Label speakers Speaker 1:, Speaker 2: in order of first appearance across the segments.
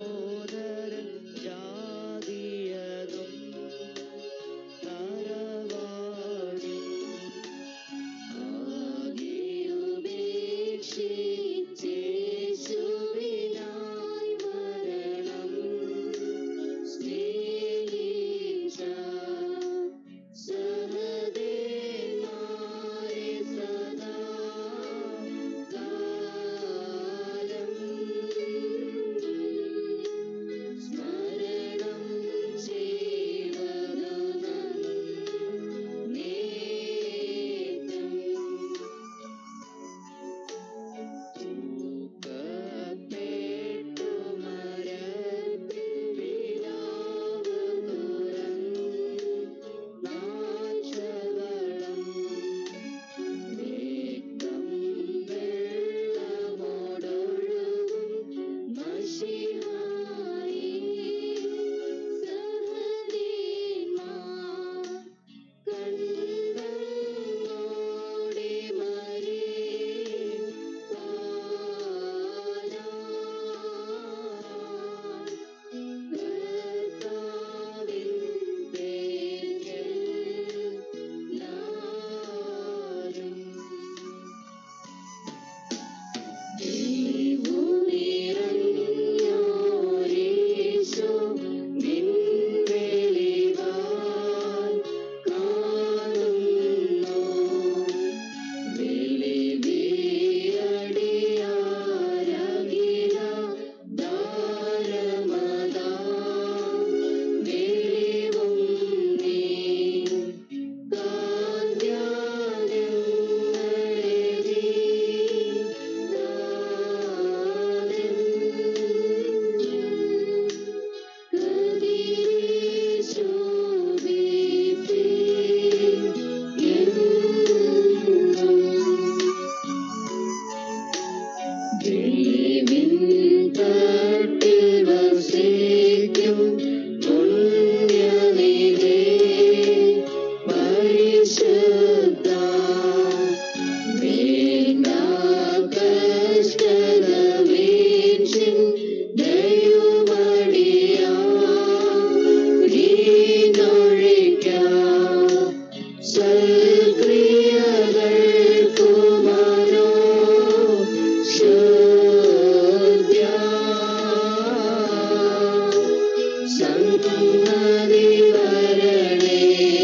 Speaker 1: സഹോദരൻ ജാതിയതും തറവാടി
Speaker 2: ആകെയുപേക്ഷിച്ചേശുവിനായി മരണം സ്നേഹിച്ച സഹദേവന്മാരെ സദാ കാലം സ്മരണം ചെയ്വതു നന്നേറ്റം തൂക്കപ്പെട്ടു മരത്തിൽ പിതാവ് തുറന്നു നാശവളം രക്തം വെള്ളമോടൊഴുകും മഷിഹായി സഹനീന്മാർ കണ്ടങ്ങോടെ മരേ കർത്താവിൻ പേരിൽ നാരും ദൈവമിറങ്ങിയോരീശോ നിൻ വെളിവാൽ കാണുന്നു വെളിവിയടിയാരകില ദാരമതാ വെളിവും നീ തട്ടിൽ വസിക്കും പുണ്യനിധി പരിശുദ്ധ കഷ്ടത വീഴ്ചിൻ ദൈവമടിയാ നീനൊഴിക്കാം സൽക്രിയകൾക്കുമനോ ശുദ്ധ്യ സംഗതി വരണേ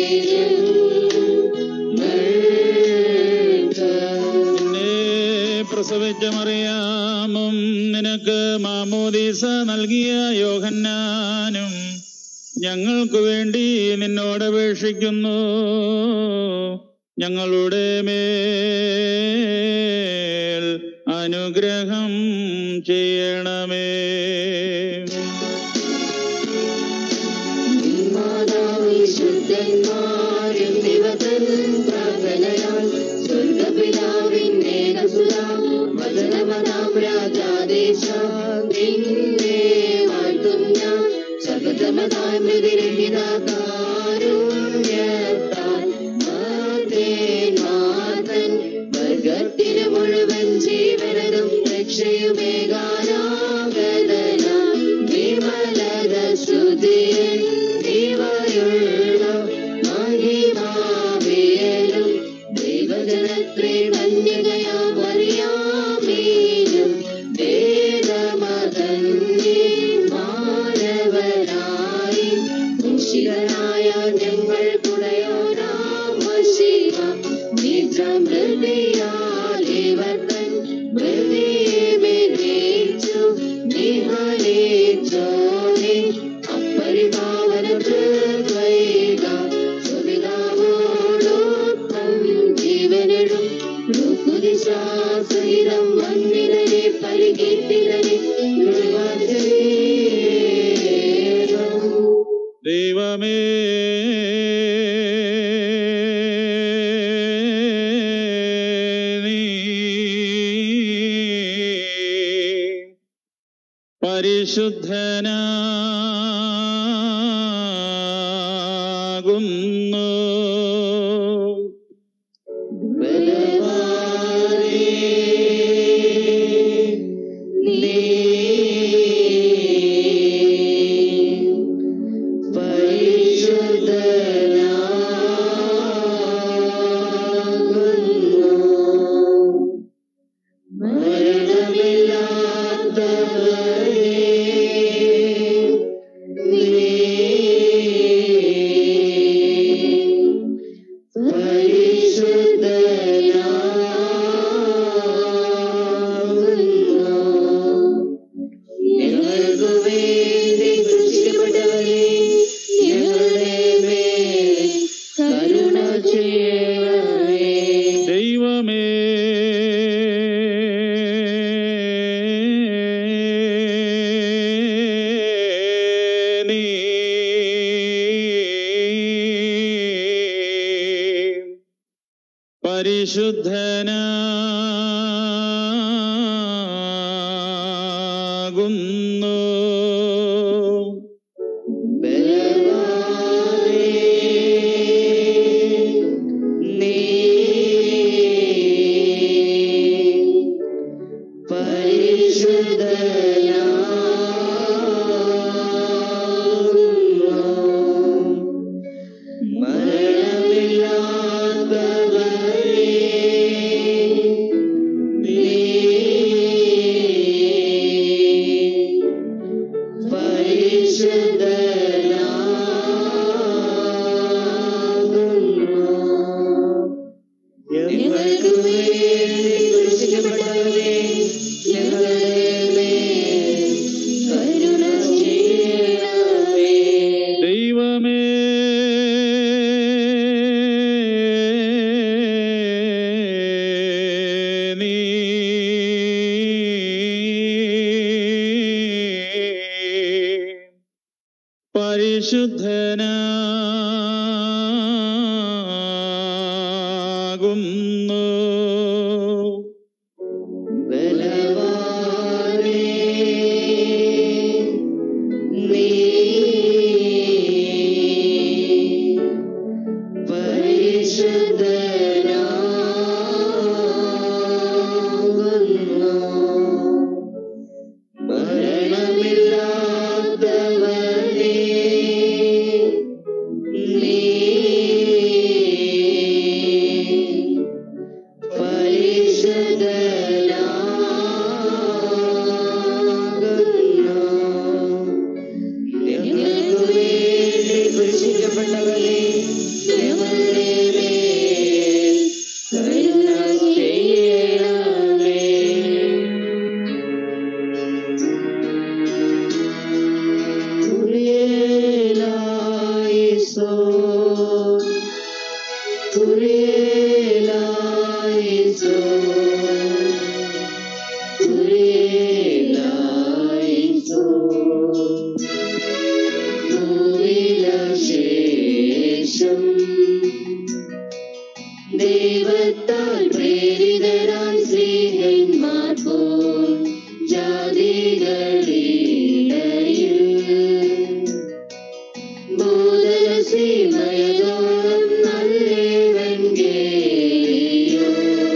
Speaker 2: ഞങ്ങൾക്ക്
Speaker 3: നിന്നെ പ്രസവിച്ച മറിയാമും നിനക്ക് മാമോദീസ നൽകിയ യോഹന്നാനും ഞങ്ങൾക്ക് വേണ്ടി നിന്നോട് അപേക്ഷിക്കുന്നു ഞങ്ങളുടെ മേൽ അനുഗ്രഹം ചെയ്യണമേ
Speaker 2: മാതാവിശുദ്ധന്മാരും ദിവസൻ പ്രാർത്ഥനയാൽ സ്വർഗപിതാവിൻ ഏകസുതാം വചനമതാം രാജാദേശ നിന്നെ വാഴ്ത്തും ഞാൻ സകതമതായ മൃതിരഹിതാകാരുണ്യത്താൽ മാതേൻ മാതൻ വർഗത്തിന് മുഴുവൻ ജീവനതും രക്ഷയുമേകാനാഗതന വിമലത ശ്രുതിയെ ദൈവയുള്ള മഹിമാവിയലും ദൈവജനത്തെ കന്യകയാം അറിയാമീനും വേദമതന്യേ മാനവരായി മുഷികനായ ഞങ്ങൾ കുടയോരാം വശിക നിജം ഹൃദയാലേവർത്തൻ ഹൃദയെ മേച്ചു നിഹലേച്ചോനെ അപ്പരിപാവന ഹൃദയ സുവിതാവോടൊപ്പം ജീവനെഴും ൃക്കുദിശാസഹിതം വന്നിരനെ പരികീർത്തിരനെ
Speaker 3: ദൈവമേ നീ പരിശുദ്ധനാകുന്നു
Speaker 2: ബലവാനേ, നീ ഞങ്ങൾക്ക് വേണ്ടി സൃഷ്ടിക്കപ്പെട്ടവരെ ഞങ്ങളുടെ മേൽ കരുണ ചെയ്യണമേ
Speaker 3: ദൈവമേ നീ പരിശുദ്ധനാകുന്നു
Speaker 2: നീ ഞങ്ങൾക്ക് വേണ്ടി കുരിശിക്കപ്പെട്ടവരെ ഞങ്ങളുടെ മേൽ കരുണ ചെയ്യണമേ
Speaker 3: ദൈവമേ നീ പരിശുദ്ധനാകുന്നു
Speaker 2: ബലവാനേ നീ പരിശുദ്ധനാകുന്നു മരണമില്ലാത്തവനേ നീ പരിശുദ്ധനാകുന്നു ഞങ്ങൾക്ക് വേണ്ടി കുരിശിക്കപ്പെട്ടവരെ ഞങ്ങളുടെ മേൽ കരുണ ചെയ്യണമേ കുരിയലായിസോൻ കുരിയലായിസോൻ കുരിയലായിസോൻ ഭൂവിലശേഷം ദൈവത്താൽ പ്രേരിതരാം സ്ത്രീഹന്മാർ പോൽ ജാതികളിടയിൽ ബോധനസീമയതോളം നല്ലേവൻകേയോ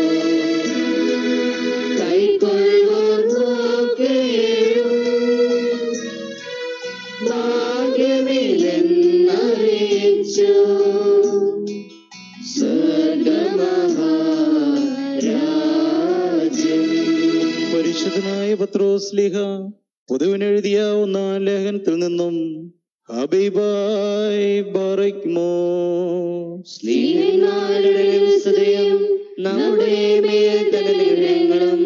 Speaker 2: കൈക്കൊള്ളുവോർ നോക്കേഴും ഭാഗ്യമില്ലെന്നറിയിച്ചു സ്വർഗമഹാരാജ്യം
Speaker 3: പരിശുദ്ധനായ പത്രോസ്ലിഹ പൊതുവിനെഴുതിയ ഒന്നാം ലേഖനത്തിൽ നിന്നും ഹബീബായ് ബറയ്മോ
Speaker 2: സ്ത്രീഹന്മാരുടെ വിസ്തയം നമ്മുടെ മേൽ തന്നെ നിഗ്രഹങ്ങളും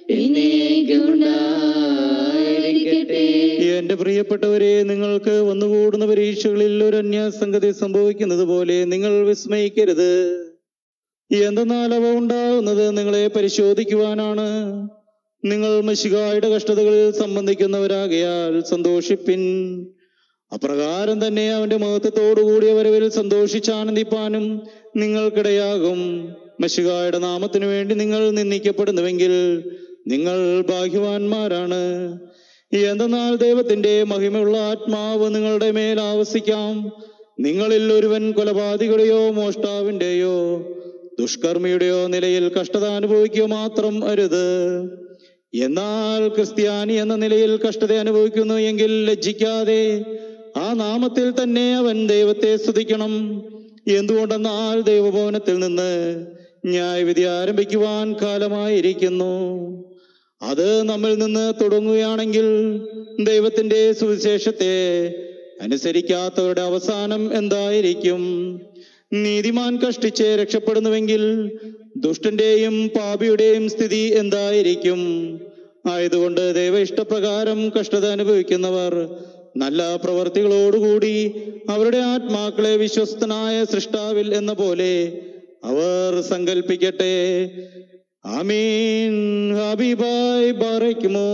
Speaker 2: എന്നേക്കുണ്ടായിരിക്കട്ടെ
Speaker 3: എന്റെ പ്രിയപ്പെട്ടവരെ നിങ്ങൾക്ക് വന്നുകൂടുന്ന പരീക്ഷകളിൽ ഒരു അന്യാസംഗതി സംഭവിക്കുന്നത് പോലെ നിങ്ങൾ വിസ്മയിക്കരുത് എന്തെന്നാൽ അവ ഉണ്ടാകുന്നത് നിങ്ങളെ പരിശോധിക്കുവാനാണ് നിങ്ങൾ മഷികായുടെ കഷ്ടതകളിൽ സംബന്ധിക്കുന്നവരാകയാൽ സന്തോഷിപ്പിൻ അപ്രകാരം തന്നെ അവന്റെ മഹത്വത്തോടുകൂടിയ വരവിൽ സന്തോഷിച്ചാനന്ദിപ്പാനും നിങ്ങൾക്കിടയാകും മഷികായുടെ നാമത്തിനു വേണ്ടി നിങ്ങൾ നിന്ദിക്കപ്പെടുന്നുവെങ്കിൽ നിങ്ങൾ ഭാഗ്യവാന്മാരാണ് എന്തെന്നാൽ ദൈവത്തിന്റെ മഹിമയുള്ള ആത്മാവ് നിങ്ങളുടെ മേൽ ആവസിക്കാം നിങ്ങളിൽ ഒരുവൻ കൊലപാതകയുടെയോ മോഷ്ടാവിന്റെയോ ദുഷ്കർമ്മിയുടെയോ നിലയിൽ കഷ്ടത അനുഭവിക്കുക മാത്രം അരുത് എന്നാൽ ക്രിസ്ത്യാനി എന്ന നിലയിൽ കഷ്ടത അനുഭവിക്കുന്നു എങ്കിൽ ലജ്ജിക്കാതെ ആ നാമത്തിൽ തന്നെ അവൻ ദൈവത്തെ സ്തുതിക്കണം എന്തുകൊണ്ടെന്നാൽ ദൈവഭവനത്തിൽ നിന്ന് ന്യായവിധി ആരംഭിക്കുവാൻ കാലമായിരിക്കുന്നു അത് നമ്മിൽ നിന്ന് തുടങ്ങുകയാണെങ്കിൽ ദൈവത്തിന്റെ സുവിശേഷത്തെ അനുസരിക്കാത്തവരുടെ അവസാനം എന്തായിരിക്കും നീതിമാൻ കഷ്ടിച്ച് രക്ഷപ്പെടുന്നുവെങ്കിൽ ദുഷ്ടന്റെയും പാപിയുടെയും സ്ഥിതി എന്തായിരിക്കും ആയതുകൊണ്ട് ദൈവ ഇഷ്ടപ്രകാരം കഷ്ടത അനുഭവിക്കുന്നവർ നല്ല പ്രവർത്തികളോടുകൂടി അവരുടെ ആത്മാക്കളെ വിശ്വസ്തനായ സൃഷ്ടാവിൽ എന്ന പോലെ അവർ സങ്കൽപ്പിക്കട്ടെ ആമീൻ ഹബീബായ് ബാറയ്ക്കുമോ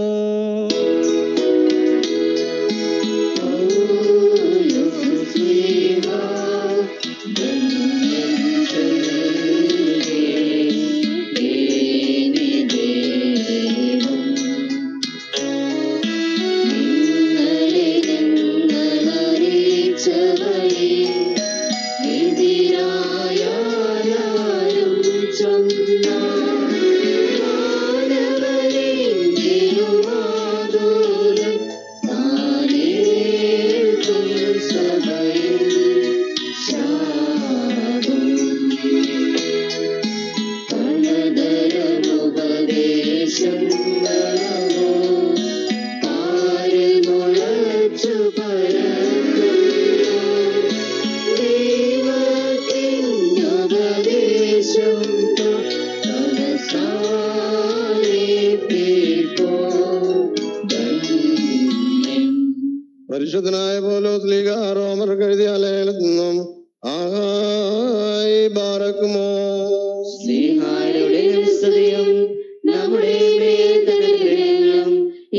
Speaker 1: പരിശുദ്ധനായ പോലോ സ്ലീഗ റോമർക്ക് എഴുതിയ ലേഖനത്തിൽ നിന്നും ആഹായി ബാറക്കുമോ
Speaker 2: സ്നേഹാരുടെ സ്തുതിയും നമ്മുടെ മേൽ തന്നെ ഗ്രഹങ്ങളും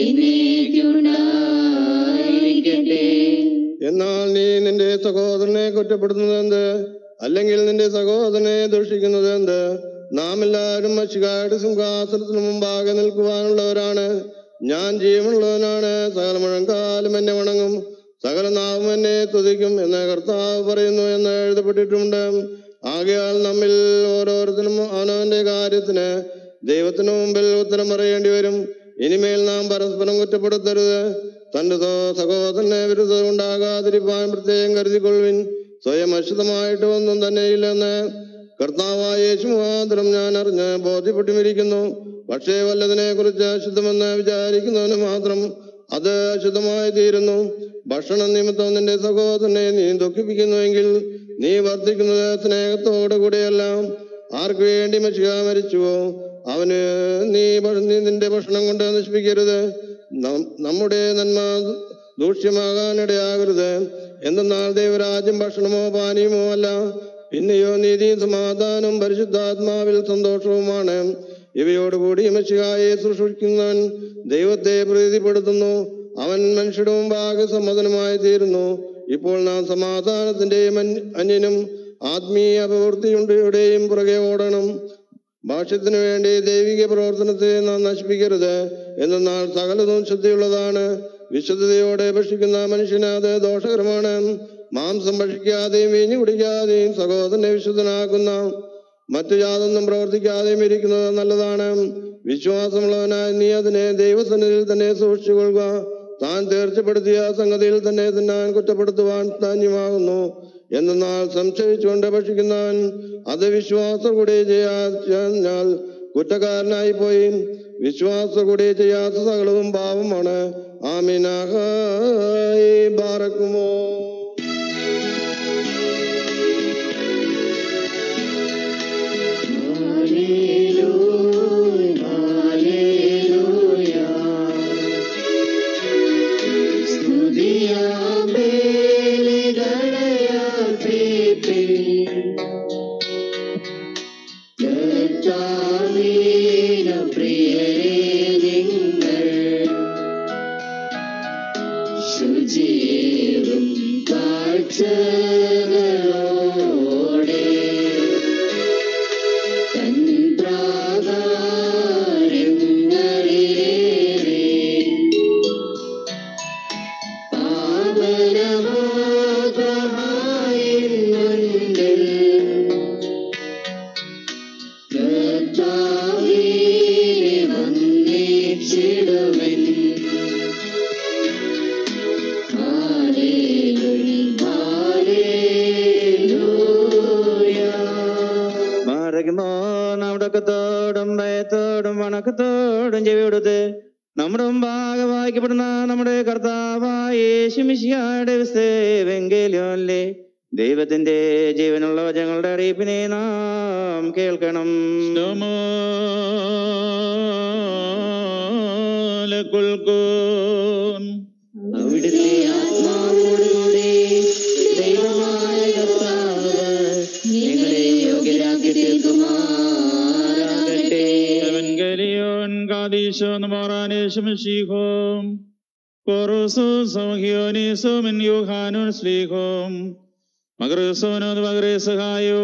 Speaker 2: എന്നേക്കുണ്ടായിരിക്കട്ടെ
Speaker 1: എന്നാൽ നീ നിന്റെ സഹോദരനെ കുറ്റപ്പെടുത്തുന്നത് എന്ത് അല്ലെങ്കിൽ നിന്റെ സഹോദരനെ ദൂഷിക്കുന്നത് എന്ത് നാം എല്ലാവരും മഷികായുടെ സിംഹാസനത്തിന് മുമ്പാകെ നിൽക്കുവാനുള്ളവരാണ് ഞാൻ ജീവനുള്ളവനാണ് സകല മുഴങ്കാലും എന്നെ വണങ്ങും സകല നാവും എന്നെ തുതിക്കും എന്ന് കർത്താവ് പറയുന്നു എന്ന് എഴുതപ്പെട്ടിട്ടുണ്ട് ആകയാൽ നമ്മിൽ ഓരോരുത്തരും അവനവന്റെ കാര്യത്തിന് ദൈവത്തിന് മുമ്പിൽ ഉത്തരം പറയേണ്ടി വരും ഇനിമേൽ നാം പരസ്പരം കുറ്റപ്പെടുത്തരുത് തന്റെ സഹോ- സഹോദരനെ വിരുദ്ധം ഉണ്ടാകാതിരിപ്പാൻ പ്രത്യേകം കരുതിക്കൊള്ളുവിൻ സ്വയം അശുദ്ധമായിട്ട് ഒന്നും തന്നെയില്ലെന്ന് കർത്താവായ യേശു മുഖാന്തരം ഞാൻ അറിഞ്ഞ് ബോധ്യപ്പെട്ടുമിരിക്കുന്നു പക്ഷേ വല്ലതിനെ കുറിച്ച് അശുദ്ധമെന്ന് വിചാരിക്കുന്നവന് മാത്രം അത് അശുദ്ധമായി തീരുന്നു ഭക്ഷണ നിമിത്തം നിന്റെ സഹോദരനെ നീ ദുഃഖിപ്പിക്കുന്നുവെങ്കിൽ നീ വർദ്ധിക്കുന്നത് സ്നേഹത്തോടെ കൂടെയല്ല ആർക്കു വേണ്ടി മഷിക മരിച്ചുവോ അവന് നീ ഭ- നീ നിന്റെ ഭക്ഷണം കൊണ്ട് നശിപ്പിക്കരുത് നം- നമ്മുടെ നന്മ ദൂഷ്യമാകാനിടയാകരുത് എന്തെന്നാൽ ദൈവരാജ്യം ഭക്ഷണമോ പാനീയമോ അല്ല പിന്നെയോ നീതിയും സമാധാനവും പരിശുദ്ധാത്മാവിൽ സന്തോഷവുമാണ് ഇവയോടുകൂടി മഷികായെ സൃഷ്ടിക്കുന്നവൻ ദൈവത്തെ പ്രീതിപ്പെടുത്തുന്നു അവൻ മനുഷ്യരുടെ മുമ്പാകെ സമ്മതനുമായി തീരുന്നു ഇപ്പോൾ നാം സമാധാനത്തിന്റെയും അന്യ- അന്യനും ആത്മീയ പ്രവൃത്തിയുടെയും പുറകെ ഓടണം ഭാഷ്യത്തിനു വേണ്ടി ദൈവിക പ്രവർത്തനത്തെ നാം നശിപ്പിക്കരുത് എന്നാൽ സകലതും ശുദ്ധിയുള്ളതാണ് വിശുദ്ധതയോടെ ഭക്ഷിക്കുന്ന മനുഷ്യന് അത് ദോഷകരമാണ് മാംസം ഭക്ഷിക്കാതെയും വീഞ്ഞു കുടിക്കാതെയും സഹോദരനെ വിശുദ്ധനാക്കുന്ന മറ്റു യാതൊന്നും പ്രവർത്തിക്കാതെയും ഇരിക്കുന്നത് നല്ലതാണ് വിശ്വാസമുള്ളവനായി നീ അതിനെ ദൈവസന്നിധിയിൽ തന്നെ സൂക്ഷിച്ചുകൊള്ളുക താൻ തീർച്ചപ്പെടുത്തിയ സംഗതിയിൽ തന്നെ തിന്നാൻ കുറ്റപ്പെടുത്തുവാൻ ധാന്യമാകുന്നു എന്നാൽ സംശയിച്ചുകൊണ്ട് ഭക്ഷിക്കുന്നവൻ അത് വിശ്വാസം കൂടി ചെയ്യാഞ്ഞാൽ കുറ്റക്കാരനായി പോയി വിശ്വാസം കൂടി ചെയ്യാത്ത സകലവും പാപമാണ് ആമിനാഹായി ബാറക്കുമോ
Speaker 2: ശുചിയും കാഴ്ചകളോടെ തൻ പ്രാകാരങ്ങളിലേറെ പാവനമാകമായിരുന്നുണ്ട് കർത്താവിനെ വന്ദിച്ചിടുവൻ ഹല്ലേലൂയ ഹല്ലേലൂയ
Speaker 3: മാറകുമോ അവിടക്കത്തോടും ഭയത്തോടും വണക്കത്തോടും ചെവിയെടുത്ത് നമ്മുടെ മുമ്പാകെ വായിക്കപ്പെടുന്ന നമ്മുടെ കർത്താവായ യേശുമിശിഹായുടെ വെങ്കേലിയോല്ലേ ദൈവത്തിന്റെ ജീവനുള്ള വചങ്ങളുടെ അറിയിപ്പിനെ നാം കേൾക്കണം
Speaker 4: ലക്കുൽക്കൂൻ
Speaker 2: അവിടുത്തെ ആത്മാവോടുകൂടെ ദൈവമായ കർത്താവ് നിങ്ങളെ യോഗ്യരാക്കി തീർക്കുമാറാകട്ടെ
Speaker 4: Evangelion Gadishon Moranesh Meshihom Korosus Hionisum in Yohanun Slihom Magruson of Magresahayo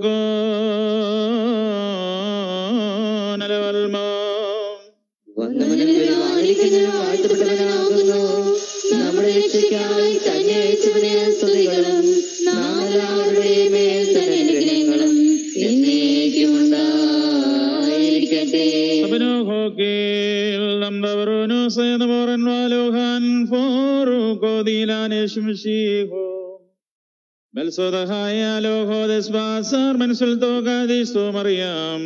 Speaker 4: Furgon Alavalma
Speaker 2: വന്നവനും വാഴിക്കുന്നതിനും വാഴ്ത്തപ്പെട്ടവനാകുന്നു നമ്മുടെ രക്ഷയ്ക്കായി തന്നെ അയച്ചവന് സ്തുതികളും നാം എല്ലാവരുടെയും മേൽ തന്നെ അനുഗ്രഹങ്ങളും എന്നേക്കും ഉണ്ടായിരിക്കട്ടെ
Speaker 4: Sabino Hokil Namdavarunu Sayan Moran Valohan Foru Kodilanesh Meshiho Belsodahaya Loho Desbasar Mensul Togadisto Mariam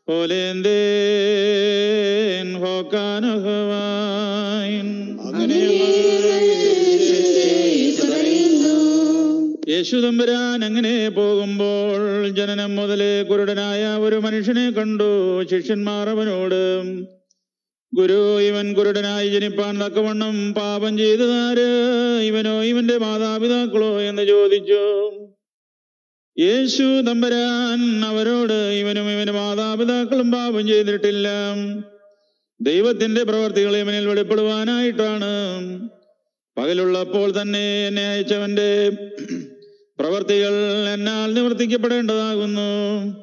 Speaker 4: Polenden Hokanohawain
Speaker 2: പറയുന്നു
Speaker 4: യേശു തമ്പുരാൻ അങ്ങനെ പോകുമ്പോൾ ജനനം മുതലേ കുരുടനായ ഒരു മനുഷ്യനെ കണ്ടു ശിഷ്യന്മാർ അവനോട് ഗുരു ഇവൻ കുരുടനായി ജനിപ്പാൻ തക്കവണ്ണം പാപം ചെയ്തതാര് ഇവനോ ഇവന്റെ മാതാപിതാക്കളോ എന്ന് ചോദിച്ചു യേശു തമ്പുരാൻ അവരോട് ഇവനും ഇവന്റെ മാതാപിതാക്കളും പാപം ചെയ്തിട്ടില്ല ദൈവത്തിന്റെ പ്രവർത്തികൾ ഇവനിൽ വെളിപ്പെടുവാനായിട്ടാണ് പകലുള്ളപ്പോൾ തന്നെ എന്നെ അയച്ചവന്റെ പ്രവർത്തികൾ എന്നാൽ നിവർത്തിക്കപ്പെടേണ്ടതാകുന്നു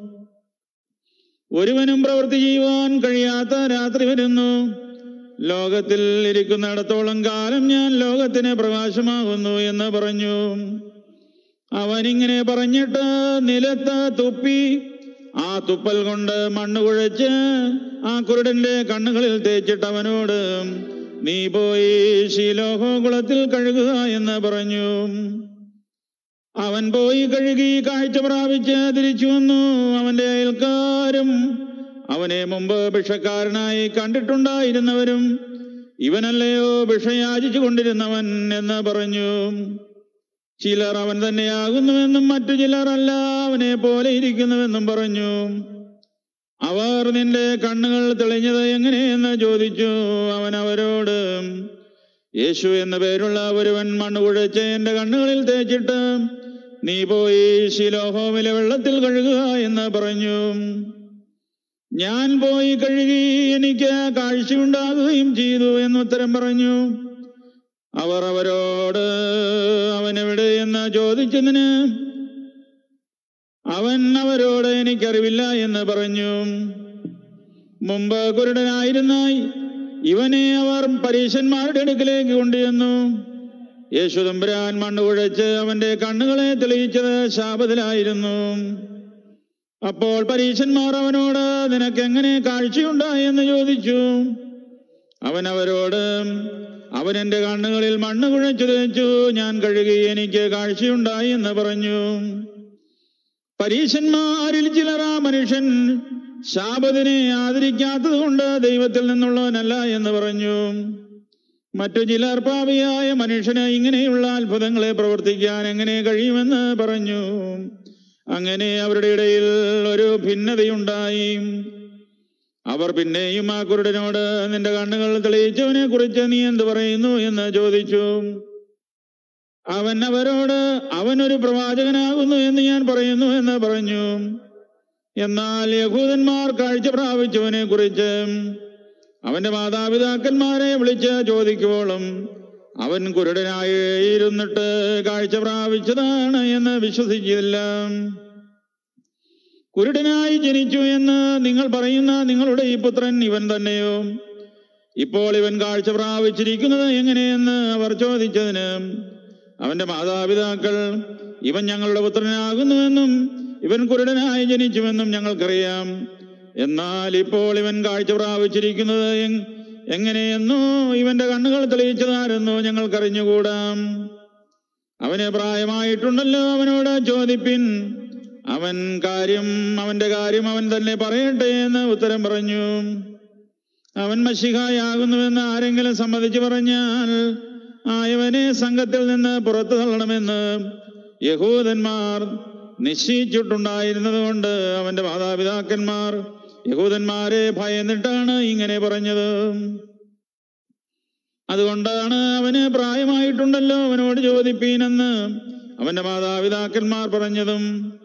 Speaker 4: ഒരുവനും പ്രവൃത്തി ചെയ്യുവാൻ കഴിയാത്ത രാത്രി വരുന്നു ലോകത്തിൽ ഇരിക്കുന്നിടത്തോളം കാലം ഞാൻ ലോകത്തിന് പ്രകാശമാകുന്നു എന്ന് പറഞ്ഞു അവനിങ്ങനെ പറഞ്ഞിട്ട് നിലത്ത് തുപ്പി ആ തുപ്പൽ കൊണ്ട് മണ്ണ് കുഴച്ച് ആ കുരുടന്റെ കണ്ണുകളിൽ തേച്ചിട്ട് അവനോട് നീ പോയി ശീലോഹോ കുളത്തിൽ കഴുകുക എന്ന് പറഞ്ഞു അവൻ പോയി കഴുകി കാഴ്ച പ്രാപിച്ച് തിരിച്ചു വന്നു അവന്റെ അയൽക്കാരും അവനെ മുമ്പ് ഭിക്ഷക്കാരനായി കണ്ടിട്ടുണ്ടായിരുന്നവരും ഇവനല്ലയോ ഭിക്ഷ യാചിച്ചു കൊണ്ടിരുന്നവൻ എന്ന് പറഞ്ഞു ചിലർ അവൻ തന്നെയാകുന്നുവെന്നും മറ്റു ചിലർ അല്ല അവനെ പോലെ ഇരിക്കുന്നുവെന്നും പറഞ്ഞു അവർ നിന്റെ കണ്ണുകൾ തെളിഞ്ഞത് എങ്ങനെയെന്ന് ചോദിച്ചു അവൻ അവരോട് യേശു എന്ന പേരുള്ള ഒരുവൻ മണ്ണ് കുഴച്ച് എന്റെ കണ്ണുകളിൽ തേച്ചിട്ട് നീ പോയി ശിലോഹോമിലെ വെള്ളത്തിൽ കഴുകുക എന്ന് പറഞ്ഞു ഞാൻ പോയി കഴുകി എനിക്ക് കാഴ്ചയുണ്ടാകുകയും ചെയ്തു എന്ന് ഉത്തരം പറഞ്ഞു അവർ അവരോട് അവൻ എവിടെ എന്ന് ചോദിച്ചതിന് അവൻ അവരോട് എനിക്കറിവില്ല എന്ന് പറഞ്ഞു മുമ്പ് കുരുടനായിരുന്ന ഇവനെ അവർ പരീശന്മാരുടെ അടുക്കിലേക്ക് കൊണ്ടുചെന്നു യേശു തമ്പുരാൻ മണ്ണ് കുഴച്ച് അവന്റെ കണ്ണുകളെ തെളിയിച്ചത് ശാപത്തിലായിരുന്നു അപ്പോൾ പരീശന്മാർ അവനോട് നിനക്ക് എങ്ങനെ കാഴ്ചയുണ്ടായി എന്ന് ചോദിച്ചു അവൻ അവരോട് അവൻ എന്റെ കണ്ണുകളിൽ മണ്ണ് കുഴച്ചു തേച്ചു ഞാൻ കഴുകി എനിക്ക് കാഴ്ചയുണ്ടായി എന്ന് പറഞ്ഞു പരീശന്മാരിൽ ചിലർ ആ മനുഷ്യൻ ശാപത്തിനെ ആദരിക്കാത്തത് കൊണ്ട് ദൈവത്തിൽ നിന്നുള്ളവനല്ല എന്ന് പറഞ്ഞു മറ്റു ചിലർ പാപിയായ മനുഷ്യന് ഇങ്ങനെയുള്ള അത്ഭുതങ്ങളെ പ്രവർത്തിക്കാൻ എങ്ങനെ കഴിയുമെന്ന് പറഞ്ഞു അങ്ങനെ അവരുടെ ഇടയിൽ ഒരു ഭിന്നതയുണ്ടായി അവർ പിന്നെയും ആ കുരുടനോട് നിന്റെ കണ്ണുകൾ തെളിയിച്ചവനെ കുറിച്ച് നീ എന്ത് പറയുന്നു എന്ന് ചോദിച്ചു അവൻ അവരോട് അവനൊരു പ്രവാചകനാകുന്നു എന്ന് ഞാൻ പറയുന്നു എന്ന് പറഞ്ഞു എന്നാൽ യഹൂദന്മാർ കാഴ്ച പ്രാപിച്ചവനെ കുറിച്ച് അവന്റെ മാതാപിതാക്കന്മാരെ വിളിച്ച് ചോദിക്കുവോളും അവൻ കുരുടനായി ഇരുന്നിട്ട് കാഴ്ച പ്രാപിച്ചതാണ് എന്ന് വിശ്വസിച്ചില്ല കുരുടനായി ജനിച്ചു എന്ന് നിങ്ങൾ പറയുന്ന നിങ്ങളുടെ ഈ പുത്രൻ ഇവൻ തന്നെയോ ഇപ്പോൾ ഇവൻ കാഴ്ച പ്രാപിച്ചിരിക്കുന്നത് എങ്ങനെയെന്ന് അവർ ചോദിച്ചതിന് അവന്റെ മാതാപിതാക്കൾ ഇവൻ ഞങ്ങളുടെ പുത്രനാകുന്നുവെന്നും ഇവൻ കുരുടനായി ജനിച്ചുവെന്നും ഞങ്ങൾക്കറിയാം എന്നാൽ ഇപ്പോൾ ഇവൻ കാഴ്ച പ്രാപിച്ചിരിക്കുന്നത് എങ്- എങ്ങനെയെന്നോ ഇവന്റെ കണ്ണുകൾ തെളിയിച്ചതാരെന്നോ ഞങ്ങൾക്കറിഞ്ഞുകൂടാം അവന് പ്രായമായിട്ടുണ്ടല്ലോ അവനോട് ചോദിപ്പിൻ അവൻ കാര്യം അവന്റെ കാര്യം അവൻ തന്നെ പറയട്ടെ എന്ന് ഉത്തരം പറഞ്ഞു അവൻ മഷിഹായാകുന്നുവെന്ന് ആരെങ്കിലും സമ്മതിച്ചു പറഞ്ഞാൽ ആയവനെ സംഘത്തിൽ നിന്ന് പുറത്തു തള്ളണമെന്ന് യഹൂദന്മാർ നിശ്ചയിച്ചിട്ടുണ്ടായിരുന്നത് കൊണ്ട് അവന്റെ മാതാപിതാക്കന്മാർ യഹൂദന്മാരെ ഭയന്നിട്ടാണ് ഇങ്ങനെ പറഞ്ഞത് അതുകൊണ്ടാണ് അവന് പ്രായമായിട്ടുണ്ടല്ലോ അവനോട് ചോദിപ്പീനെന്ന് അവന്റെ മാതാപിതാക്കന്മാർ പറഞ്ഞതും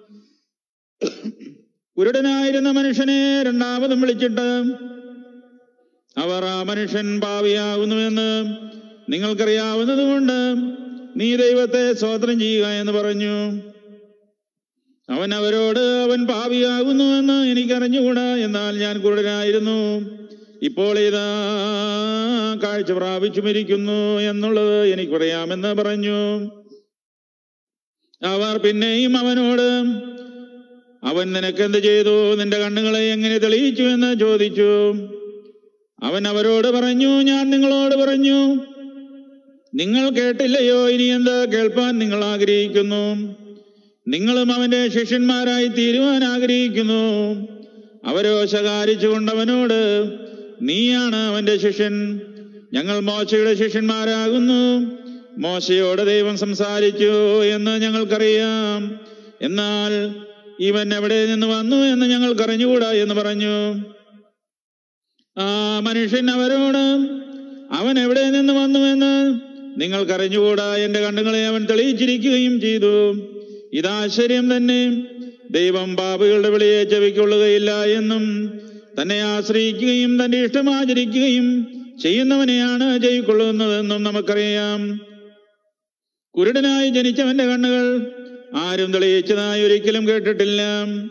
Speaker 4: കുരുടനായിരുന്ന മനുഷ്യനെ രണ്ടാമതും വിളിച്ചിട്ട് അവർ ആ മനുഷ്യൻ പാവിയാകുന്നുവെന്ന് നിങ്ങൾക്കറിയാവുന്നതുകൊണ്ട് നീ ദൈവത്തെ സ്വോത്രം ചെയ്യുക എന്ന് പറഞ്ഞു അവൻ അവരോട് അവൻ പാവിയാകുന്നുവെന്ന് എനിക്കറിഞ്ഞുകൂടാ എന്നാൽ ഞാൻ കുരുടനായിരുന്നു ഇപ്പോൾ ഇതാ കാഴ്ച പ്രാപിച്ചു മരിക്കുന്നു എന്നുള്ളത് എനിക്കറിയാമെന്ന് പറഞ്ഞു അവർ പിന്നെയും അവനോട് അവൻ നിനക്കെന്ത് ചെയ്തു നിന്റെ കണ്ണുകളെ എങ്ങനെ തെളിയിച്ചു എന്ന് ചോദിച്ചു അവൻ അവരോട് പറഞ്ഞു ഞാൻ നിങ്ങളോട് പറഞ്ഞു നിങ്ങൾ കേട്ടില്ലയോ ഇനി എന്ത് കേൾപ്പാൻ നിങ്ങൾ ആഗ്രഹിക്കുന്നു നിങ്ങളും അവന്റെ ശിഷ്യന്മാരായി തീരുവാൻ ആഗ്രഹിക്കുന്നു അവരോ ശകാരിച്ചുകൊണ്ടവനോട് നീയാണ് അവന്റെ ശിഷ്യൻ ഞങ്ങൾ മോശയുടെ ശിഷ്യന്മാരാകുന്നു മോശയോട് ദൈവം സംസാരിച്ചു എന്ന് ഞങ്ങൾക്കറിയാം എന്നാൽ ഇവൻ എവിടെ നിന്ന് വന്നു എന്ന് ഞങ്ങൾക്കറിഞ്ഞുകൂടാ എന്ന് പറഞ്ഞു ആ മനുഷ്യൻ അവരോട് അവൻ എവിടെ നിന്ന് വന്നുവെന്ന് നിങ്ങൾക്കറിഞ്ഞുകൂടാ എന്റെ കണ്ണുകളെ അവൻ തെളിയിച്ചിരിക്കുകയും ചെയ്തു ഇതാശ്ചര്യം തന്നെ ദൈവം പാപികളുടെ വിളിയെ ചെവിക്കൊള്ളുകയില്ല എന്നും തന്നെ ആശ്രയിക്കുകയും തന്റെ ഇഷ്ടം ആചരിക്കുകയും ചെയ്യുന്നവനെയാണ് ജയിക്കൊള്ളുന്നതെന്നും നമുക്കറിയാം കുരുടനായി ജനിച്ചവന്റെ കണ്ണുകൾ ആരും തെളിയിച്ചതായി ഒരിക്കലും കേട്ടിട്ടില്ല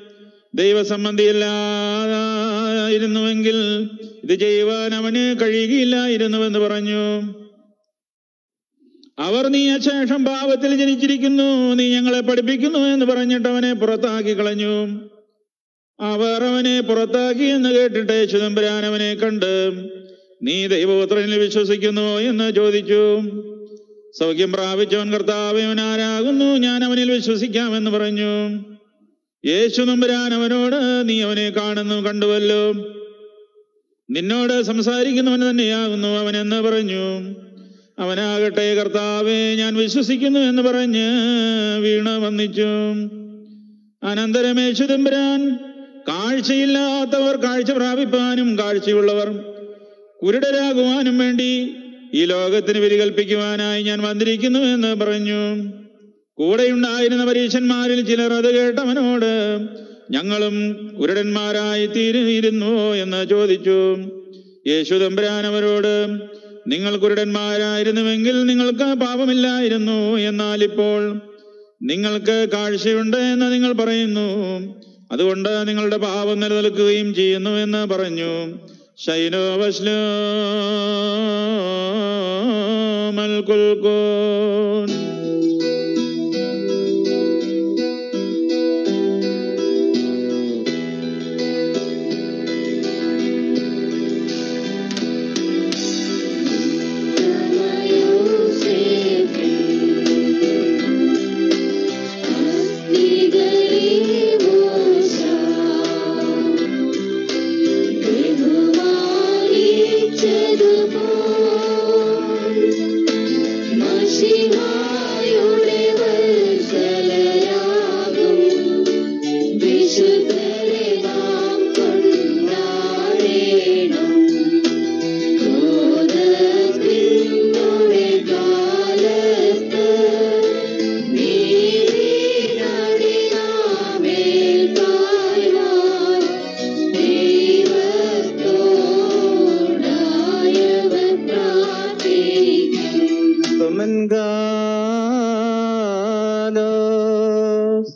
Speaker 4: ദൈവസംബന്ധിയല്ലായിരുന്നുവെങ്കിൽ ഇത് ചെയ്യുവാൻ അവന് കഴിയുകയില്ലായിരുന്നുവെന്ന് പറഞ്ഞു അവർ നീ അശേഷം പാപത്തിൽ ജനിച്ചിരിക്കുന്നു നീ ഞങ്ങളെ പഠിപ്പിക്കുന്നു എന്ന് പറഞ്ഞിട്ട് അവനെ പുറത്താക്കി കളഞ്ഞു അവർ അവനെ പുറത്താക്കി എന്ന് കേട്ടിട്ട് യേശുദമ്പുരാൻ അവനെ കണ്ട് നീ ദൈവപുത്രനിൽ വിശ്വസിക്കുന്നു എന്ന് ചോദിച്ചു സൗഖ്യം പ്രാപിച്ചവൻ കർത്താവൻ ആരാകുന്നു ഞാൻ അവനിൽ വിശ്വസിക്കാമെന്ന് പറഞ്ഞു യേശു നമ്പുരാൻ അവനോട് നീ അവനെ കാണുന്നു കണ്ടുവല്ലോ നിന്നോട് സംസാരിക്കുന്നവൻ തന്നെയാകുന്നു അവൻ എന്ന് പറഞ്ഞു അവനാകട്ടെ കർത്താവെ ഞാൻ വിശ്വസിക്കുന്നു എന്ന് പറഞ്ഞ് വീണ വന്നിച്ചു അനന്തരം യേശു തമ്പുരാൻ കാഴ്ചയില്ലാത്തവർ കാഴ്ച പ്രാപിപ്പാനും കാഴ്ചയുള്ളവർ കുരുടരാകുവാനും വേണ്ടി ഈ ലോകത്തിന് വിരികൽപ്പിക്കുവാനായി ഞാൻ വന്നിരിക്കുന്നു എന്ന് പറഞ്ഞു കൂടെയുണ്ടായിരുന്ന പരീക്ഷന്മാരിൽ ചിലർ അത് കേട്ടവനോട് ഞങ്ങളും കുരുടന്മാരായി തീരുന്നു എന്ന് ചോദിച്ചു യേശു തമ്പുരാൻ അവരോട് നിങ്ങൾ കുരുടന്മാരായിരുന്നുവെങ്കിൽ നിങ്ങൾക്ക് പാപമില്ലായിരുന്നു എന്നാൽ ഇപ്പോൾ നിങ്ങൾക്ക് കാഴ്ചയുണ്ട് എന്ന് നിങ്ങൾ പറയുന്നു അതുകൊണ്ട് നിങ്ങളുടെ പാപം നിലനിൽക്കുകയും ചെയ്യുന്നു എന്ന് പറഞ്ഞു ശൈനോ വസ്ലോ മൽകുൽക്കോൻ
Speaker 2: വിശുദ്ധരെ നാം കൊണ്ടാടേണം ക്രോധത്തിനുടെ കാലത്ത് നീതിനടി നാമേൽ പായ്വാൻ ദൈവത്തോടായവൻ പ്രാർത്ഥിക്കും
Speaker 3: Tomengalos.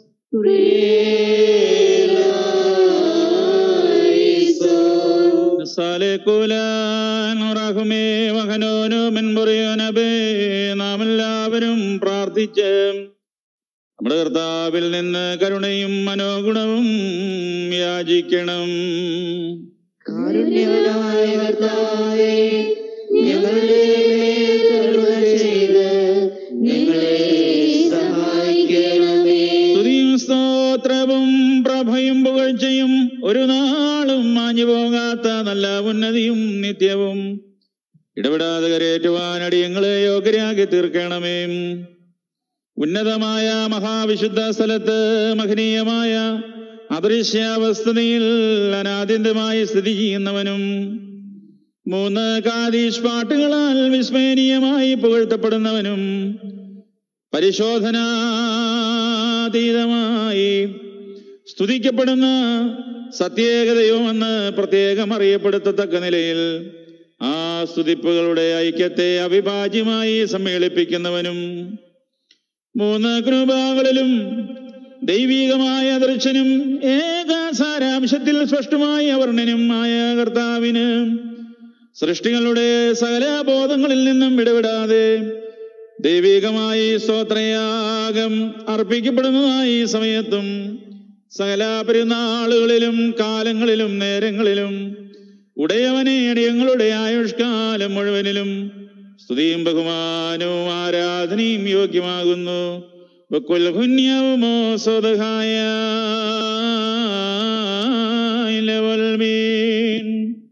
Speaker 4: സലകുലാൻ റഹ്മേ മഹനോനു മെൻപുറിയോനബേ നാം എല്ലാവരും പ്രാർത്ഥിച്ച് നമ്മുടെ കർത്താവിൽ നിന്ന് കരുണയും മനോഗുണവും യാചിക്കണം
Speaker 2: കാരുണ്യവനായ കർത്താവേ ഞങ്ങളുടെ മേൽ കരുണ ചെയ്ത് ഞങ്ങളെ സഹായിക്കണമേ
Speaker 4: സ്തുതിയും സ്തോത്രവും പ്രഭയും പുകഴ്ചയും ഒരു നാളും മാഞ്ഞു പോകാത്ത നല്ല ഉന്നതിയും നിത്യ നിത്യവും ഇടപെടാതെ കരയേറ്റുവാൻ അടിയങ്ങളെ യോഗ്യരാക്കി തീർക്കണമേ ഉന്നതമായ മഹാവിശുദ്ധ സ്ഥലത്ത് മഹനീയമായ അദൃശ്യാവസ്ഥതയിൽ അനാദ്യന്തമായി സ്ഥിതി ചെയ്യുന്നവനും മൂന്ന് കാതീഷ് പാട്ടുകളാൽ വിസ്മയനീയമായി പുകഴ്ത്തപ്പെടുന്നവനും പരിശോധനാതീതമായി സ്തുതിക്കപ്പെടുന്ന സത്യേകതയുമെന്ന് പ്രത്യേകം അറിയപ്പെടുത്തത്തക്ക നിലയിൽ ആ സ്തുതിപ്പുകളുടെ ഐക്യത്തെ അവിഭാജ്യമായി സമ്മേളിപ്പിക്കുന്നവനും മൂന്ന് കൃപകളിലും ദൈവീകമായ ദർശനും ഏക സാരാംശത്തിൽ സ്പഷ്ടമായ വർണ്ണനും ആയ കർത്താവിന് സൃഷ്ടികളുടെ സകല ബോധങ്ങളിൽ നിന്നും ഇടപെടാതെ ദൈവികമായി സ്തോത്രയാഗം അർപ്പിക്കപ്പെടുന്നതായി സമയത്തും സകല പെരുന്നാളുകളിലും കാലങ്ങളിലും നേരങ്ങളിലും ഉടയവനെ അടിയങ്ങളുടെ ആയുഷ്കാലം മുഴുവനിലും സ്തുതിയും ബഹുമാനവും ആരാധനയും യോഗ്യമാകുന്നു വക്കുൽ പുണ്യവുമോ സ്വതഹായ ലവൽമീൻ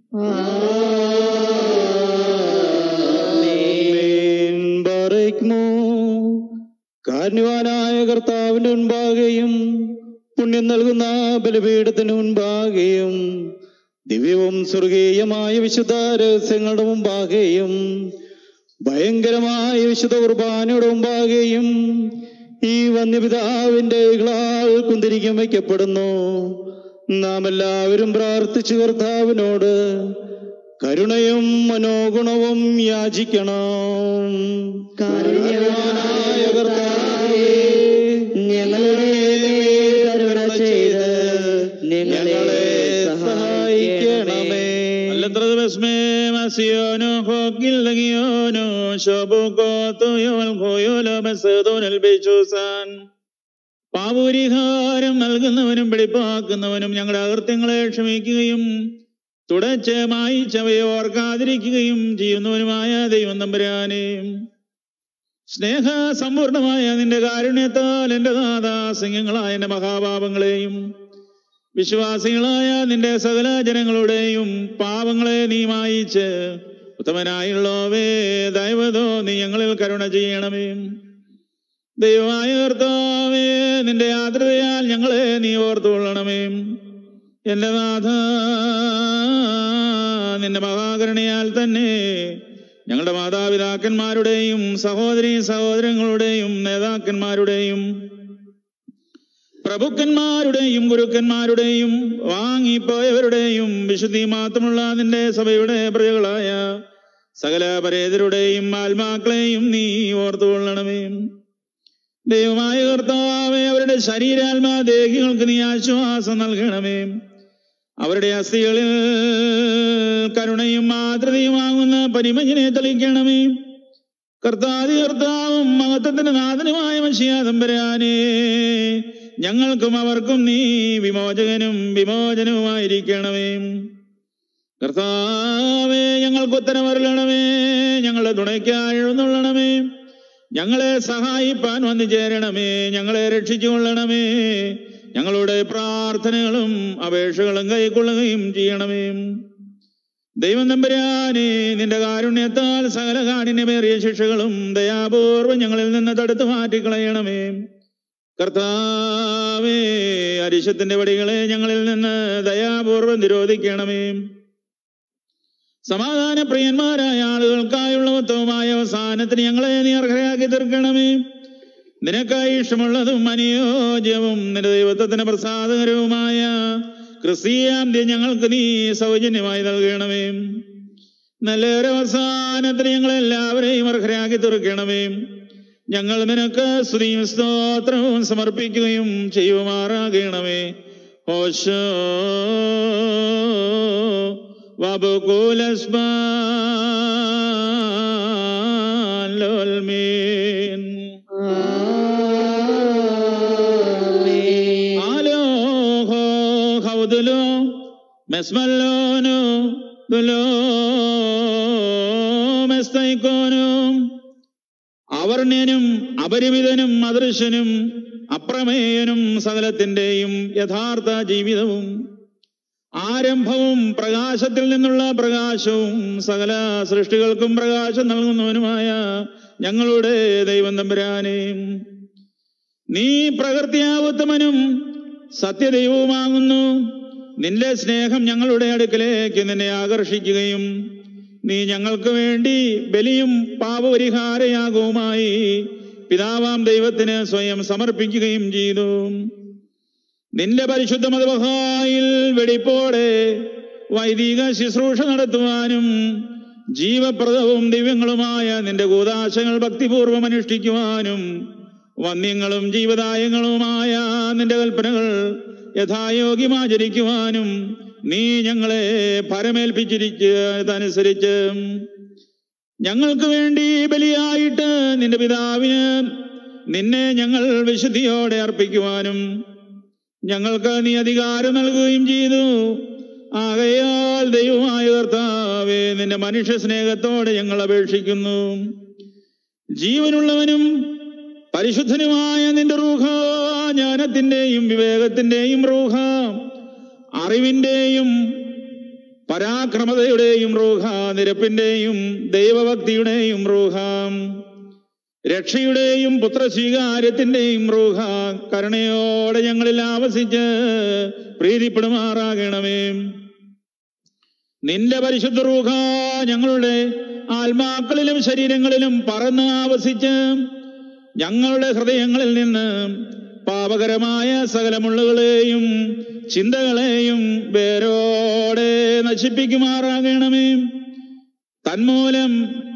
Speaker 3: ആമേൻ. ബാറയ്ക്കുമോ. കാരുണ്യവാനായ കർത്താവിന്റെ മുൻപാകെയും പുണ്യം നൽകുന്ന ബലിപീഠത്തിന് മുൻപാകെയും ദിവ്യവും സ്വർഗീയമായ വിശുദ്ധ രഹസ്യങ്ങളുടെ മുമ്പാകെയും ഭയങ്കരമായ വിശുദ്ധ കുർബാനയുടെ മുമ്പാകെയും ഈ വന്യപിതാവിന്റെ ഇകളാൽ കുന്തിരിക്കം വയ്ക്കപ്പെടുന്നു നാം എല്ലാവരും പ്രാർത്ഥിച്ചു കർത്താവിനോട് കരുണയും മനോഗുണവും യാചിക്കണം
Speaker 2: കാരുണ്യവാനായ കർത്താവേ, ഞങ്ങളുടെ മേൽ കരുണ ചെയ്ത് ഞങ്ങളെ സഹായിക്കണമേ
Speaker 4: Alentrado besme masiono hokil legiono shobuko tuyo el koyo lo mesedon el bechusan പാപപരിഹാരം നൽകുന്നവനും വെളിപ്പാക്കുന്നവനും ഞങ്ങളുടെ അകൃത്യങ്ങളെ ക്ഷമിക്കുകയും തുടച്ച് മായിച്ചവയെ ഓർക്കാതിരിക്കുകയും ചെയ്യുന്നവനുമായ ദൈവം തമ്പുരാനെ സ്നേഹ സമ്പൂർണമായ നിന്റെ കാരുണ്യത്താൽ എന്റെ നാദാസിംഗങ്ങളായ എന്റെ മഹാപാപങ്ങളെയും വിശ്വാസികളായ നിന്റെ സകല ജനങ്ങളുടെയും പാവങ്ങളെ നീ മായിച്ച് ഉത്തമനായുള്ളവേ ദൈവതോ നീ ഞങ്ങളിൽ കരുണ ചെയ്യണമേ ദൈവമായ കർത്താവേ നിന്റെ ആദ്രതയാൽ ഞങ്ങളെ നീ ഓർത്തുകൊള്ളണമേ എന്റെ നാഥ നിന്റെ മഹാകരുണയാൽ തന്നെ ഞങ്ങളുടെ മാതാപിതാക്കന്മാരുടെയും സഹോദരി സഹോദരങ്ങളുടെയും നേതാക്കന്മാരുടെയും പ്രഭുക്കന്മാരുടെയും ഗുരുക്കന്മാരുടെയും വാങ്ങിപ്പോയവരുടെയും വിശുദ്ധി മാത്രമുള്ള നിന്റെ സഭയുടെ പ്രജകളായ സകല പരേതരുടെയും ആത്മാക്കളെയും നീ ഓർത്തുകൊള്ളണമേ ദൈവമായ കർത്താവെ അവരുടെ ശരീരാത്മാ ദേഹികൾക്ക് നീ ആശ്വാസം നൽകണമേ അവരുടെ അസ്ഥികളിൽ കരുണയും മാതൃതയുമാകുന്ന പരിമഞ്ഞനെ തെളിക്കണമേ കർത്താതി കർത്താവും മഹത്വത്തിന്റെ നാഥനുമായ മഷിയാതമ്പരാനേ ഞങ്ങൾക്കും അവർക്കും നീ വിമോചകനും വിമോചനവുമായിരിക്കണമേ കർത്താവേ ഞങ്ങൾക്ക് ഉത്തരമറിയണമേ ഞങ്ങളുടെ തുണയ്ക്കായി എഴുന്നള്ളണമേ ഞങ്ങളെ സഹായിപ്പാൻ വന്നു ചേരണമേ ഞങ്ങളെ രക്ഷിച്ചുകൊള്ളണമേ ഞങ്ങളുടെ പ്രാർത്ഥനകളും അപേക്ഷകളും കൈക്കൊള്ളുകയും ചെയ്യണമേ ദൈവം നമ്പരാനെ നിന്റെ കാരുണ്യത്താൽ സകല കാഠിന്യമേറിയ ശിക്ഷകളും ദയാപൂർവം ഞങ്ങളിൽ നിന്ന് തടുത്തു മാറ്റിക്കളയണമേ കർത്താവേ അരിശത്തിന്റെ വടികളെ ഞങ്ങളിൽ നിന്ന് ദയാപൂർവം നിരോധിക്കണമേ സമാധാന പ്രിയന്മാരായ ആളുകൾക്കായുള്ള ഉത്തമമായ അവസാനത്തിന് ഞങ്ങളെ നീ അർഹരാക്കി തീർക്കണമേ നിനക്കായി ഇഷ്ടമുള്ളതും അനുയോജ്യവും നിന്റെ ദൈവത്വത്തിന് പ്രസാദകരവുമായ ക്രിസ്തീയാന്ത്യം ഞങ്ങൾക്ക് നീ സൗജന്യമായി നൽകണമേ നല്ലൊരവസാനത്തിന് ഞങ്ങളെല്ലാവരെയും അർഹരാക്കി തീർക്കണമേ ഞങ്ങൾ നിനക്ക് സ്തുതിയും സ്തോത്രവും സമർപ്പിക്കുകയും ചെയ്യുമാറാകണമേ ഓശോ വബുകൂലസ്മാൻ ആലോ ഹോ ഹൗദുലോ മെസ്മല്ലോനോ ദുലോ മെസ്തൈക്കോനോ അവർണ്യനും അപരിമിതനും അദൃശ്യനും അപ്രമേയനും സകലത്തിന്റെയും യഥാർത്ഥ ജീവിതവും ആരംഭവും പ്രകാശത്തിൽ നിന്നുള്ള പ്രകാശവും സകല സൃഷ്ടികൾക്കും പ്രകാശം നൽകുന്നവനുമായ ഞങ്ങളുടെ ദൈവം തമ്പുരാനെ നീ പ്രകൃതിയാവുത്തമനും സത്യദൈവവുമാകുന്നു നിന്റെ സ്നേഹം ഞങ്ങളുടെ അടുക്കലേക്ക് നിന്നെ ആകർഷിക്കുകയും നീ ഞങ്ങൾക്ക് വേണ്ടി ബലിയും പാപപരിഹാരയാഗവുമായി പിതാവാം ദൈവത്തിന് സ്വയം സമർപ്പിക്കുകയും ചെയ്തു നിന്റെ പരിശുദ്ധ മതബഹായിൽ വെടിപ്പോടെ വൈദിക ശുശ്രൂഷ നടത്തുവാനും ജീവപ്രദവും ദിവ്യങ്ങളുമായ നിന്റെ കൂതാശകൾ ഭക്തിപൂർവം അനുഷ്ഠിക്കുവാനും വന്യങ്ങളും ജീവദായങ്ങളുമായ നിന്റെ കൽപ്പനകൾ യഥായോഗ്യം ആചരിക്കുവാനും നീ ഞങ്ങളെ പരമേൽപ്പിച്ചിരിച്ചതനുസരിച്ച് ഞങ്ങൾക്ക് വേണ്ടി ബലിയായിട്ട് നിന്റെ പിതാവിന് നിന്നെ ഞങ്ങൾ വിശുദ്ധിയോടെ അർപ്പിക്കുവാനും ഞങ്ങൾക്ക് നീ അധികാരം നൽകുകയും ചെയ്തു ആകയാൽ ദൈവമായ കർത്താവേ നിന്റെ മനുഷ്യ സ്നേഹത്തോടെ ഞങ്ങൾ അപേക്ഷിക്കുന്നു ജീവനുള്ളവനും പരിശുദ്ധനുമായ നിന്റെ റൂഹ ജ്ഞാനത്തിന്റെയും വിവേകത്തിന്റെയും റൂഹ അറിവിന്റെയും പരാക്രമതയുടെയും റൂഹ നിരപ്പിന്റെയും ദൈവഭക്തിയുടെയും റൂഹ രക്ഷയുടെയും പുത്രസ്വീകാര്യത്തിന്റെയും റൂഹ കരുണയോടെ ഞങ്ങളിൽ ആവസിച്ച് പ്രീതിപ്പെടുമാറാകണമേ നിന്റെ പരിശുദ്ധ റൂഹ ഞങ്ങളുടെ ആത്മാക്കളിലും ശരീരങ്ങളിലും പറന്ന് ആവസിച്ച് ഞങ്ങളുടെ ഹൃദയങ്ങളിൽ നിന്ന് പാപകരമായ സകല മുള്ളുകളെയും ചിന്തകളെയും വേരോടെ നശിപ്പിക്കുമാറാകണമേ തന്മൂലം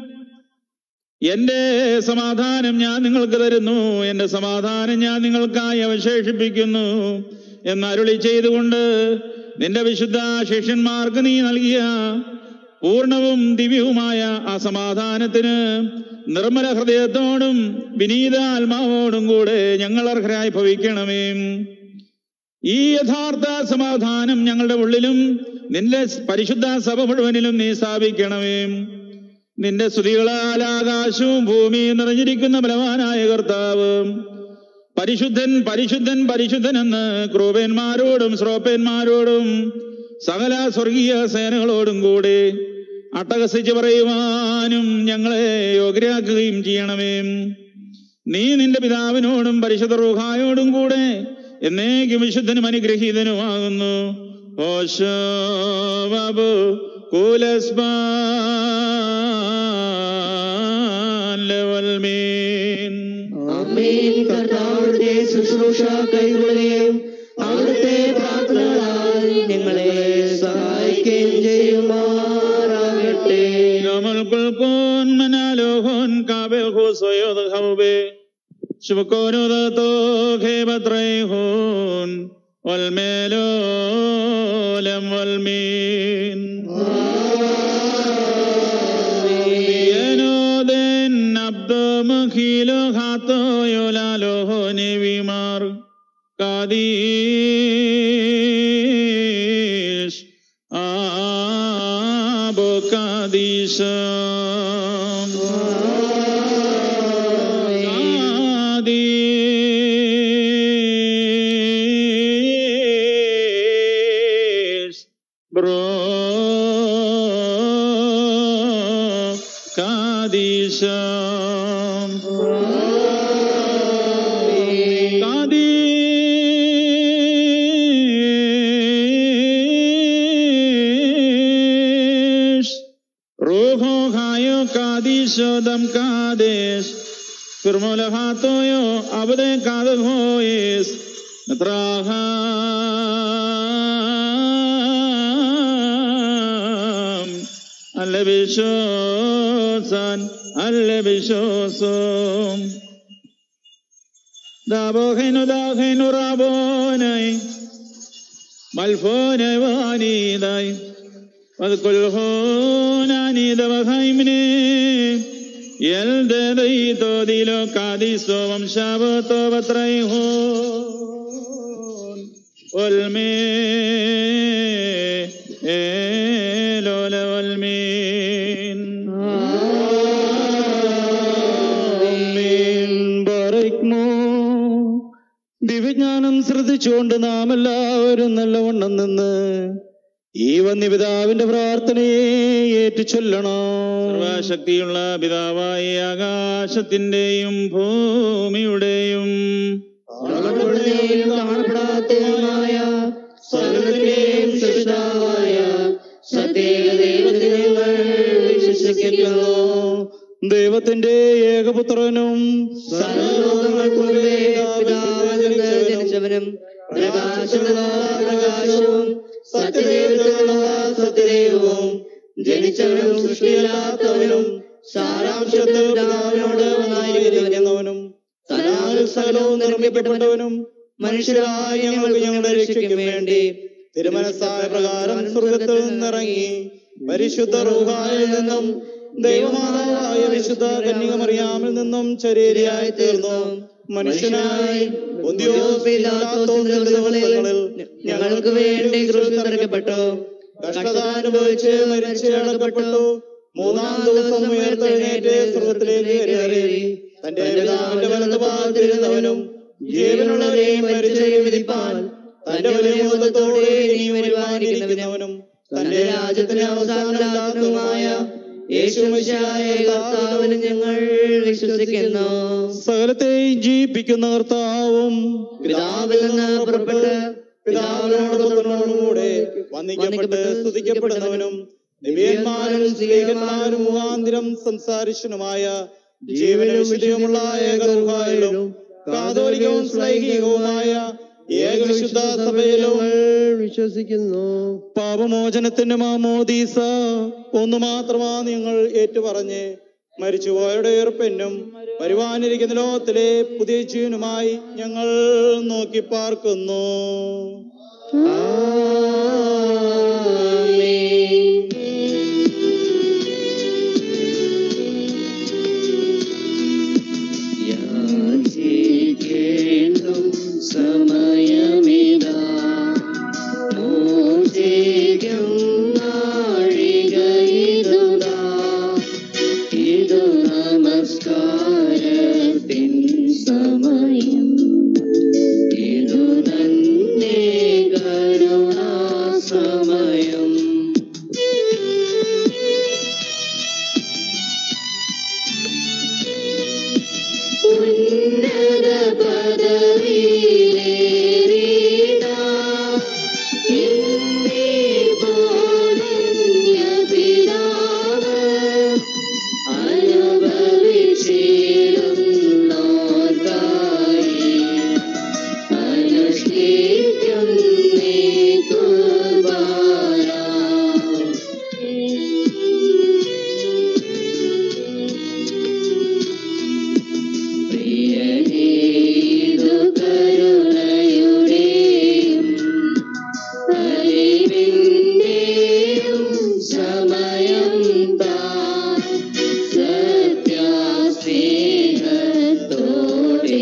Speaker 4: എന്റെ സമാധാനം ഞാൻ നിങ്ങൾക്ക് തരുന്നു എന്റെ സമാധാനം ഞാൻ നിങ്ങൾക്കായി അവശേഷിപ്പിക്കുന്നു എന്ന് അരുളി ചെയ്തുകൊണ്ട് നിന്റെ വിശുദ്ധ ശിഷ്യന്മാർക്ക് നീ നൽകിയ പൂർണവും ദിവ്യവുമായ ആ സമാധാനത്തിന് നിർമ്മല ഹൃദയത്തോടും വിനീത ആത്മാവോടും കൂടെ ഞങ്ങൾ അർഹരായി ഭവിക്കണമേ ഈ യഥാർത്ഥ സമാധാനം ഞങ്ങളുടെ ഉള്ളിലും നിന്റെ പരിശുദ്ധ സഭ മുഴുവനിലും നീ സ്ഥാപിക്കണമേ നിന്റെ സ്തുതികളാൽ ആകാശവും ഭൂമിയും നിറഞ്ഞിരിക്കുന്ന ബലവാനായ കർത്താവ് പരിശുദ്ധൻ പരിശുദ്ധൻ പരിശുദ്ധൻ എന്ന് ക്രൂപന്മാരോടും ശ്രോപ്പന്മാരോടും സകല സ്വർഗീയ സേനകളോടും കൂടി അട്ടഹസിച്ച് പറയുവാനും ഞങ്ങളെ യോഗ്യരാക്കുകയും ചെയ്യണമേ നീ നിന്റെ പിതാവിനോടും പരിശുദ്ധ റൂഹായോടും കൂടെ എന്നേക്കും വിശുദ്ധനും അനുഗ്രഹീതനുമാകുന്നു ഓശോ ബാബു കൂലസ്മാൻ ലെവൽ മീൻ
Speaker 2: ആമേൻ കർത്താവിന്റെ ശുശ്രൂഷ കൈകൊള്ളുകയും അവിടുത്തെ പ്രാർത്ഥനകളാൽ ഞങ്ങളെ സഹായിക്കുകയും ചെയ്യുമാറാകട്ടെ
Speaker 4: يوم الكون من الهون كابل خصيود خوبي شبكون ذاتو خيبت ريهون والميلولم والمين ينودن عبد مخيلو خاتو يولالو هوني بيمار قديش أبو قديش قديش برو قديش قديش روحو خايو قديش دم قديش فرمو لخاتويو عبد قادر هويس نتراهام اللي بشوسان اللي بشوسم دابوخينو داخينو رابوني ملفوني وانيداي واذكر هوناني دبخيمني يلددي توديلو قاديسو ومشابو توبتريهون والميلول والمين
Speaker 3: ആമേൻ. ബാറയ്ക്കുമോ. ദിവ്യജ്ഞാനം ശ്രദ്ധിച്ചുകൊണ്ട് നാം എല്ലാവരും നല്ലവണ്ണം നിന്ന് ഈ വന്യപിതാവിന്റെ പ്രാർത്ഥനയെ ഏറ്റുചൊല്ലണം
Speaker 4: സർവശക്തിയുള്ള പിതാവായ ആകാശത്തിന്റെയും ഭൂമിയുടെയും
Speaker 2: കാണപ്പെടുന്നതും കാണപ്പെടാത്തതുമായ സകലത്തിന്റെയും സൃഷ്ടാവായ സത്യേക ദൈവത്തെ ഞങ്ങൾ വിശ്വസിക്കുന്നു
Speaker 3: ദൈവത്തിന്റെ ഏകപുത്രനും
Speaker 2: സർവലോകങ്ങൾക്കു മുമ്പേ പിതാവിൽ നിന്ന് ജനിച്ചവനും പ്രകാശമുള്ള പ്രകാശവും സത്യദൈവത്തിലുള്ള സത്യദൈവവും ജനിച്ചവനും സൃഷ്ടിയില്ലാത്തവനും സാരാംശത്തിൽ പിതാവിനോട് ഒന്നായിരിക്കുന്നവനും തനാൽ സകലവും നിർമ്മിക്കപ്പെട്ടവനും മനുഷ്യരായ ഞങ്ങൾക്ക് ഞങ്ങളുടെ രക്ഷയ്ക്ക് വേണ്ടി
Speaker 3: തിരുമനസ്സായ പ്രകാരം സ്വർഗത്തിൽ നിന്നിറങ്ങി പരിശുദ്ധ റൂഹായിൽ നിന്നും ദൈവമാതാവായ വിശുദ്ധ കന്യകമറിയാമിൽ നിന്നും ശരീരയായി തീർന്നു മനുഷ്യനായി
Speaker 2: പൊന്തിയോസ് പീലാത്തോസിന്റെ ദിവസങ്ങളിൽ ഞങ്ങൾക്ക് വേണ്ടി ക്രൂശിൽ തറയ്ക്കപ്പെട്ടു
Speaker 3: കഷ്ടത അനുഭവിച്ച് മരിച്ച് അടക്കപ്പെട്ടു മൂന്നാം ദിവസം ഉയർത്തെഴുന്നേറ്റ് സ്വർഗത്തിലേക്ക് കയറി തന്റെ പിതാവിന്റെ വലത് ഭാഗത്തിരുന്നവനും ജീവനുള്ളവരെയും മരിച്ചവരെയും വിധിപ്പാൻ തന്റെ വലിയ മുഖത്തോടെ ഇനി വരുവാനിരിക്കുന്നവനും തന്റെ രാജ്യത്തിന് അവസാനമില്ലാത്തതുമായ
Speaker 2: യേശുമിശിഹായ കർത്താവിന് ഞങ്ങൾ വിശ്വസിക്കുന്നു
Speaker 3: സകലത്തെയും ജീവിപ്പിക്കുന്ന കർത്താവും
Speaker 2: പിതാവിൽ നിന്ന് പുറപ്പെട്ട്
Speaker 3: പിതാവിനോടൊപ്പം വന്ദിക്കപ്പെട്ട് സ്തുതിക്കപ്പെടുന്നവനും ദിവ്യന്മാരും സ്ത്രീകന്മാരും മുഖാന്തിരം സംസാരിച്ചനുമായ ജീവനും വിജയമുള്ള ഏകറുഹായിലും കാതോലികവും ശ്ലൈഹികവുമായ ഏകവിശുദ്ധ സഭയിലും
Speaker 1: വിശ്വസിക്കുന്നു
Speaker 3: പാപമോചനത്തിന്റെ മാമോദീസ ഒന്നു മാത്രമാ നിങ്ങൾ ഏറ്റുപറഞ്ഞ് മരിച്ചുപോയയുടെ ഉയർപ്പെന്നും വരുവാനിരിക്കുന്ന ലോകത്തിലെ പുതിയ ജീവനുമായി ഞങ്ങൾ നോക്കി പാർക്കുന്നു
Speaker 2: യാചിക്കേണ്ടും സമയമിതാ മോചിക്കും നാഴിക ഇതുതാ ഇതു നമസ്കാരത്തിൻ സമയം ഇതു തന്നെ കരുണാ സമയം ഉന്നത പദവിയിലേറിടാ ഇന്നീ ബോധന്യ പിതാവ് അനുഭവിച്ചിരുന്നോർക്കായി അനുഷ്ഠിക്കും നീ പ്രിയനേതു കരുണയുടെയും അറിവിന്റെയും സമയം താൻ സത്യാസ്നേഹത്തോടെ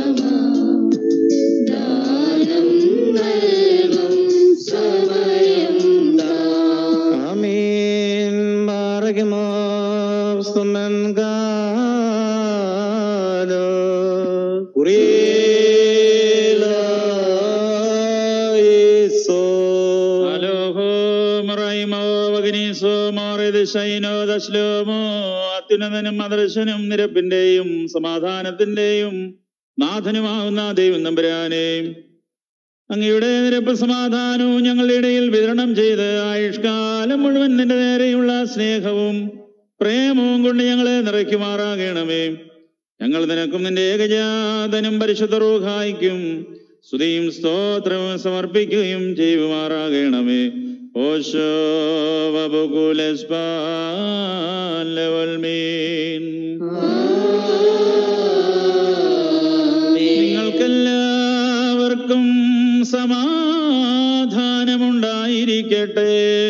Speaker 2: സമാധാനം നൽകും സമയം താൻ
Speaker 3: ആമീൻ ബാറകമോ സുമൻ ഗാലോ കുറിയേലായേസോ
Speaker 4: അലോഹോ മറൈമോ വഗ്നീസോ മോറിത് ശൈനോ ദശ്ലോമോ അത്യുന്നതനും അദർശനും നിരപ്പിന്റെയും സമാധാനത്തിന്റെയും നാഥനുമാവുന്ന ദൈവം നമ്പുരാനെ അങ്ങയുടെ നിരപ്പ് സമാധാനവും ഞങ്ങളുടെ ഇടയിൽ വിതരണം ചെയ്ത് ആയുഷ്കാലം മുഴുവൻ നിന്റെ നേരെയുള്ള സ്നേഹവും പ്രേമവും കൊണ്ട് ഞങ്ങളെ നിറയ്ക്കുമാറാകണമേ ഞങ്ങൾ നിനക്കും നിന്റെ ഏകജാതനും പരിശുദ്ധ റൂഹായിക്കും സ്തുതിയും സ്തോത്രവും സമർപ്പിക്കുകയും ചെയ്യുമാറാകണമേ ഓശോ വബുകുലസ്പാലവൽമീൻ നിങ്ങൾക്കെല്ലാവർക്കും സമാധാനമുണ്ടായിരിക്കട്ടെ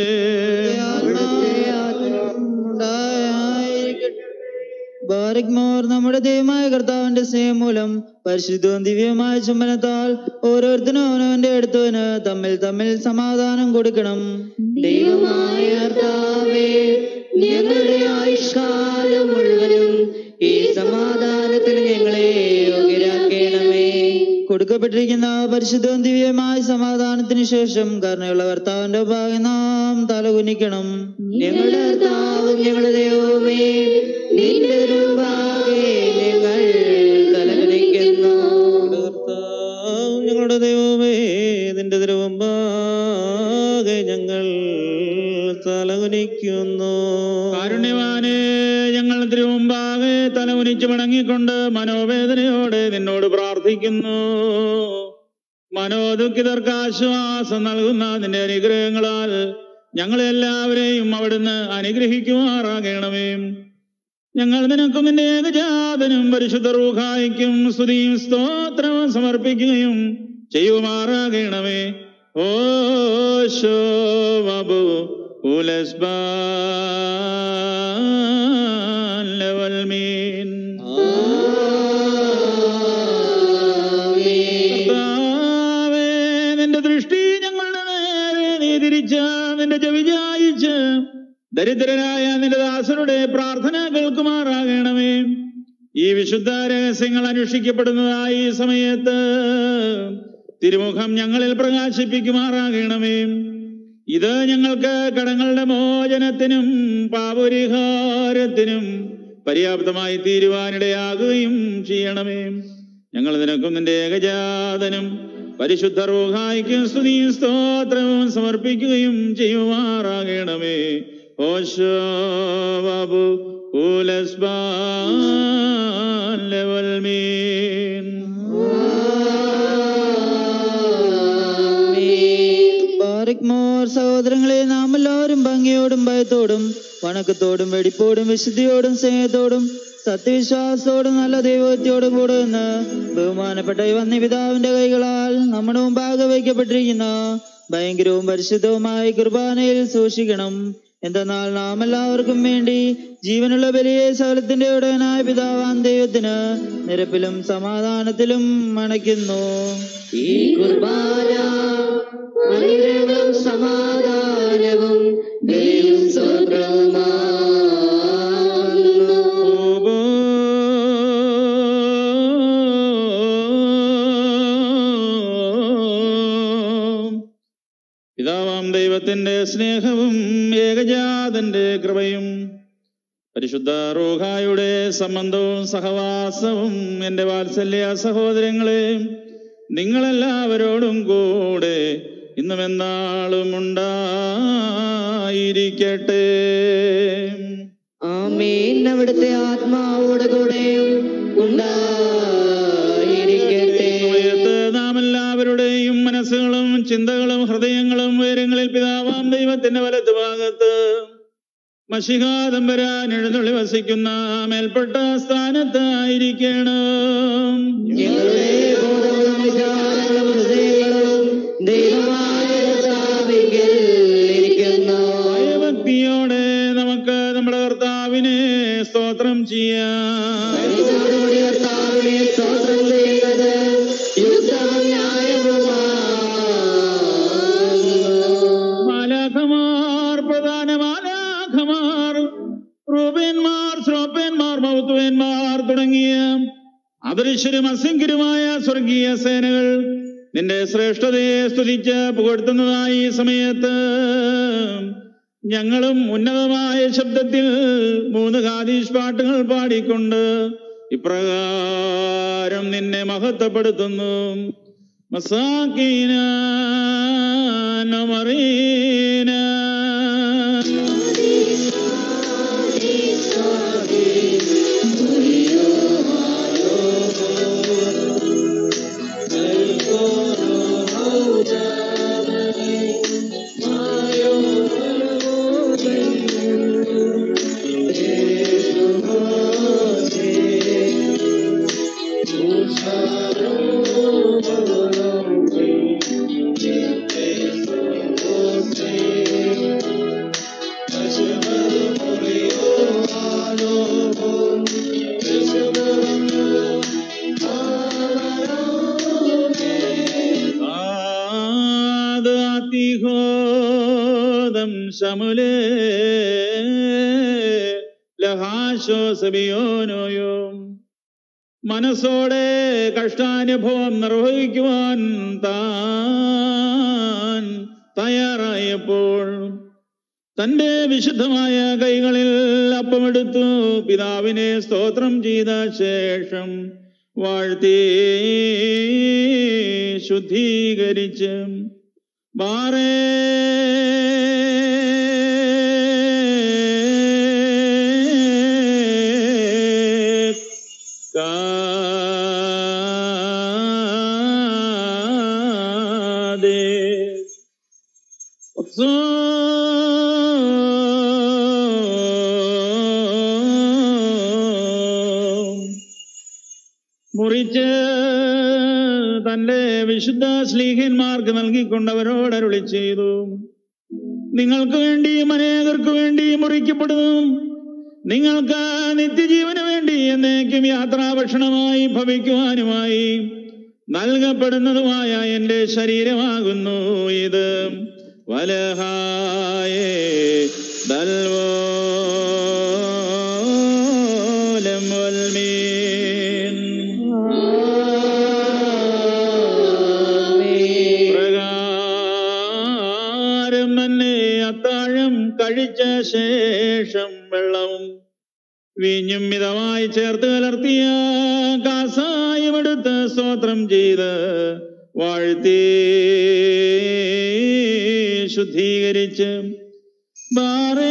Speaker 5: ബാരിക്മോർ നമ്മുടെ ദൈവമായ കർത്താവിന്റെ സ്നേഹം മൂലം പരിശുദ്ധവും ദിവ്യവുമായ ചുംബനത്താൽ ഓരോരുത്തരും അവനവന്റെ അടുത്തവന് തമ്മിൽ തമ്മിൽ സമാധാനം കൊടുക്കണം
Speaker 2: ദൈവമായ കർത്താവേ ഞങ്ങളുടെ ആയുഷ്കാലം മുഴുവനും ഈ സമാധാനത്തിന് ഞങ്ങളെ യോഗ്യരാക്കണമേ
Speaker 5: കൊടുക്കപ്പെട്ടിരിക്കുന്ന പരിശുദ്ധവും ദിവ്യമായ സമാധാനത്തിന് ശേഷം കരുണയുള്ള കർത്താവിന്റെ ഭാഗം നാം നാം തലകുനിക്കണം
Speaker 2: ഞങ്ങളുടെ കർത്താവും ഞങ്ങളുടെ ദൈവമേ നിന്റെ രൂപാകെ ഞങ്ങൾ തലകുനിക്കുന്നു
Speaker 3: കർത്താവ് ഞങ്ങളുടെ ദൈവമേ നിന്റെ തിരുവമ്പാകെ ഞങ്ങൾ തലകുനിക്കുന്നു
Speaker 4: കാരുണ്യവാനെ ഞങ്ങൾ തിരുമുമ്പാകെ തലമുനിച്ച് മടങ്ങിക്കൊണ്ട് മനോവേദനയോടെ നിന്നോട് പ്രാർത്ഥിക്കുന്നു മനോദുഃഖിതർക്ക് ആശ്വാസം നൽകുന്ന നിന്റെ അനുഗ്രഹങ്ങളാൽ ഞങ്ങളെല്ലാവരെയും അവിടുന്ന് അനുഗ്രഹിക്കുമാറാകണമേ ഞങ്ങൾ നിനക്കും നിന്റെ ഏകജാതനും പരിശുദ്ധ റൂഹായിക്കും സ്തുതിയും സ്തോത്രവും സമർപ്പിക്കുകയും ചെയ്യുമാറാകണമേ ഓ ശോഭു ഉലസ്ബാൻ കർത്താവേ, നിന്റെ ദൃഷ്ടി ഞങ്ങളുടെ നേരെ നീ തിരിച്ച നിന്റെ ചെവി ചായിച്ച് ദരിദ്രരായ നിന്റെ ദാസരുടെ പ്രാർത്ഥന കേൾക്കുമാറാകണമേ ഈ വിശുദ്ധ രഹസ്യങ്ങൾ അനുഷ്ഠിക്കപ്പെടുന്നതായി ഈ സമയത്ത് തിരുമുഖം ഞങ്ങളിൽ പ്രകാശിപ്പിക്കുമാറാകണമേ ഇത് ഞങ്ങൾക്ക് കടങ്ങളുടെ മോചനത്തിനും പാപപരിഹാരത്തിനും പര്യാപ്തമായി തീരുവാനിടയാകുകയും ചെയ്യണമേ ഞങ്ങൾ നിനക്കും നിന്റെ ഏകജാതനും പരിശുദ്ധ റൂഹായിക്കും സ്തുതിയും സ്തോത്രവും സമർപ്പിക്കുകയും ചെയ്യുമാറാകണമേ ഓശോ ബാബു ലെവൽമീൻ
Speaker 5: ബാറിക് മോർ സഹോദരങ്ങളെ നാം എല്ലാവരും ഭംഗിയോടും ഭയത്തോടും വണക്കത്തോടും വെടിപ്പോടും വിശുദ്ധിയോടും സ്നേഹത്തോടും സത്യവിശ്വാസത്തോടും നല്ല ദൈവത്യോടും കൂടെ നിന്ന് ബഹുമാനപ്പെട്ട ഈ വന്യപിതാവിന്റെ കൈകളാൽ നമ്മുടെ മുമ്പാകെ വയ്ക്കപ്പെട്ടിരിക്കുന്ന ഭയങ്കരവും പരിശുദ്ധവുമായ കുർബാനയിൽ സൂക്ഷിക്കണം എന്തെന്നാൽ നാം എല്ലാവർക്കും വേണ്ടി ജീവനുള്ള ബലിയെ സകലത്തിന്റെ ഉടനായ പിതാവാൻ ദൈവത്തിന് നിരപ്പിലും സമാധാനത്തിലും മണയ്ക്കുന്നു
Speaker 2: ഈ കുർബാന അനുഗ്രഹവും സമാധാനവും ദൈവം സ്വപ്രവുമാകുന്നു
Speaker 4: പിതാവാം ദൈവത്തിന്റെ സ്നേഹവും ഏകജാതന്റെ കൃപയും പരിശുദ്ധ റൂഹായുടെ സംബന്ധവും സഹവാസവും എന്റെ വാത്സല്യ സഹോദരങ്ങളെ നിങ്ങളെല്ലാവരോടും കൂടെ ഇന്നും എന്നാളും ഉണ്ടായിരിക്കട്ടെ
Speaker 2: ആമേൻ അവിടുത്തെ ആത്മാവോടെ കൂടെയും ഉണ്ടായിരിക്കട്ടെ
Speaker 4: സമയത്ത് നാം എല്ലാവരുടെയും മനസ്സുകളും ചിന്തകളും ഹൃദയങ്ങളും ഉയരങ്ങളിൽ പിതാവാം ദൈവത്തിന്റെ വലത്ത് ഭാഗത്ത് മഷികാദംബരാൻ എഴുന്നള്ളി വസിക്കുന്ന മേൽപ്പെട്ട സ്ഥാനത്തായിരിക്കണം
Speaker 2: ഞങ്ങളുടെ ബോധങ്ങളും വിചാരങ്ങളും ഹൃദയങ്ങളും ദൈവമായ കർത്താവിങ്കൽ ഇരിക്കുന്നു
Speaker 4: ഭയഭക്തിയോടെ നമുക്ക് നമ്മുടെ കർത്താവിനെ സ്തോത്രം ചെയ്യാം
Speaker 2: പരിശോധനയുടെ കർത്താവിനെ സ്തോത്രം ചെയ്യുന്നത് യുദ്ധവും ന്യായവുമാകുന്നു
Speaker 4: മാലാഖമാർ പ്രധാന മാലാഖമാർ റൂപേന്മാർ ശ്രോപ്പേന്മാർ മൗത്തുവേന്മാർ തുടങ്ങിയ അദൃശ്യരും അസംഖ്യരുമായ സ്വർഗീയ സേനകൾ നിന്റെ ശ്രേഷ്ഠതയെ സ്തുതിച്ച് പുകഴ്ത്തുന്നതായി ഈ സമയത്ത് ഞങ്ങളും ഉന്നതമായ ശബ്ദത്തിൽ മൂന്ന് ഖാദീഷ് പാട്ടുകൾ പാടിക്കൊണ്ട് ഇപ്രകാരം നിന്നെ മഹത്വപ്പെടുത്തുന്നു മസാക്കീന നമറീന ആദാതിഹോദം ശമുലേ ലഹാശോസബിയോനോയും മനസ്സോടെ കഷ്ടാനുഭവം നിർവഹിക്കുവാൻ താൻ തയ്യാറായപ്പോൾ തന്റെ വിശുദ്ധമായ കൈകളിൽ അപ്പമെടുത്തു പിതാവിനെ സ്തോത്രം ചെയ്ത ശേഷം വാഴ്ത്തി ശുദ്ധീകരിച്ച് ബാറേ മുറിച്ച് തന്റെ വിശുദ്ധ സ്ലീഹന്മാർക്ക് നൽകിക്കൊണ്ടവരോട് അരുളി ചെയ്തു നിങ്ങൾക്ക് വേണ്ടിയും അനേകർക്ക് വേണ്ടിയും മുറിക്കപ്പെടുന്നു നിങ്ങൾക്ക് നിത്യജീവന് വേണ്ടി എന്നേക്കും യാത്രാഭക്ഷണമായി ഭവിക്കുവാനുമായി നൽകപ്പെടുന്നതുമായ എന്റെ ശരീരമാകുന്നു ഇത് വലഹായേ ദൽവോലം വൽമീൻ പ്രകാരം തന്നെ അത്താഴം കഴിച്ച ശേഷം വെള്ളവും വീഞ്ഞും മിതമായി ചേർത്ത് കലർത്തിയ കാസായം എടുത്ത് സ്തോത്രം ചെയ്ത് വാഴ്ത്തി ശുദ്ധീകരിച്ച് ബാറേ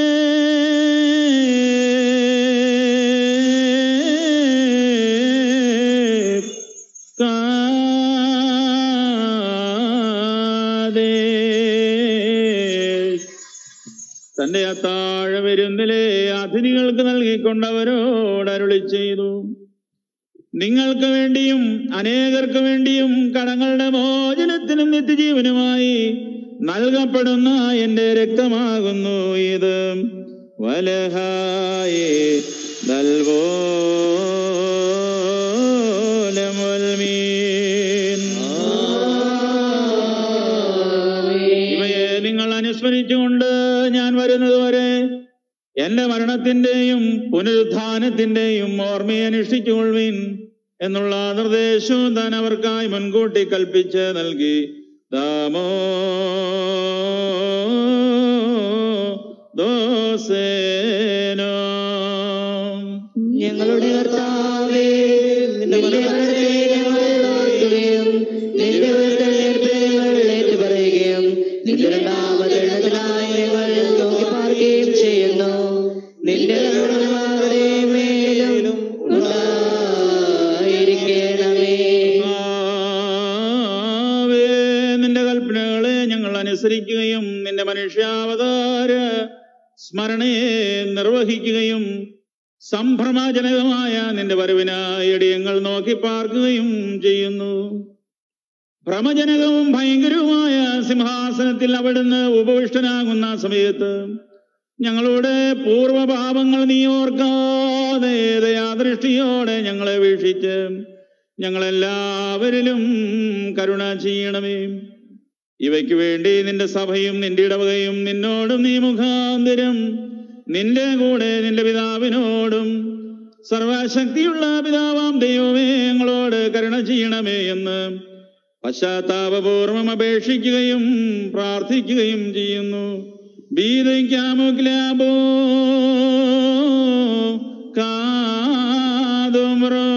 Speaker 4: തന്റെ അത്താഴ വിരുന്നിലെ അതിഥികൾക്ക് നൽകിക്കൊണ്ടവരോട് അരുളി ചെയ്തു നിങ്ങൾക്ക് വേണ്ടിയും അനേകർക്ക് വേണ്ടിയും കടങ്ങളുടെ മോചനത്തിനും നിത്യജീവനുമായി നൽകപ്പെടുന്ന എന്റെ രക്തമാകുന്നു ഇത് വലഹായേ ദൽവോലമുൽമീൻ ഇവയെ നിങ്ങൾ അനുസ്മരിച്ചുകൊണ്ട് ഞാൻ വരുന്നത് വരെ എന്റെ മരണത്തിന്റെയും പുനരുത്ഥാനത്തിന്റെയും ഓർമ്മയെ അനുഷ്ഠിച്ചുകൊള്ളുവിൻ എന്നുള്ള നിർദ്ദേശവും താൻ അവർക്കായി മുൻകൂട്ടി കൽപ്പിച്ച് നൽകി ദാമോ ദോസേനോ
Speaker 2: ഞങ്ങളുടെ കർത്താവേ നിന്റെ മരണത്തെ ഞങ്ങൾ ഓർക്കുകയും നിന്റെ ഉയർത്തെഴുന്നേൽപ്പിനെ ഞങ്ങൾ ഏറ്റുപറയുകയും നിന്റെ രണ്ടാമത് എഴുന്നതിനായി ഞങ്ങൾ നോക്കി പാർക്കുകയും ചെയ്യുന്നു നിന്റെ കരുണമാരുടെ മേലും ഉണ്ടായിരിക്കണമേ
Speaker 4: കർത്താവേ, നിന്റെ കൽപ്പനകളെ ഞങ്ങൾ അനുസരിക്കുകയും നിന്റെ മനുഷ്യാവതാര സ്മരണയെ നിർവഹിക്കുകയും സംഭ്രമജനകമായ നിന്റെ വരവിനായി ഇടിയങ്ങൾ നോക്കി പാർക്കുകയും ചെയ്യുന്നു ഭ്രമജനകവും ഭയങ്കരവുമായ സിംഹാസനത്തിൽ അവിടുന്ന് ഉപവിഷ്ടനാകുന്ന സമയത്ത് ഞങ്ങളുടെ പൂർവപാപങ്ങൾ നീ ഓർക്കാതെ ദയാദൃഷ്ടിയോടെ ഞങ്ങളെ വീക്ഷിച്ച് ഞങ്ങളെല്ലാവരിലും കരുണ ചെയ്യണമേ ഇവയ്ക്ക് വേണ്ടി നിന്റെ സഭയും നിന്റെ ഇടവകയും നിന്നോടും നീ മുഖാന്തരം നിന്റെ കൂടെ നിന്റെ പിതാവിനോടും സർവശക്തിയുള്ള പിതാവാം ദൈവമേ ഞങ്ങളോട് കരുണ ചെയ്യണമേ എന്ന് പശ്ചാത്താപപൂർവം അപേക്ഷിക്കുകയും പ്രാർത്ഥിക്കുകയും ചെയ്യുന്നു ബീതയ്ക്കാമോ ക്ലാബോ കാതുമ്രോ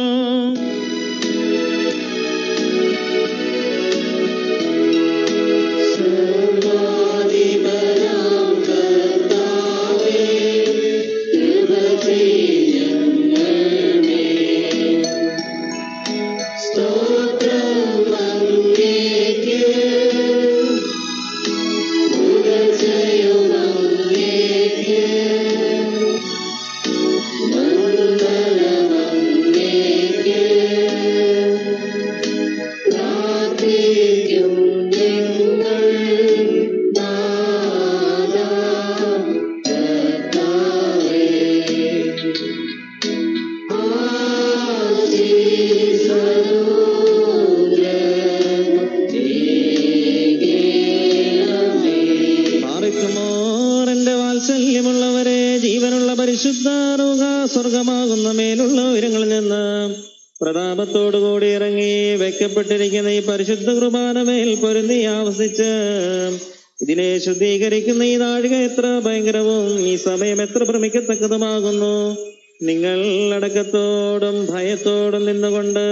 Speaker 3: പാറിക്കുമോർ എന്റെ വാത്സല്യമുള്ളവരെ ജീവനുള്ള പരിശുദ്ധ റൂഹ സ്വർഗമാകുന്ന മേലുള്ള ഉയരങ്ങളിൽ നിന്ന് പ്രതാപത്തോടുകൂടി ഇറങ്ങി വെക്കപ്പെട്ടിരിക്കുന്ന ഈ പരിശുദ്ധ കുർബാന മേൽ പൊരുന്നി ആവസിച്ച് ഇതിനെ ശുദ്ധീകരിക്കുന്ന ഈ നാഴിക എത്ര ഭയങ്കരവും ഈ സമയം എത്ര ഭ്രമിക്കത്തക്കതുമാകുന്നു നിങ്ങൾ അടക്കത്തോടും ഭയത്തോടും നിന്നുകൊണ്ട്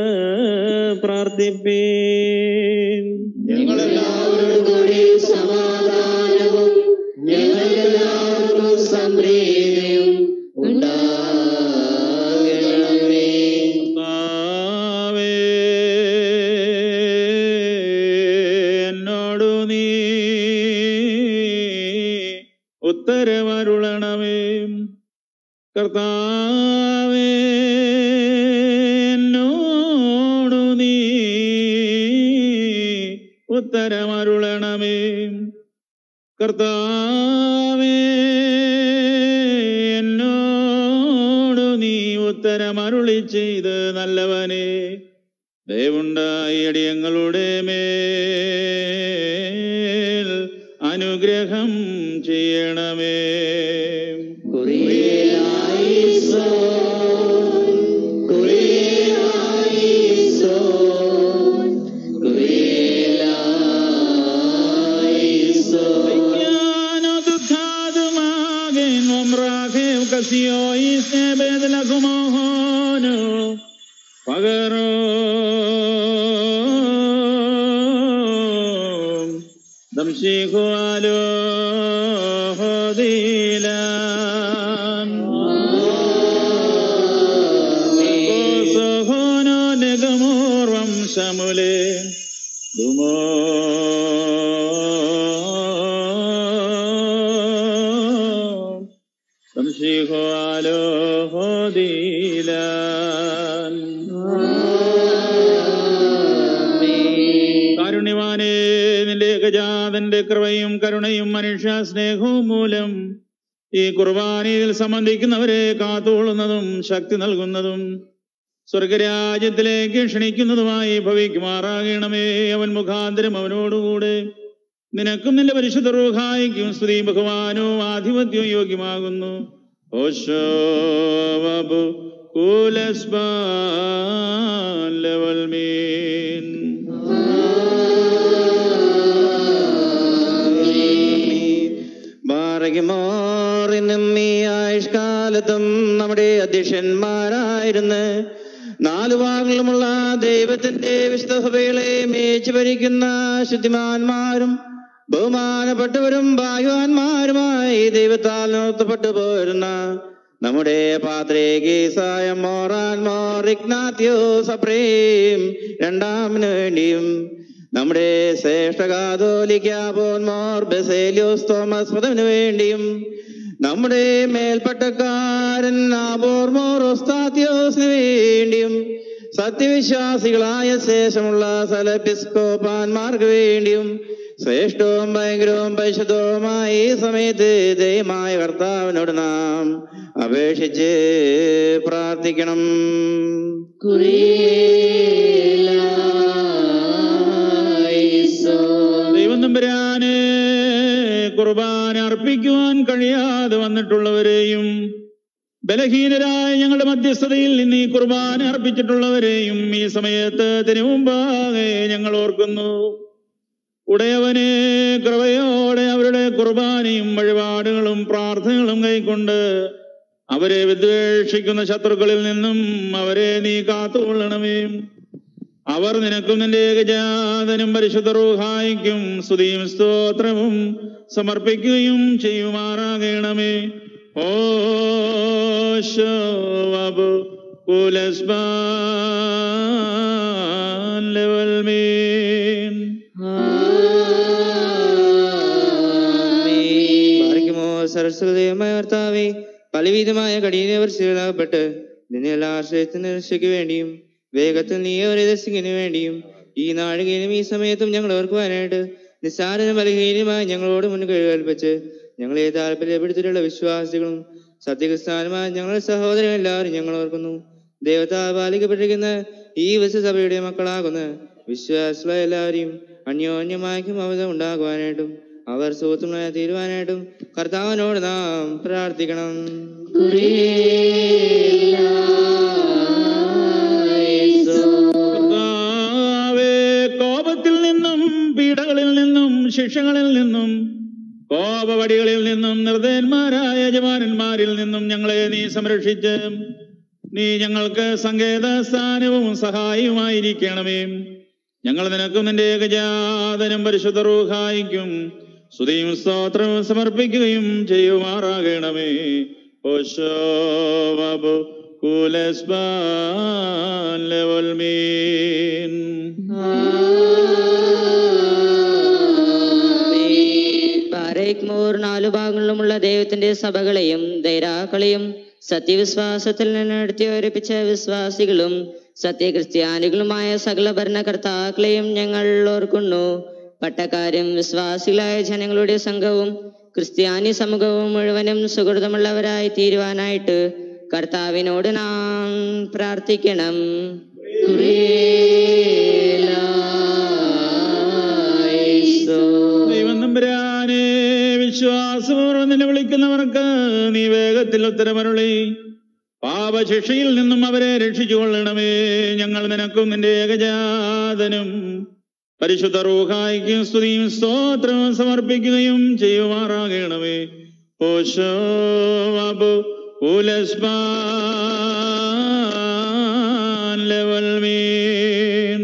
Speaker 3: പ്രാർത്ഥിപ്പീൻ
Speaker 2: ഞങ്ങളെല്ലാവരോടും കൂടി സമാധാനവും ഞങ്ങൾക്കെല്ലാവർക്കും സംപ്രീതിയും ഉണ്ടാകണമേ
Speaker 4: കർത്താവേ, എന്നോടു നീ ഉത്തരമരുളണമേ കർത്താവേ എന്നോടു നീ ഉത്തരമരുളണമേ കർത്താവേ എന്നോടു നീ ഉത്തരമരുളി ചെയ്ത് നല്ലവനെ ദയവുണ്ടായി അടിയങ്ങളുടെ മേൽ അനുഗ്രഹം ചെയ്യണമേ
Speaker 2: കുറിയേലായിസോ കുറിയേലായിസോ കുറിയേലായിസോ
Speaker 4: ജ്ഞാനദുഃഖാതുമാകൻ വമ്രാഖേം കസിയോയി സ്നേബേദലകുമോഹോനു പകരോ ദംശിഖുവാലോ ഹോദീലാൻ സഹോനോ നിഗമോർവം ശമുലേ ദുമോ സംശിഹോ ആലോ ഹോദീലാൻ കാരുണ്യവാനേ നിന്റെ ഏകജാതന്റെ കൃപയും കരുണയും മനുഷ്യ സ്നേഹവും മൂലം ഈ കുർബാനയിൽ സംബന്ധിക്കുന്നവരെ കാത്തുകൊള്ളുന്നതും ശക്തി നൽകുന്നതും സ്വർഗരാജ്യത്തിലേക്ക് ക്ഷണിക്കുന്നതുമായി ഭവിക്കുമാറാകണമേ അവൻ മുഖാന്തരം അവനോടുകൂടെ നിനക്കും നിന്റെ പരിശുദ്ധ റൂഹായിക്കും സ്തുതി ബഹുമാനവും ആധിപത്യവും യോഗ്യമാകുന്നു ഓശോ വബു കൂലസ്ബാൻ ലെവൽ മീൻ
Speaker 5: മാറിനും ഈ ആയുഷ്കാലത്തും നമ്മുടെ അധ്യക്ഷന്മാരായിരുന്ന് നാലു ഭാഗങ്ങളുമുള്ള ദൈവത്തിന്റെ വിശുദ്ധ സഭകളെ മേച്ചു ഭരിക്കുന്ന ശുദ്ധിമാന്മാരും ബഹുമാനപ്പെട്ടവരും ഭാഗ്യവാന്മാരുമായി ദൈവത്താൽ നിർത്തപ്പെട്ടു പോരുന്ന നമ്മുടെ പാത്രേകീസായ മോറാൻ മോർ ഇഗ്നാത്യോ സപ്രേം രണ്ടാമിന് വേണ്ടിയും നമ്മുടെ ശ്രേഷ്ഠ കാതോലിക്കാപോൻ മോർ ബസേലിയോസ് തോമസ് പദവിന് വേണ്ടിയും നമ്മുടെ മേൽപ്പട്ടക്കാരൻ ആബോർ മോർ ഒസ്താത്യോസിന് വേണ്ടിയും സത്യവിശ്വാസികളായ ശേഷമുള്ള സലപിസ്കോപ്പാന്മാർക്ക് വേണ്ടിയും ശ്രേഷ്ഠവും ഭയങ്കരവും പരിശുദ്ധവുമായ ഈ സമയത്ത് ദയമായ കർത്താവിനോട് നാം അപേക്ഷിച്ച് പ്രാർത്ഥിക്കണം
Speaker 2: കുറിയേലായിസോ
Speaker 4: ദൈവം തമ്പുരാന് കുർബാന അർപ്പിക്കുവാൻ കഴിയാതെ വന്നിട്ടുള്ളവരെയും ബലഹീനരായ ഞങ്ങളുടെ മധ്യസ്ഥതയിൽ നിന്ന് ഈ കുർബാന അർപ്പിച്ചിട്ടുള്ളവരെയും ഈ സമയത്ത് ഇതിനു മുമ്പാകെ ഞങ്ങൾ ഓർക്കുന്നു ഉടയവനെ കൃപയോടെ അവരുടെ കുർബാനയും വഴിപാടുകളും പ്രാർത്ഥനകളും കൈക്കൊണ്ട് അവരെ വിദ്വേഷിക്കുന്ന ശത്രുക്കളിൽ നിന്നും അവരെ നീ കാത്തുകൊള്ളണമേ അവർ നിനക്കും നിന്റെ ഏകജാതനും പരിശുദ്ധ റൂഹായിക്കും സ്തുതിയും സ്തോത്രവും സമർപ്പിക്കുകയും ചെയ്യുമാറാകണമേ ഓ ശോവബു കുലസ്ബാൻ ലെവൽ മീൻ
Speaker 5: പാലിക്കുമോ സരസ്വതമായ കർത്താവേ പലവിധമായ കഠിനവർ ശീലാകപ്പെട്ട് നിന്നെ എല്ലാ ആശ്രയത്തിന് രക്ഷയ്ക്ക് വേണ്ടിയും വേഗത്തിൽ നീ അവരെ ദർശിക്കുന്നതിന് വേണ്ടിയും ഈ നാഴികയിലും ഈ സമയത്തും ഞങ്ങൾ ഓർക്കുവാനായിട്ട് നിസ്സാരനും ബലഹീനമായി ഞങ്ങളോട് മുൻ കൽപ്പിച്ച് ഞങ്ങളെ താല്പര്യപ്പെടുത്തിയിട്ടുള്ള വിശ്വാസികളും സത്യക്രിസ്താനുമായ ഞങ്ങളുടെ സഹോദരൻ എല്ലാവരും ഞങ്ങൾ ഓർക്കുന്നു ദൈവത്താൽ പാലിക്കപ്പെട്ടിരിക്കുന്ന ഈ വിശ്വസഭയുടെ മക്കളാകുന്ന വിശ്വാസികളെ എല്ലാവരെയും അന്യോന്യമായും അവധം ഉണ്ടാകുവാനായിട്ടും അവർ സുഹൃത്തുക്കളായി തീരുവാനായിട്ടും കർത്താവിനോട് നാം പ്രാർത്ഥിക്കണം
Speaker 4: കർത്താവേ, കോപത്തിൽ നിന്നും പീഡകളിൽ നിന്നും ശിക്ഷകളിൽ നിന്നും വടികളിൽ നിന്നും നിർദ്ദയന്മാരായ യജമാനന്മാരിൽ നിന്നും ഞങ്ങളെ നീ സംരക്ഷിച്ച് നീ ഞങ്ങൾക്ക് സങ്കേത സ്ഥാനവും സഹായവുമായിരിക്കണമേ ഞങ്ങൾ നിനക്കും നിന്റെ ഏകജാതനും പരിശുദ്ധ റൂഹായിക്കും സ്തുതിയും സ്തോത്രവും സമർപ്പിക്കുകയും ചെയ്യുമാറാകണമേ ഓശോബു കുലസ്ബാൻ ലെവൽ മീൻ
Speaker 2: പാരയ്ക്മൂർ നാലു ഭാഗങ്ങളിലുമുള്ള ദൈവത്തിന്റെ സഭകളെയും ധൈരാക്കളെയും സത്യവിശ്വാസത്തിൽ നിന്ന് നടത്തിയോരപ്പിച്ച വിശ്വാസികളും സത്യക്രിസ്ത്യാനികളുമായ സകല ഭരണകർത്താക്കളെയും ഞങ്ങൾ ഓർക്കുന്നു പട്ടക്കാരും വിശ്വാസികളായ ജനങ്ങളുടെ സംഘവും ക്രിസ്ത്യാനി സമൂഹവും മുഴുവനും സുഹൃതമുള്ളവരായി തീരുവാനായിട്ട് കർത്താവിനോട് നാം പ്രാർത്ഥിക്കണം
Speaker 4: ദൈവം നമ്പുരാനെ വിശ്വാസപൂർവ്വം നിന്നെ വിളിക്കുന്നവർക്ക് നീ വേഗത്തിൽ ഉത്തരമരുളി പാപശിക്ഷയിൽ നിന്നും അവരെ രക്ഷിച്ചുകൊള്ളണമേ ഞങ്ങൾ നിനക്കും നിന്റെ ഏകജാതനും പരിശുദ്ധ റൂഹായിക്കും സ്തുതിയും സ്തോത്രവും സമർപ്പിക്കുകയും ചെയ്യുമാറാകണമേ ഓശോ അബു ഉലസ്മാൻ ലെവൽ മീൻ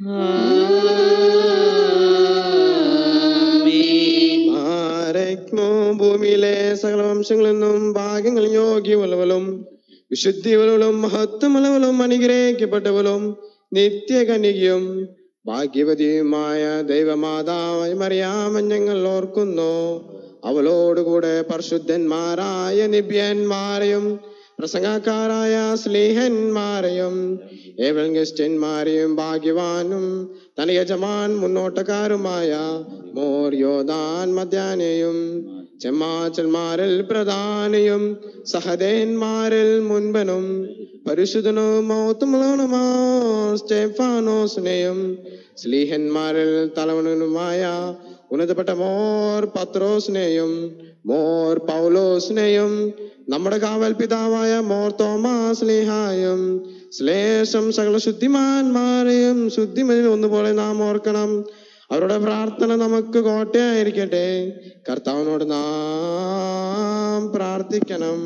Speaker 1: ആരയ്ക്കുമോ ഭൂമിയിലെ സകല വംശങ്ങളിൽ നിന്നും ഭാഗ്യങ്ങൾ യോഗ്യവലവലും വിശുദ്ധിവലും മഹത്വമുള്ളവലും അനുഗ്രഹിക്കപ്പെട്ടവലും നിത്യകനികയും ഭാഗ്യവതിയുമായ ദൈവമാതാവായി മറിയാമൻ ഞങ്ങൾ ഓർക്കുന്നു അവളോടുകൂടെ പരിശുദ്ധന്മാരായ നിബ്യന്മാരെയും പ്രസംഗക്കാരായ സ്ലീഹന്മാരെയും ഏവൽഗസ്റ്റന്മാരെയും ഭാഗ്യവാനും തന്റെ യജമാൻ മുന്നോട്ടക്കാരുമായ മോര്യോദാൻ മധ്യാനെയും ചെമ്മാച്ചന്മാരിൽ പ്രധാനിയും സഹദേന്മാരിൽ മുൻപനും പരിശുദ്ധനും മൗത്തമുള്ളവനുമാ സ്റ്റെഫാനോസിനെയും സ്ലീഹന്മാരിൽ തലവനുമായ ഉന്നതപ്പെട്ട മോർ പത്രോസിനെയും മോർ പൗലോസിനെയും നമ്മുടെ കാവൽ പിതാവായ മോർ തോമാസ് ലിഹായും ശ്ലേഷം സകല ശുദ്ധിമാന്മാരെയും ശുദ്ധിമതിൽ ഒന്നുപോലെ നാം ഓർക്കണം അവരുടെ പ്രാർത്ഥന നമുക്ക് കോട്ടയായിരിക്കട്ടെ കർത്താവിനോട് നാം പ്രാർത്ഥിക്കണം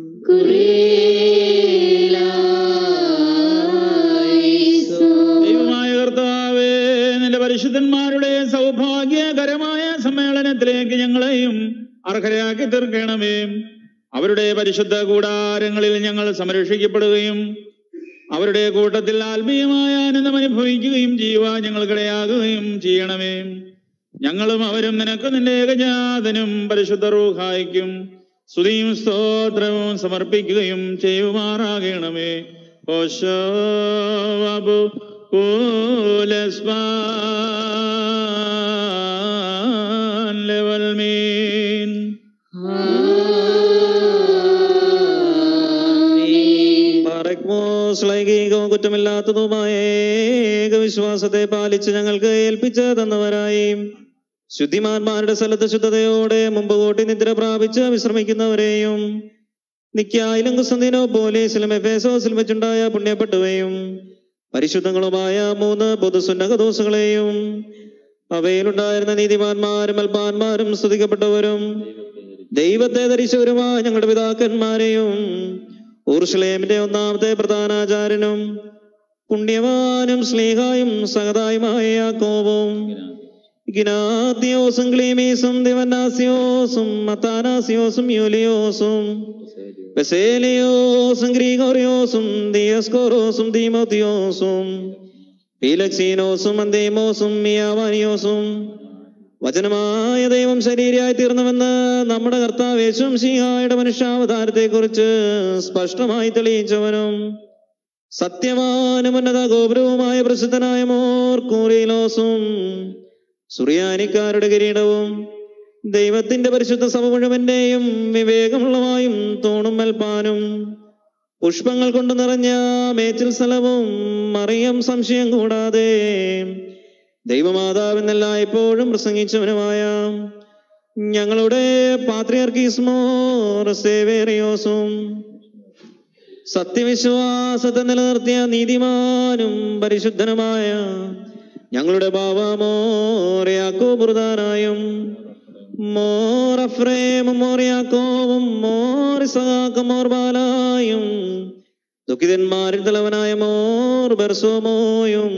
Speaker 4: ദൈവമായ കർത്താവേ നിന്റെ പരിശുദ്ധന്മാരുടെ സൗഭാഗ്യകരമായ സമ്മേളനത്തിലേക്ക് ഞങ്ങളെയും അർഹരാക്കി തീർക്കണമേ അവരുടെ പരിശുദ്ധ കൂടാരങ്ങളിൽ ഞങ്ങൾ സംരക്ഷിക്കപ്പെടുകയും അവരുടെ കൂട്ടത്തിൽ ആത്മീയമായ ആനന്ദം അനുഭവിക്കുകയും ചെയ്യുവാൻ ഞങ്ങൾക്കിടയാകുകയും ചെയ്യണമേ ഞങ്ങളും അവരും നിനക്ക് നിന്റെ ഏകജാതനും പരിശുദ്ധ റൂഹായിക്കും സ്തുതിയും സ്തോത്രവും സമർപ്പിക്കുകയും ചെയ്യുമാറാകണമേ ഓശോബു കൂലസ്മാൻ ലെവൽ മീൻ
Speaker 3: പാറയ്ക്മോസ് ലൈംഗികവും കുറ്റമില്ലാത്തതുമായ ഏക വിശ്വാസത്തെ പാലിച്ച് ഞങ്ങൾക്ക് ഏൽപ്പിച്ച് തന്നവരായി ശുദ്ധിമാന്മാരുടെ സ്ഥലത്ത് ശുദ്ധതയോടെ മുമ്പ് കൂട്ടി നിദ്ര പ്രാപിച്ച് വിശ്രമിക്കുന്നവരെയും നിക്കായിലും കുസന്തിനോ പോലീസിലും എഫേസോസിലും വെച്ചുണ്ടായ പുണ്യപ്പെട്ടുകയും പരിശുദ്ധങ്ങളുമായ മൂന്ന് പൊതുസുന്നകദോസുകളെയും അവയിലുണ്ടായിരുന്ന നീതിമാന്മാരും അൽപാന്മാരും സ്തുതിക്കപ്പെട്ടവരും ദൈവത്തെ ധരിച്ചവരുമായ ഞങ്ങളുടെ പിതാക്കന്മാരെയും ഊർഷലേമിന്റെ ഒന്നാമത്തെ പ്രധാനാചാര്യനും പുണ്യവാനും സ്ലീഹായും സഹതായുമായ യാക്കോബും ഇഗ്നാത്തിയോസും ക്ലീമീസും ദിവന്നാസിയോസും മത്താനാസിയോസും യൂലിയോസും ബസേലിയോസും ഗ്രീഗോറിയോസും ദിയസ്കോറോസും ദീമോത്തിയോസും പീലക്സീനോസും അന്തേമോസും മിയാവാനിയോസും വചനമായ ദൈവം ശരീരമായി തീർന്നുവെന്ന് നമ്മുടെ കർത്താവ് യേശും സിഹായുടെ മനുഷ്യാവതാരത്തെ കുറിച്ച് സ്പഷ്ടമായി തെളിയിച്ചവനും സത്യവാനും ഉന്നത ഗോപുരവുമായ പ്രസിദ്ധനായ മോർ കൂറിയിലോസും സുറിയാനിക്കാരുടെ കിരീടവും ദൈവത്തിന്റെ പരിശുദ്ധ സഭ മുഴുവന്റെയും വിവേകമുള്ളവായും തൂണും മൽപ്പാനും പുഷ്പങ്ങൾ കൊണ്ട് നിറഞ്ഞ മേച്ചിൽ സ്ഥലവും മറിയം സംശയം കൂടാതെ ദൈവമാതാവെന്നല്ല എപ്പോഴും പ്രസംഗിച്ചവനുമായ ഞങ്ങളുടെ പാത്രിയർക്കീസ്മോർ സേവേറിയോസും സത്യവിശ്വാസത്തെ നിലനിർത്തിയ നീതിമാനും പരിശുദ്ധനുമായ ഞങ്ങളുടെ ബാബാമോറിയാക്കോ ബുറുദാനായും മോർ അഫ്രേമും മോർ യാക്കോവും മോർ ഇസഹാക്കും മോർ ബാലായും ദുഃഖിതന്മാരിൽ തലവനായ മോർ ബർസോമോയും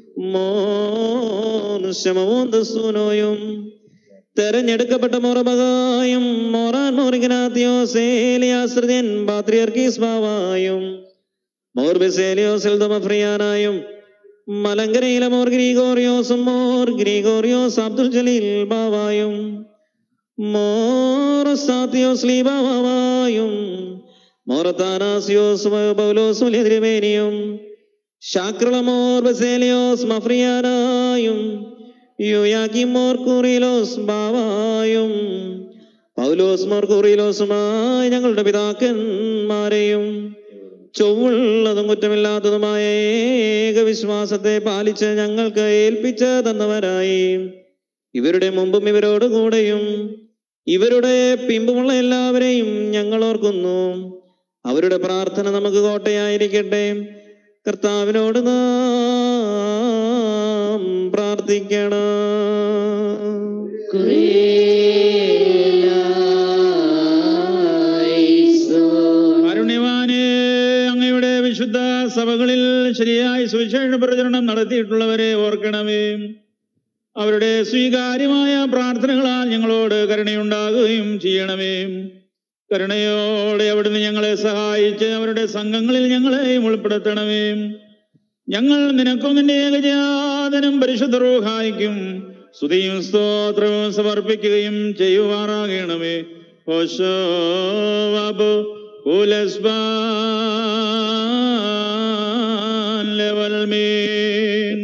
Speaker 3: മോർ ശമവും ദസ്സൂനോയും തെരഞ്ഞെടുക്കപ്പെട്ട മോറബകായും മോറാൻ മോറിഗനാത്തിയോസേലിയാശ്രിതൻ ബാത്രിയർക്കീസ് ബാവായും മോർ ബെസേലിയോസ് എൽദമഫ്രിയാനായും മലങ്കരയിലെ മോർ ഗ്രീഗോറിയോസും മോർ ഗ്രീഗോറിയോസ് അബ്ദുൽ ജലീൽ ബാവായും മോർ സാത്തിയോസ് ലീബാവായും മോറത്താനാസിയോസ് പൗലോസ് വലിയതിരുമേനിയും ശാക്രളമോർ ബസേലിയോസ് മഫ്രിയാനായും യുയാക്കിം മോർ കൂറിലോസ് ബാവായും പൗലോസ് മോർ കൂറിലോസുമായി ഞങ്ങളുടെ പിതാക്കന്മാരെയും ചൊവ്വുള്ളതും കുറ്റമില്ലാത്തതുമായ ഏക വിശ്വാസത്തെ പാലിച്ച് ഞങ്ങൾക്ക് ഏൽപ്പിച്ച് തന്നവരായി ഇവരുടെ മുമ്പും ഇവരോട് കൂടെയും ഇവരുടെ പിമ്പുമുള്ള എല്ലാവരെയും ഞങ്ങൾ ഓർക്കുന്നു അവരുടെ പ്രാർത്ഥന നമുക്ക് കോട്ടയായിരിക്കട്ടെ കർത്താവിനോട് നാം പ്രാർത്ഥിക്കണം
Speaker 4: കാരുണ്യവാനെ അങ്ങയുടെ വിശുദ്ധ സഭകളിൽ ശരിയായ സുവിശേഷ പ്രചരണം നടത്തിയിട്ടുള്ളവരെ ഓർക്കണമേ അവരുടെ സ്വീകാര്യമായ പ്രാർത്ഥനകളാൽ ഞങ്ങളോട് കരുണയുണ്ടാകുകയും ചെയ്യണമേ കരുണയോടെ അവിടുന്ന് ഞങ്ങളെ സഹായിച്ച് അവരുടെ സംഘങ്ങളിൽ ഞങ്ങളെയും ഉൾപ്പെടുത്തണമേ ഞങ്ങൾ നിനക്കും നിന്റെ ഏകജാതനും പരിശുദ്ധ റൂഹായിക്കും സ്തുതിയും സ്തോത്രവും സമർപ്പിക്കുകയും ചെയ്യുവാറാകണമേ ഹോശോ വബു ഉലസ്ബാൻ ലെവൽ മീൻ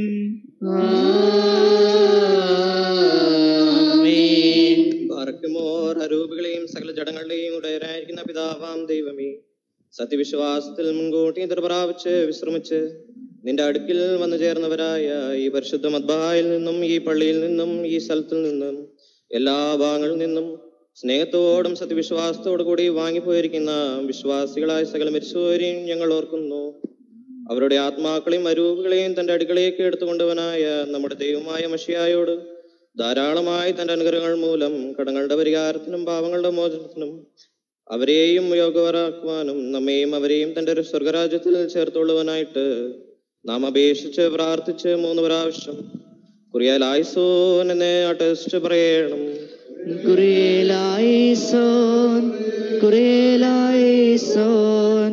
Speaker 1: പാർക്കുമോർ അരൂപികളെയും സകല ജഡങ്ങളുടെയും ഉടയരായിരിക്കുന്ന പിതാവാം ദൈവമേ സത്യവിശ്വാസത്തിൽ മുൻകൂട്ടി എതിർ പ്രാപിച്ച് വിശ്രമിച്ച് നിന്റെ അടുക്കിൽ വന്നു ചേർന്നവരായ ഈ പരിശുദ്ധ മദ്ബായിൽ നിന്നും ഈ പള്ളിയിൽ നിന്നും ഈ സ്ഥലത്തിൽ നിന്നും എല്ലാ ഭാഗങ്ങളിൽ നിന്നും സ്നേഹത്തോടും സത്യവിശ്വാസത്തോടു കൂടി വാങ്ങിപ്പോയിരിക്കുന്ന വിശ്വാസികളായ സകല മരിച്ചുപോരെയും ഞങ്ങൾ ഓർക്കുന്നു അവരുടെ ആത്മാക്കളെയും അരൂപികളെയും തന്റെ അടുക്കളയിലേക്ക് എടുത്തുകൊണ്ടവനായ നമ്മുടെ ദൈവമായ മഷിയായോട് ധാരാളമായി തന്റെ അനുഗ്രഹങ്ങൾ മൂലം കടങ്ങളുടെ പരിഹാരത്തിനും പാവങ്ങളുടെ മോചനത്തിനും അവരെയും യോഗവരാക്കുവാനും നമ്മെയും അവരെയും തന്റെ ഒരു സ്വർഗരാജ്യത്തിൽ ചേർത്തുള്ളവനായിട്ട് നാം അപേക്ഷിച്ച് പ്രാർത്ഥിച്ച് മൂന്ന് പ്രാവശ്യം കുറിയാലായിസോൻ എന്നെ അട്ടസ്റ്റ് പറയണം
Speaker 2: കുറിയലായിസോൻ കുറിയലായിസോൻ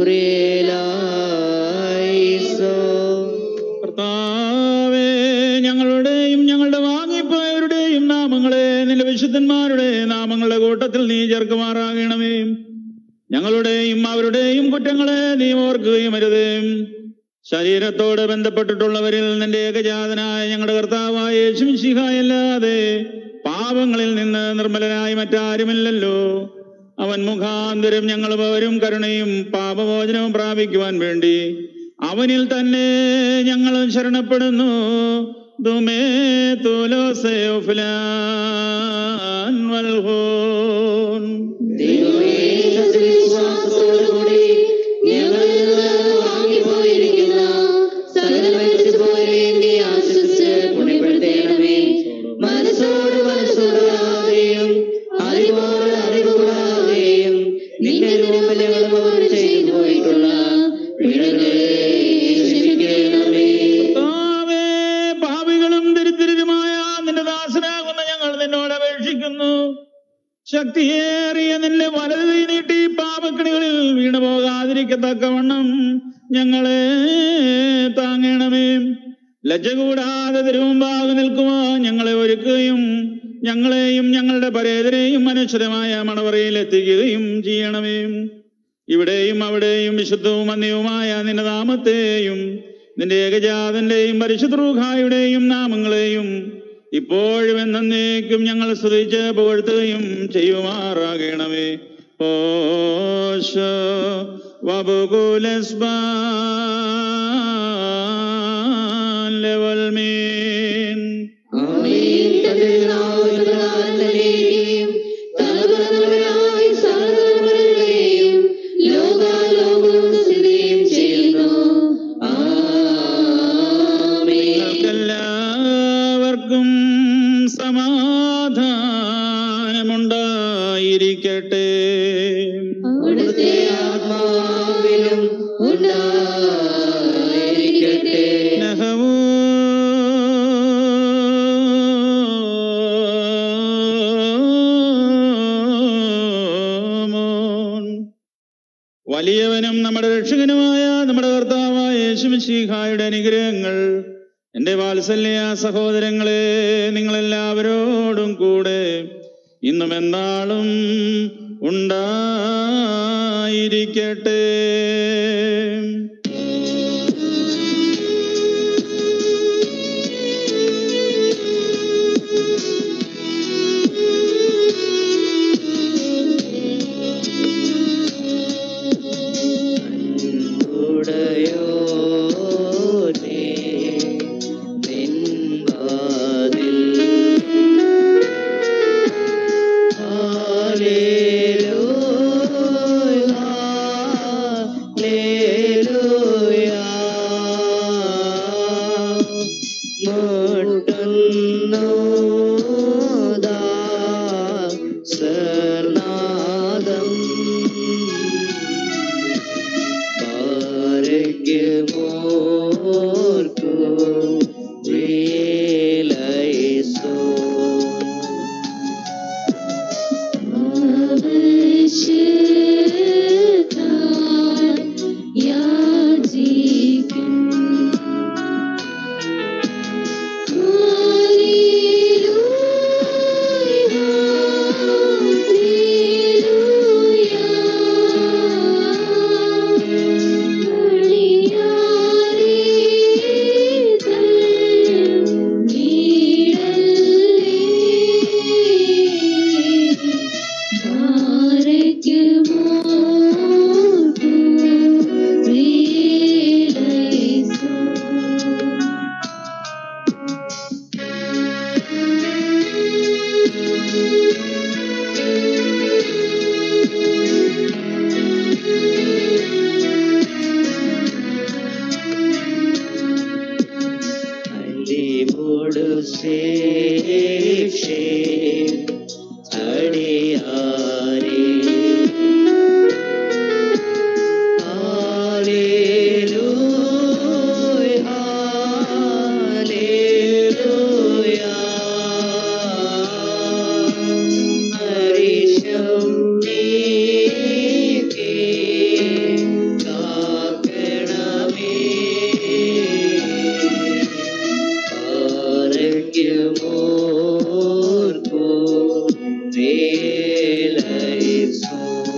Speaker 2: കുറിയലായിസോൻ
Speaker 4: കർത്താവേ ഞങ്ങളുടെയും ഞങ്ങളുടെ വാങ്ങിപ്പോയവരുടെയും നാമങ്ങളെ നിന്റെ വിശുദ്ധന്മാരുടെ നാമങ്ങളുടെ കൂട്ടത്തിൽ നീ ചേർക്കുമാറാകണമേ ഞങ്ങളുടെയും അവരുടെയും കുറ്റങ്ങളെ നീ ഓർക്കുകയും അരുതേ ശരീരത്തോട് ബന്ധപ്പെട്ടിട്ടുള്ളവരിൽ നിന്റെ ഏകജാതനായ ഞങ്ങളുടെ കർത്താവായ യേശുമിശിഹായല്ലാതെ പാപങ്ങളിൽ നിന്ന് നിർമ്മലനായി മറ്റാരുമില്ലല്ലോ അവൻ മുഖാന്തരം ഞങ്ങൾ അവരും കരുണയും പാപമോചനവും പ്രാപിക്കുവാൻ വേണ്ടി അവനിൽ തന്നെ ഞങ്ങൾ ശരണപ്പെടുന്നു ദുമേ തുലോസേഫ്ലാൻ വൽഹോൻ
Speaker 2: ദൈവമേ സത്യവിശ്വാസത്തോടുകൂടി ഞങ്ങളിൽ നിന്ന് വാങ്ങിപ്പോയിരിക്കുന്ന സകല മരിച്ചുപോയവരെയും നീ ആശ്വസിച്ച് പുണ്യപ്പെടുത്തേണമേ മനസ്സോട് മനസ്സോടാകുകയും അറിവോട് അറിവ് കൂടാകുകയും നിന്റെ രൂപലകളും അവർ ചെയ്തു പോയിട്ടുള്ള പിഴകളെ ക്ഷമിക്കണമേ
Speaker 4: കർത്താവേ, പാപികളും ദരിദ്രരുമായ നിന്റെ ദാസനാകുന്ന ഞങ്ങൾ നിന്നോട് അപേക്ഷിക്കുന്നു ശക്തിയേറിയ നിന്റെ വലത് കൈ നീട്ടി പാപക്കിണികളിൽ വീണു പോകാതിരിക്കത്തക്കവണ്ണം ഞങ്ങളെ താങ്ങണമേ ലജ്ജ കൂടാതെ തിരുമുമ്പാകെ നിൽക്കുവാൻ ഞങ്ങളെ ഒരുക്കുകയും ഞങ്ങളെയും ഞങ്ങളുടെ പരേതരെയും അനശ്വരമായ മണവറയിൽ എത്തിക്കുകയും ചെയ്യണമേ ഇവിടെയും അവിടെയും വിശുദ്ധവും അന്യവുമായ നിന്റെ നാമത്തെയും നിന്റെ ഏകജാതന്റെയും പരിശുദ്രൂഹായുടെയും നാമങ്ങളെയും ഇപ്പോഴും എന്നേക്കും ഞങ്ങൾ സ്തുതിച്ച് പുകഴ്ത്തുകയും ചെയ്യുമാറാകണമേ ഓശ വബുകുലസ്ബാൻ ലെവൽ മീൻ
Speaker 2: ആമേൻ തകർന്നാവുന്നതാനന്ദനെയും തകർന്നവരായി സകലതലമുറകളെയും ലോകാലോകവും സ്ഥിതിയും ചെയ്യുന്നു ആമേൻ
Speaker 4: എല്ലാവർക്കും സമാധാനം വലിയവനും നമ്മുടെ രക്ഷകനുമായ നമ്മുടെ കർത്താവായ യേശുമിശിഹായുടെ അനുഗ്രഹങ്ങൾ എന്റെ വാത്സല്യ സഹോദരങ്ങളെ നിങ്ങളെല്ലാവരോടും കൂടെ ഇന്നും എന്നാളും ഉണ്ടായിരിക്കട്ടെ
Speaker 5: ഉടയോനേ നിൻവാതിൽ ഹല്ലേലൂയ ഹല്ലേലൂയ മുട്ടുന്നു പാരയ്ക്കുമോർക്കു വേലൈസോ അടിമോടു ശേഷേ അടിയാരേ ഹല്ലേലൂയ ഹല്ലേലൂയ ഹരിശം നീക്കേ കാക്കണമേ ആരൊഗ്യമോർക്കു വേലൈസോ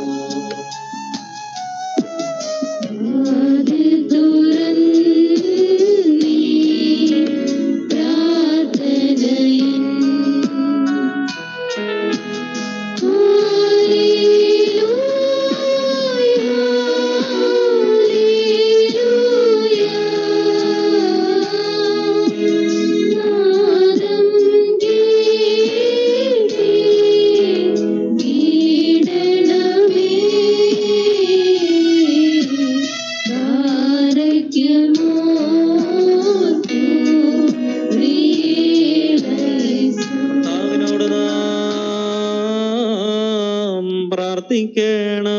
Speaker 3: കർത്താവിനോട് നാം പ്രാർത്ഥിക്കണം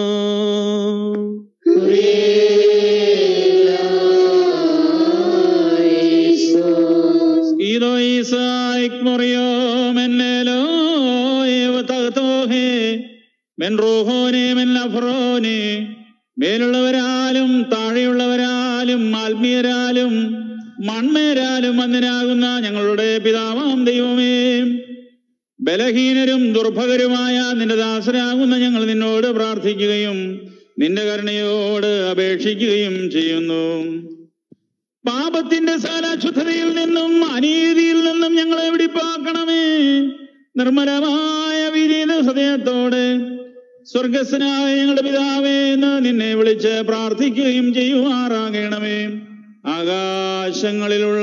Speaker 4: Skido Isaac Morio Menelo Evatatohe Men Rohone Men Lafrone മേലുള്ളവരാലും താഴെയുള്ളവരാലും ആത്മീയരാലും മൺമേരാലും വന്നനാകുന്ന ഞങ്ങളുടെ പിതാവാം ദൈവമേ ബലഹീനരും ദുർഭകരുമായ നിന്റെ ദാസരാകുന്ന ഞങ്ങൾ നിന്നോട് പ്രാർത്ഥിക്കുകയും നിന്റെ കരുണയോട് അപേക്ഷിക്കുകയും ചെയ്യുന്നു പാപത്തിന്റെ സകലശുദ്ധതയിൽ നിന്നും അനീതിയിൽ നിന്നും ഞങ്ങളെ വിടിപ്പാക്കണമേ നിർമ്മലമായ വിനീത ഹൃദയത്തോടെ സ്വർഗസ്വനായ ഞങ്ങളുടെ പിതാവേ എന്ന് നിന്നെ വിളിച്ച് പ്രാർത്ഥിക്കുകയും ചെയ്യുമാറാകണമേ ആകാശങ്ങളിലുള്ള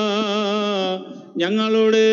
Speaker 4: ഞങ്ങളുടെ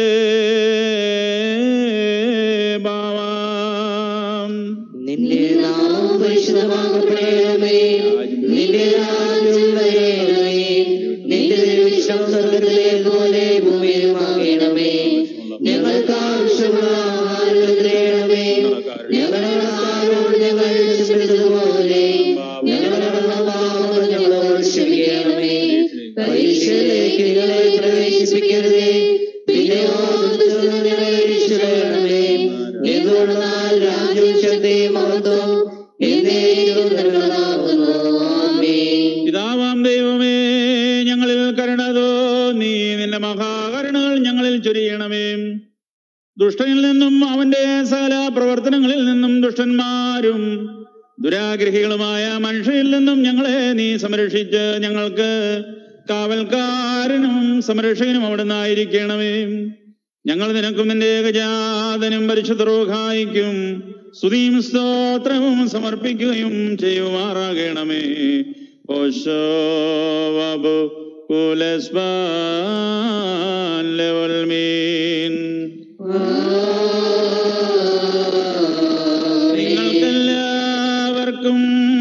Speaker 4: ഭാവം
Speaker 5: നിന്റെ നാമം പരിശുദ്ധമാക്കപ്പെടണമേ നിന്റെ രാജ്യം വരേണമേ നിന്റെ തിരുവിഷ്ടം സ്വർഗത്തിലെ പോലെ ഭൂമിയിലുമാകണമേ ഞങ്ങൾക്ക് ആവശ്യമുള്ള ആഹാരം തരണമേ ഞങ്ങളുടെ ആരോട് ഞങ്ങൾ ക്ഷമിച്ചതുപോലെ ഞങ്ങളുടെ പാപങ്ങൾ ഞങ്ങളോട് ക്ഷമിക്കണമേ പരീക്ഷയിലേക്ക് ഞങ്ങളെ പ്രവേശിപ്പിക്കരുതേ പിന്നെയോ ദുഷ്ടനിൽ നിന്ന് ഞങ്ങളെ രക്ഷിക്കണമേ എന്തുകൊണ്ടെന്നാൽ രാജ്യവും ശക്തിയും മഹത്വം എന്നേക്കും നിനക്കുള്ളതാകുന്നു
Speaker 4: ദുഷ്ടനിൽ നിന്നും അവന്റെ സകല പ്രവർത്തനങ്ങളിൽ നിന്നും ദുഷ്ടന്മാരും ദുരാഗ്രഹികളുമായ മനുഷ്യരിൽ നിന്നും ഞങ്ങളെ നീ സംരക്ഷിച്ച് ഞങ്ങൾക്ക് കാവൽക്കാരനും സംരക്ഷകനും അവിടെ നിന്നായിരിക്കണമേ ഞങ്ങൾ നിനക്കും നിന്റെ ഏകജാതനും പരിശുദ്ധ റോഹായിക്കും സ്തുതിയും സ്തോത്രവും സമർപ്പിക്കുകയും ചെയ്യുമാറാകണമേ ഓശോ വബു കുലസ്ബാൻ ലെവൽ മീൻ നിങ്ങൾക്കെല്ലാവർക്കും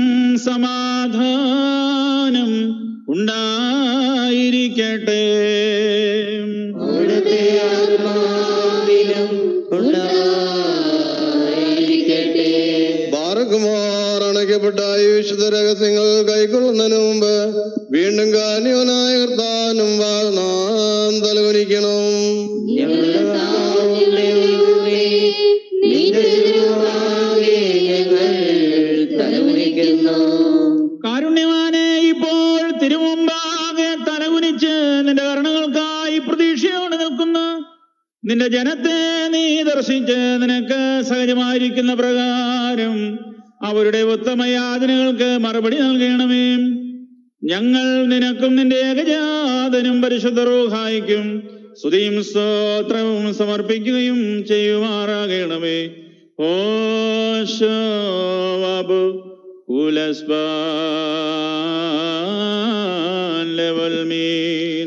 Speaker 4: സമാധാനം ഉണ്ടായിരിക്കട്ടെ
Speaker 2: അവിടുത്തെ ആത്മാവിലും ഉണ്ടായിരിക്കട്ടെ
Speaker 1: ബാറക്കുമാർ അണയ്ക്കപ്പെട്ട ഈ വിശുദ്ധ രഹസ്യങ്ങൾ കൈക്കൊള്ളുന്നതിന് മുമ്പ് വീണ്ടും കാന്യവനായ കർത്താനും വാഴ്ന്നാൻ തലകുനിക്കണം
Speaker 2: ഞങ്ങളുടെ കർത്താവിന്റെ ദൈവമേ, നിന്റെ തിരുമുമ്പാകെ ഞങ്ങൾ തലകുനിക്കുന്നു
Speaker 4: കാരുണ്യവാനെ ഇപ്പോൾ തിരുമുമ്പാകെ തലകുനിച്ച് നിന്റെ കരുണകൾക്കായി പ്രതീക്ഷയോടെ നിൽക്കുന്ന നിന്റെ ജനത്തെ നീ ദർശിച്ച് നിനക്ക് സഹജമായിരിക്കുന്ന പ്രകാരം അവരുടെ ഉത്തമ യാതനകൾക്ക് മറുപടി നൽകണമേ ഞങ്ങൾ നിനക്കും നിന്റെ ഏകജാതനും പരിശുദ്ധ റൂഹായിക്കും സ്തുതിയും സ്തോത്രവും സമർപ്പിക്കുകയും ചെയ്യുമാറാകണമേ ഓശോവബു ഉലസ്ബാൻ ലെവൽ മീൻ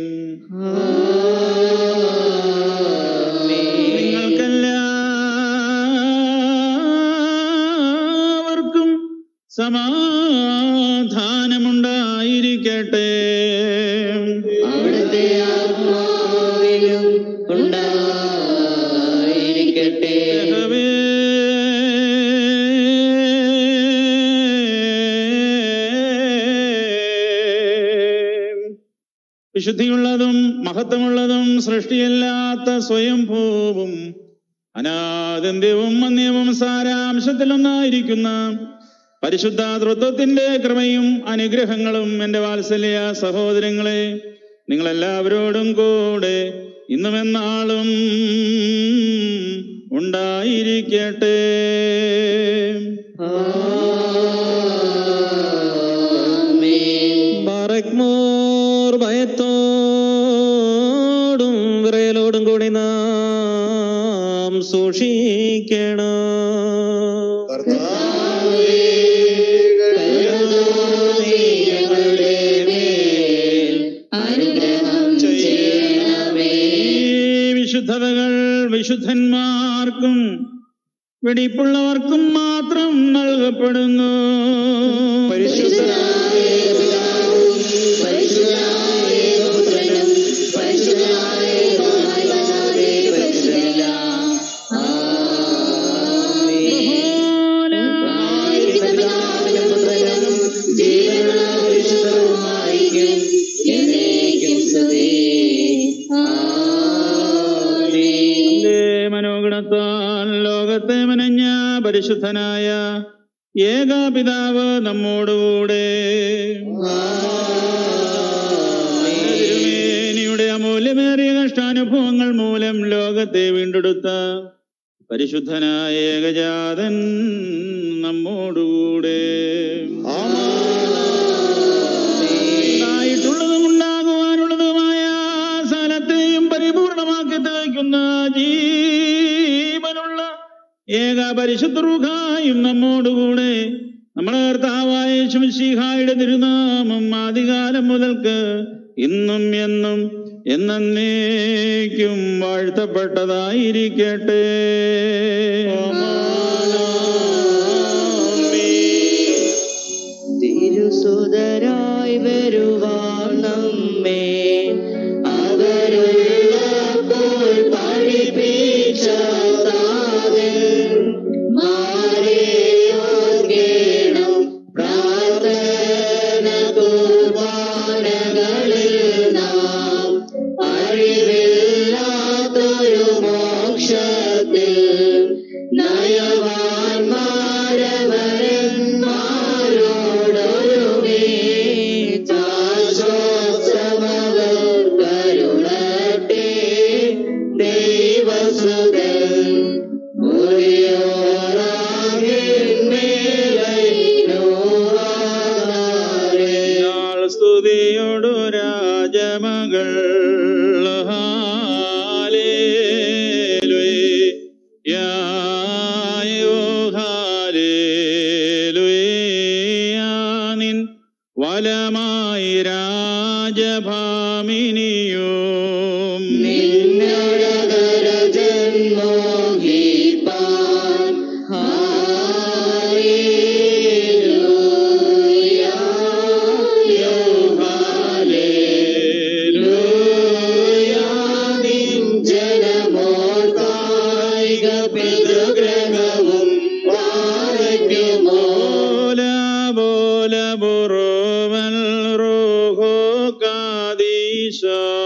Speaker 4: നിങ്ങൾക്കെല്ലാവർക്കും സമാധാനമുണ്ടായിരിക്കട്ടെ
Speaker 2: അവിടുത്തെ ആത്മാവിലും ഉണ്ടായിരിക്കട്ടെ
Speaker 4: യഹോവേ, വിശുദ്ധിയുള്ളതും മഹത്വമുള്ളതും സൃഷ്ടിയല്ലാത്ത സ്വയംഭൂവും അനാദന്ത്യവും അന്യവും സാരാംശത്തിലൊന്നായിരിക്കുന്ന പരിശുദ്ധ തൃത്വത്തിന്റെ കൃപയും അനുഗ്രഹങ്ങളും എന്റെ വാത്സല്യ സഹോദരങ്ങളെ നിങ്ങളെല്ലാവരോടും കൂടെ ഇന്നും എന്നാളും ഉണ്ടായിരിക്കട്ടെ
Speaker 3: ബാറക്മോർ ഭയത്തോടും വിറയലോടും കൂടി നാം സൂക്ഷിക്കണം
Speaker 2: ഞങ്ങളുടെ മേൽ അനുഗ്രഹം ചെയ്യണമേ
Speaker 4: ഈ വിശുദ്ധതകൾ വിശുദ്ധന്മാർക്കും വെടിപ്പുള്ളവർക്കും മാത്രം നൽകപ്പെടുന്നു
Speaker 2: പരിശുദ്ധനായ പിതാവും പരിശുദ്ധനായ പുത്രനും പരിശുദ്ധനായ ദൈവമല്ലാതെ പരിശുദ്ധനില്ല. ആമേൻ. ആയിരിക്കുന്ന പിതാവിനും പുത്രനും ജീവനുള്ള പരിശുദ്ധവുമായിരിക്കും എന്നേക്കും സ്തുതി. ആമേൻ.
Speaker 4: തന്റെ മനോഗുണത്താൽ ലോകത്തെ മനഞ്ഞ പരിശുദ്ധനായ ഏക പിതാവ് നമ്മോടുകൂടെ തിരുമേനിയുടെ അമൂല്യമേറിയ കഷ്ടാനുഭവങ്ങൾ മൂലം ലോകത്തെ വീണ്ടെടുത്ത പരിശുദ്ധനായ ഏകജാതൻ നമ്മോടുകൂടെ ഉണ്ടായിട്ടുള്ളതും ഉണ്ടാകുവാനുള്ളതുമായ സകലത്തെയും പരിപൂർണമാക്കി തികയ്ക്കുന്ന ജീവനുള്ള ഏക പരിശുദ്ധ റുഹായും നമ്മോടുകൂടെ നമ്മളെ കർത്താവായ ശംശിഹായുടെ തിരുനാമം ആദികാലം മുതൽക്ക് ഇന്നും എന്നും എന്നേക്കും വാഴ്ത്തപ്പെട്ടതായിരിക്കട്ടെ
Speaker 2: തിരുസുതരായി വരുവാൻ നമ്മെ അവരുള്ളപ്പോൾ പഠിപ്പിച്ച താതൻ മാരെ ഓർക്കേണം പ്രാർത്ഥന കുർബാനകളിൽ നാം അറിവില്ലാത്തൊരു മോക്ഷത്തിൽ നയവാന്മാരവരന്മാരോടൊരുമേ ചാശോത്സവ
Speaker 4: സ്തുതിയോടു രാജമകൾ നിൻ വലമായി രാജഭാമിനിയും ബോല ബോല ബുറോവൽ റോഹോ കാദീശ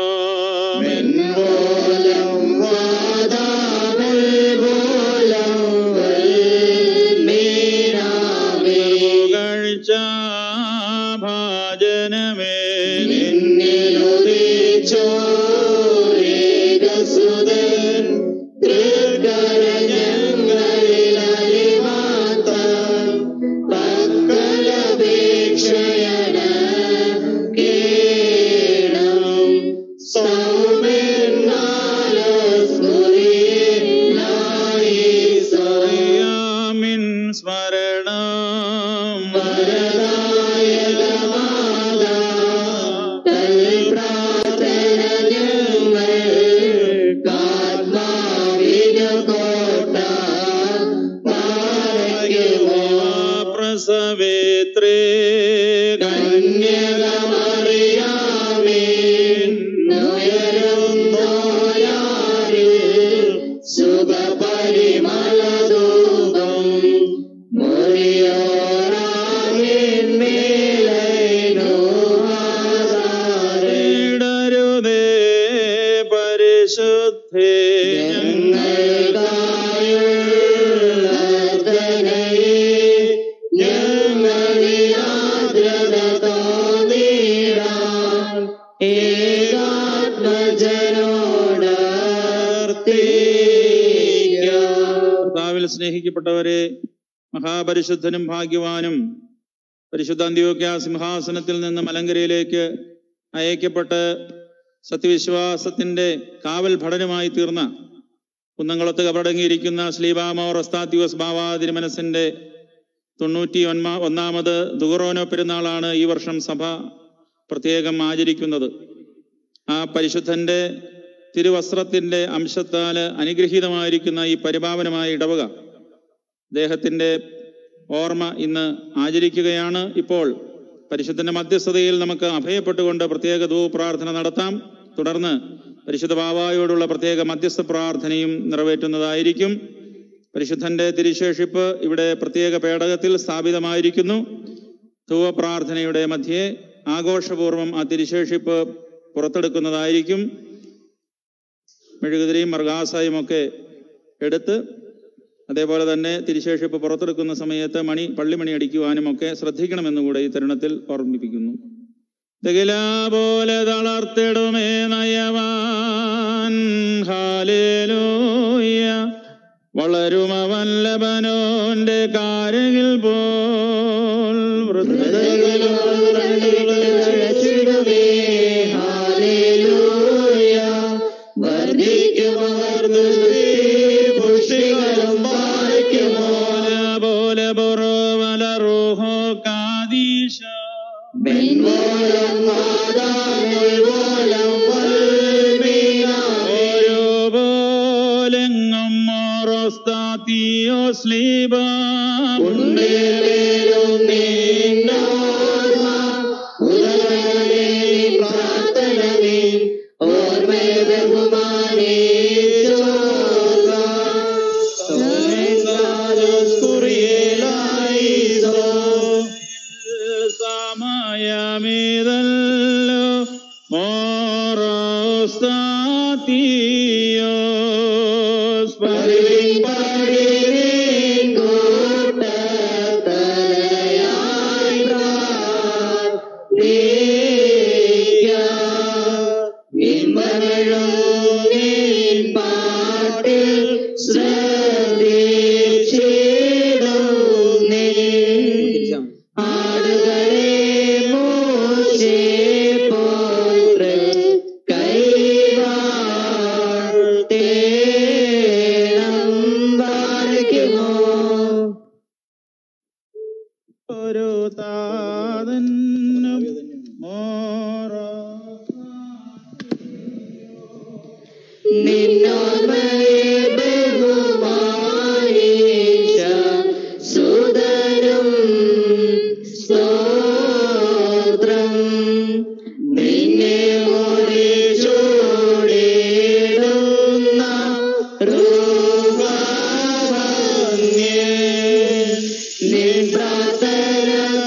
Speaker 4: പുകഴ്ച ഭാജനമേ അറിയാമിൻ സ്മരണം പ്രസവേത്രേ ഇടരുതേ പരിശുദ്ധേ കർത്താവിൽ സ്നേഹിക്കപ്പെട്ടവരെ മഹാപരിശുദ്ധനും ഭാഗ്യവാനും പരിശുദ്ധ അന്ത്യോക്യ സിംഹാസനത്തിൽ നിന്ന് മലങ്കരയിലേക്ക് അയക്കപ്പെട്ട് സത്യവിശ്വാസത്തിന്റെ കാവൽ ഭടനുമായി തീർന്ന കുന്നംകുളത്ത് കബറടങ്ങിയിരിക്കുന്ന ശ്ലീബാമോർ ഒസ്താത്യോസ് ബാവാ തിരുമനസിന്റെ തൊണ്ണൂറ്റി ഒൻമാ ഒന്നാമത് ദുഹറോനോ പെരുന്നാളാണ് ഈ വർഷം സഭ പ്രത്യേകം ആചരിക്കുന്നത് ആ പരിശുദ്ധന്റെ തിരുവസ്ത്രത്തിന്റെ അംശത്താൽ അനുഗ്രഹീതമായിരിക്കുന്ന ഈ പരിപാവനമായ ഇടവക അദ്ദേഹത്തിന്റെ ഓർമ്മ ഇന്ന് ആചരിക്കുകയാണ് ഇപ്പോൾ പരിശുദ്ധന്റെ മധ്യസ്ഥതയിൽ നമുക്ക് അഭയപ്പെട്ടുകൊണ്ട് പ്രത്യേക ധൂപ പ്രാർത്ഥന നടത്താം തുടർന്ന് പരിശുദ്ധ ബാവായോടുള്ള പ്രത്യേക മധ്യസ്ഥ പ്രാർത്ഥനയും നിറവേറ്റുന്നതായിരിക്കും പരിശുദ്ധന്റെ തിരുശേഷിപ്പ് ഇവിടെ പ്രത്യേക പേടകത്തിൽ സ്ഥാപിതമായിരിക്കുന്നു ധൂവ പ്രാർത്ഥനയുടെ മധ്യേ ആഘോഷപൂർവം ആ തിരുശേഷിപ്പ് പുറത്തെടുക്കുന്നതായിരിക്കും മെഴുകുതിരിയും മർഗാസായും ഒക്കെ എടുത്ത് അതേപോലെ തന്നെ തിരുശേഷിപ്പ് പുറത്തെടുക്കുന്ന സമയത്ത് മണി പള്ളിമണി അടിക്കുവാനും ഒക്കെ ശ്രദ്ധിക്കണമെന്നുകൂടെ ഈ തരുണത്തിൽ ഓർമ്മിപ്പിക്കുന്നു തികിലാ പോലെ തളർത്തിടുമേ നയവാൻ ഹാലേലൂയ വളരുമവൻ ലബനോന്റെ കാരകിൽ പോൽ പോലെ ബുറോവല റൂഹോ കാദീശ ഓരോ പോലെങ്ങും മോറോസ്താത്തിയോ സ്ലീബ സമയമീതല്ലോ മോറോസ്താത്തിയോ
Speaker 2: ആടുകളെ മോശേ നിന്നോർമ്മയെ ബഹുമാനിച്ച സുതരും സ്തോത്രം നിന്നെ മോടിച്ചോടിടുന്ന രൂപഭംഗി നിൻ പ്രാർത്ഥന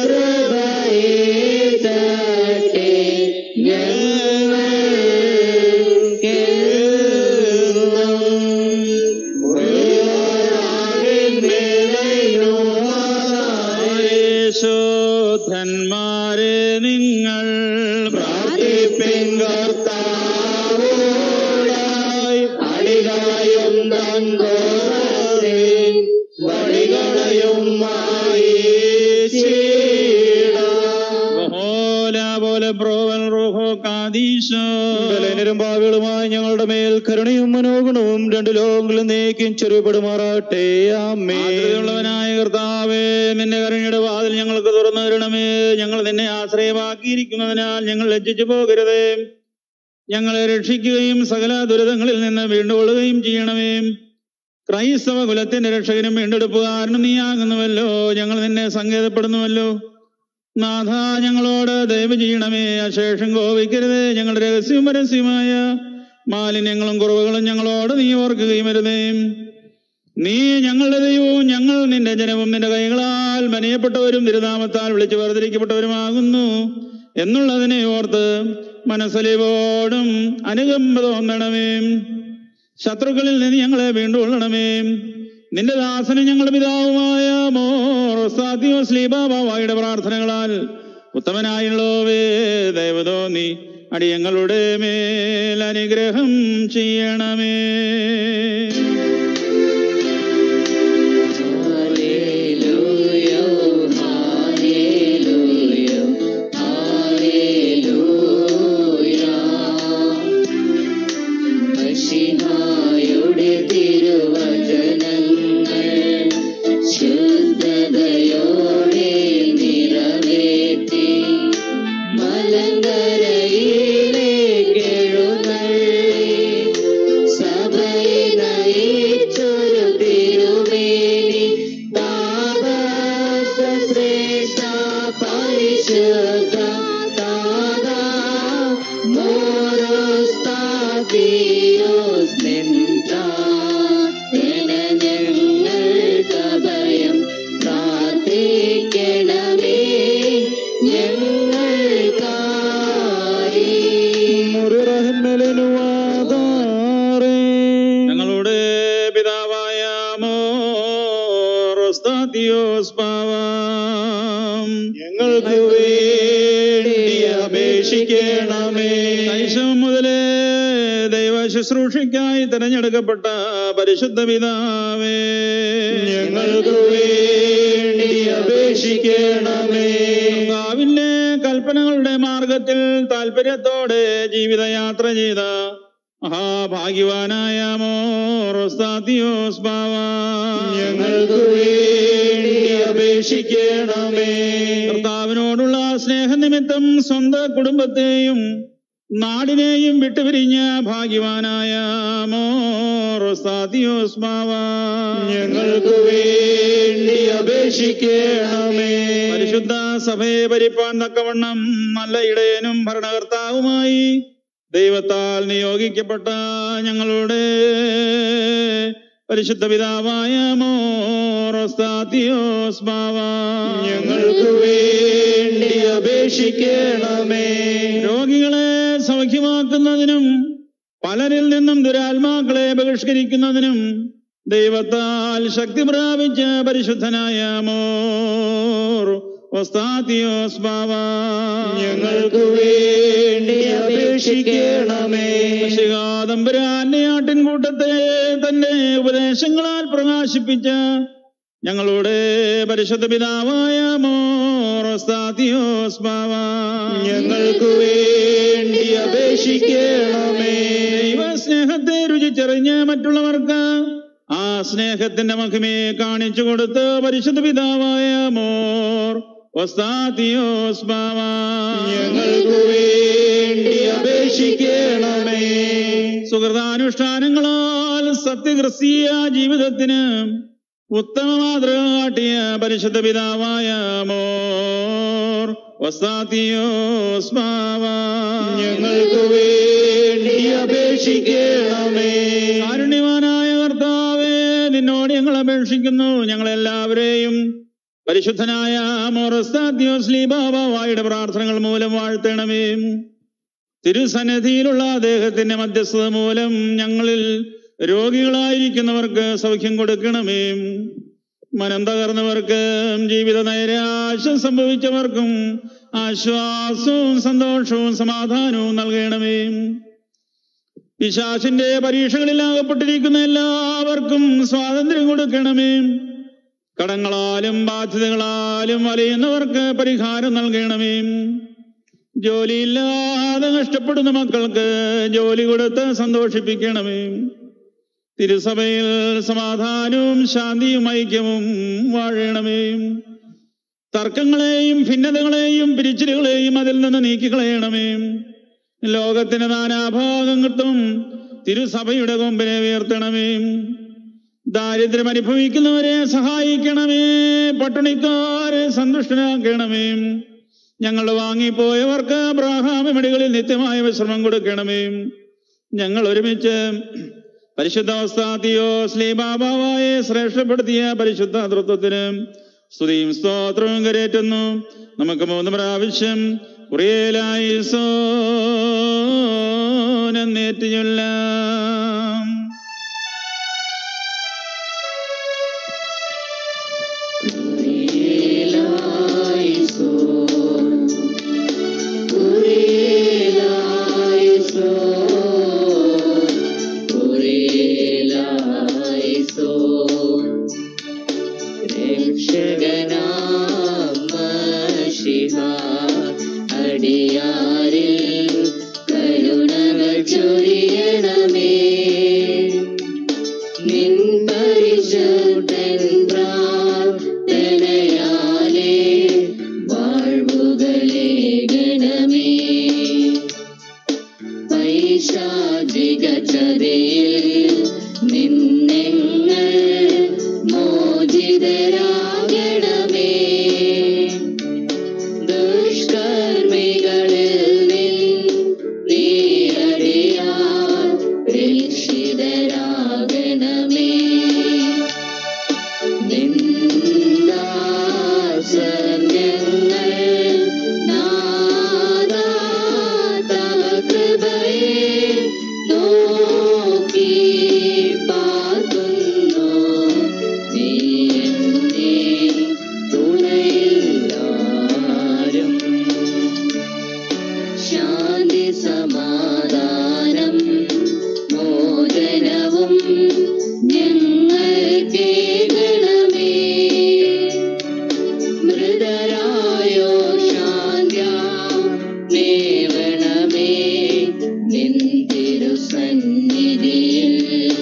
Speaker 2: കൃപയേറ്റട്ടെ ഞങ്ങൾക്കെന്നും
Speaker 4: ശോധന്മാരെ നിങ്ങൾ
Speaker 2: പ്രാർത്ഥിപ്പിൻ കർത്താവോടായി അടികളയും തങ്കോറസിൻ വടികളയും
Speaker 4: ബഹോല പോലെ പ്രോവൽ റൂഹോ കാദീശോ
Speaker 3: ബലഹീനരും പാവികളുമായി ഞങ്ങളുടെ മേൽ കരുണയും മനോഗുണവും രണ്ട് ലോകങ്ങളും നീക്കും ചെറുപെടുമാറാട്ടെ ആമേ
Speaker 4: മാതൃകയുള്ളവനായ കർത്താവേ നിന്റെ കരുണയുടെ വാതിൽ ഞങ്ങൾക്ക് തുറന്നു തരണമേ ഞങ്ങൾ നിന്നെ ആശ്രയമാക്കിയിരിക്കുന്നതിനാൽ ഞങ്ങൾ ലജ്ജിച്ചു പോകരുതേ ഞങ്ങളെ രക്ഷിക്കുകയും സകല ദുരിതങ്ങളിൽ നിന്ന് വീണ്ടുകൊള്ളുകയും ചെയ്യണമേ ക്രൈസ്തവ കുലത്തിന്റെ രക്ഷകനും വീണ്ടെടുപ്പുകാരനും നീയാകുന്നുവല്ലോ ഞങ്ങൾ നിന്നെ സങ്കേതപ്പെടുന്നുവല്ലോ നാഥ ഞങ്ങളോട് ദയവ് ചെയ്യണമേ അശേഷം കോപിക്കരുതേ ഞങ്ങളുടെ രഹസ്യവും പരസ്യമായ മാലിന്യങ്ങളും കുറവുകളും ഞങ്ങളോട് നീ ഓർക്കുകയും വരുതേ നീ ഞങ്ങളുടെ ദൈവവും ഞങ്ങൾ നിന്റെ ജനവും നിന്റെ കൈകളാൽ മനയപ്പെട്ടവരും തിരുനാമത്താൽ വിളിച്ചു വേർതിരിക്കപ്പെട്ടവരുമാകുന്നു എന്നുള്ളതിനെ ഓർത്ത് മനസ്സലിവോടും അനുകമ്പ തോന്നണമേ ശത്രുക്കളിൽ നിന്ന് ഞങ്ങളെ വീണ്ടും കൊള്ളണമേ നിന്റെ ദാസനും ഞങ്ങളുടെ പിതാവുമായ മോറോസ്താത്തിയോ സ്ലീബാബാവായുടെ പ്രാർത്ഥനകളാൽ ഉത്തമനായുള്ളവേ ദൈവതോ നീ അടിയങ്ങളുടെ മേൽ അനുഗ്രഹം ചെയ്യണമേ
Speaker 2: യുടെ തിരുവചനങ്ങൾ ശുദ്ധതയോടെ നിറവേറ്റി മലങ്കരയിലേക്കെഴുന്നള്ളി സഭയെ നയിച്ചൊരു തിരുമേനി താപസ ശ്രേഷ്ഠ പരിശുദ്ധ താതാ മോരോസ്താദിയോസ് നിന്താ ഞങ്ങൾക്കഭയം പ്രാർത്ഥിക്കണമേ ഞങ്ങൾക്കായി
Speaker 4: ഞങ്ങളുടെ പിതാവായ മോറോസ്താത്തിയോസ് പാവാം
Speaker 3: ഞങ്ങൾക്ക് വേണ്ടി അപേക്ഷിക്കണമേ
Speaker 4: ശൈശവം മുതലേ ദൈവ ശുശ്രൂഷയ്ക്കായി തിരഞ്ഞെടുക്കപ്പെട്ട പരിശുദ്ധ പിതാവേ
Speaker 3: ഞങ്ങൾക്ക് വേണ്ടി അപേക്ഷിക്കണമേ
Speaker 4: കർത്താവിന്റെ കൽപ്പനകളുടെ മാർഗത്തിൽ താല്പര്യത്തോടെ ജീവിതയാത്ര ചെയ്ത മഹാഭാഗ്യവാനായ മോറോസ്താത്തിയോസ് പാവാം
Speaker 3: ഞങ്ങൾക്ക് വേണ്ടി അപേക്ഷിക്കണമേ
Speaker 4: കർത്താവിനോടുള്ള സ്നേഹനിമിത്തം സ്വന്തം കുടുംബത്തെയും നാടിനെയും വിട്ടുപിരിഞ്ഞ ഭാഗ്യവാനായ മോറോസ്താത്തിയോസ് പാവാം
Speaker 3: ഞങ്ങൾക്ക് വേണ്ടി അപേക്ഷിക്കണമേ
Speaker 4: പരിശുദ്ധ സഭയെ ഭരിപ്പാൻ തക്കവണ്ണം നല്ല ഇടയനും ഭരണകർത്താവുമായി ദൈവത്താൽ നിയോഗിക്കപ്പെട്ട ഞങ്ങളുടെ പരിശുദ്ധ പിതാവായ മോറോസ്താത്തിയോസ് ബാവാം
Speaker 3: ഞങ്ങൾക്ക് വേണ്ടി അപേക്ഷിക്കണമേ
Speaker 4: രോഗികളെ സൗഖ്യമാക്കുന്നതിനും പലരിൽ നിന്നും ദുരാത്മാക്കളെ ബഹിഷ്കരിക്കുന്നതിനും ദൈവത്താൽ ശക്തി പ്രാപിച്ച പരിശുദ്ധനായ മോർ ഒസ്താത്തിയോസ് ബാവാം
Speaker 3: ഞങ്ങൾക്ക് വേണ്ടി അപേക്ഷിക്കണമേ
Speaker 4: ശികാദംബരാന്റെ ആട്ടിൻകൂട്ടത്തെ തന്റെ ഉപദേശങ്ങളാൽ പ്രകാശിപ്പിച്ച ഞങ്ങളുടെ പരിശുദ്ധ പിതാവായ മോറോസ്താത്തിയോസ് ബാവാം
Speaker 3: ഞങ്ങൾക്ക് വേണ്ടി അപേക്ഷിക്കണമേ
Speaker 4: ദൈവസ്നേഹത്തെ രുചിച്ചറിഞ്ഞ് മറ്റുള്ളവർക്ക് ആ സ്നേഹത്തിന്റെ മഹിമയെ കാണിച്ചു കൊടുത്ത് പരിശുദ്ധ പിതാവായ മോർ ഒസ്താത്തിയോസ് ബാവാം
Speaker 3: ഞങ്ങൾക്ക് വേണ്ടി അപേക്ഷിക്കണമേ
Speaker 4: സുഖ സുഹൃതാനുഷ്ഠാനങ്ങളാൽ സത്യക്രിസ്തീയ ജീവിതത്തിന് ഉത്തമ മാതൃക കാട്ടിയ പരിശുദ്ധ പിതാവായ മോർ വസ്താത്തിയോസ്
Speaker 3: ഞങ്ങൾക്ക് വേണ്ടി അപേക്ഷിക്കണമേ
Speaker 4: കാരുണ്യവാനായ കർത്താവേ നിന്നോട് ഞങ്ങൾ അപേക്ഷിക്കുന്നു ഞങ്ങളെല്ലാവരെയും പരിശുദ്ധനായ മോറസ്താദ്യോസ് ലീബാബാവായുടെ പ്രാർത്ഥനകൾ മൂലം വാഴ്ത്തണമേ തിരുസന്നിധിയിലുള്ള അദ്ദേഹത്തിന്റെ മധ്യസ്ഥത മൂലം ഞങ്ങളിൽ രോഗികളായിരിക്കുന്നവർക്ക് സൗഖ്യം കൊടുക്കണമേ മനം തകർന്നവർക്ക് ജീവിത നൈരാശ്യം സംഭവിച്ചവർക്കും ആശ്വാസവും സന്തോഷവും സമാധാനവും നൽകണമേ പിശാചിന്റെ പരീക്ഷകളിൽ അകപ്പെട്ടിരിക്കുന്ന എല്ലാവർക്കും സ്വാതന്ത്ര്യം കൊടുക്കണമേ കടങ്ങളാലും ബാധ്യതകളാലും വലയുന്നവർക്ക് പരിഹാരം നൽകണമേ ജോലിയില്ലാതെ കഷ്ടപ്പെടുന്ന മക്കൾക്ക് ജോലി കൊടുത്ത് സന്തോഷിപ്പിക്കണമേ തിരുസഭയിൽ സമാധാനവും ശാന്തിയും ഐക്യവും വാഴണമേ തർക്കങ്ങളെയും ഭിന്നതകളെയും പിരിച്ചിലുകളെയും അതിൽ നിന്ന് നീക്കിക്കളയണമേ ലോകത്തിന്റെ നാനാഭാഗങ്ങൾക്കും തിരുസഭയുടെ കൊമ്പിനെ ഉയർത്തണമേ ദാരിദ്ര്യം അനുഭവിക്കുന്നവരെ സഹായിക്കണമേ പട്ടിണിക്കാരെ സന്തുഷ്ടനാക്കണമേ ഞങ്ങൾ വാങ്ങിപ്പോയവർക്ക് അബ്രാഹാമിമടികളിൽ നിത്യമായ വിശ്രമം കൊടുക്കണമേ ഞങ്ങൾ ഒരുമിച്ച് പരിശുദ്ധാവസ്ഥാത്തിയോ ശ്രീബാബാവായെ ശ്രേഷ്ഠപ്പെടുത്തിയ പരിശുദ്ധ തൃത്വത്തിന് സ്തുതിയും സ്തോത്രവും കരേറ്റുന്നു നമുക്ക് മൂന്ന് പ്രാവശ്യം കുറേലായി സോനെന്നേറ്റ് ചൊല്ലാം
Speaker 2: അടിയാരിൽ കരുണകൾ ചൊരിയണമേ നിൻ പരിശുദ്ധൻ പ്രാർത്ഥനയാലേ വാഴ്വുകളെ ഗണമേ പൈശാചിക ചതയിൽ നിന്നെങ്ങൾ മോചിതരാകണമേ ദുഷ്കർമ്മികളിൽ നിൻ നീയറിയാൻ രക്ഷിതരാകണമേ നിന്ദാസന്യങ്ങൾ നാദാ തവ കൃപയെ നോക്കി പാർക്കുന്നു നീ എന്നെ തുണയില്ലാരും ശാന്തി സമാധാനം മോചനവും ഞങ്ങൾക്ക് ഗണമേ മൃതരായോ ശാന്ത്യ നേവണമേ നിൻ തിരുസന്നിധിയിൽ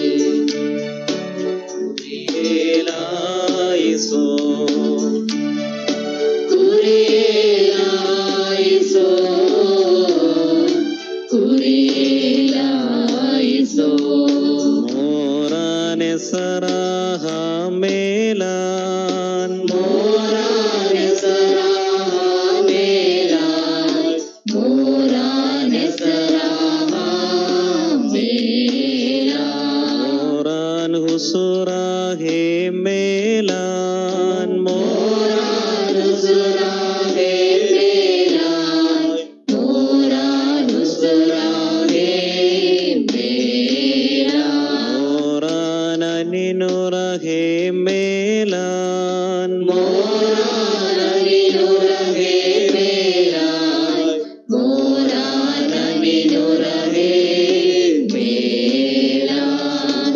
Speaker 2: കുരേലായിസോ കുരേലായിസോ
Speaker 3: മോറാനെ സറാഹാമേലാൻ
Speaker 2: മോരാനെ സരാമേലായി മോരാനെ സരാമേലായി
Speaker 3: മോറാൻ ഹുസുറാഹേ മേലാൻ
Speaker 2: മോരാനുസുരാഹേ മേലായി മോരാനുസുരാഹേ മേലായി
Speaker 3: മോറാൻ അനിനുറഹേ മേലാൻ
Speaker 2: മോരാനവിനുരഹേ മേലായി മോരാനവിനുരഹേ മേലായി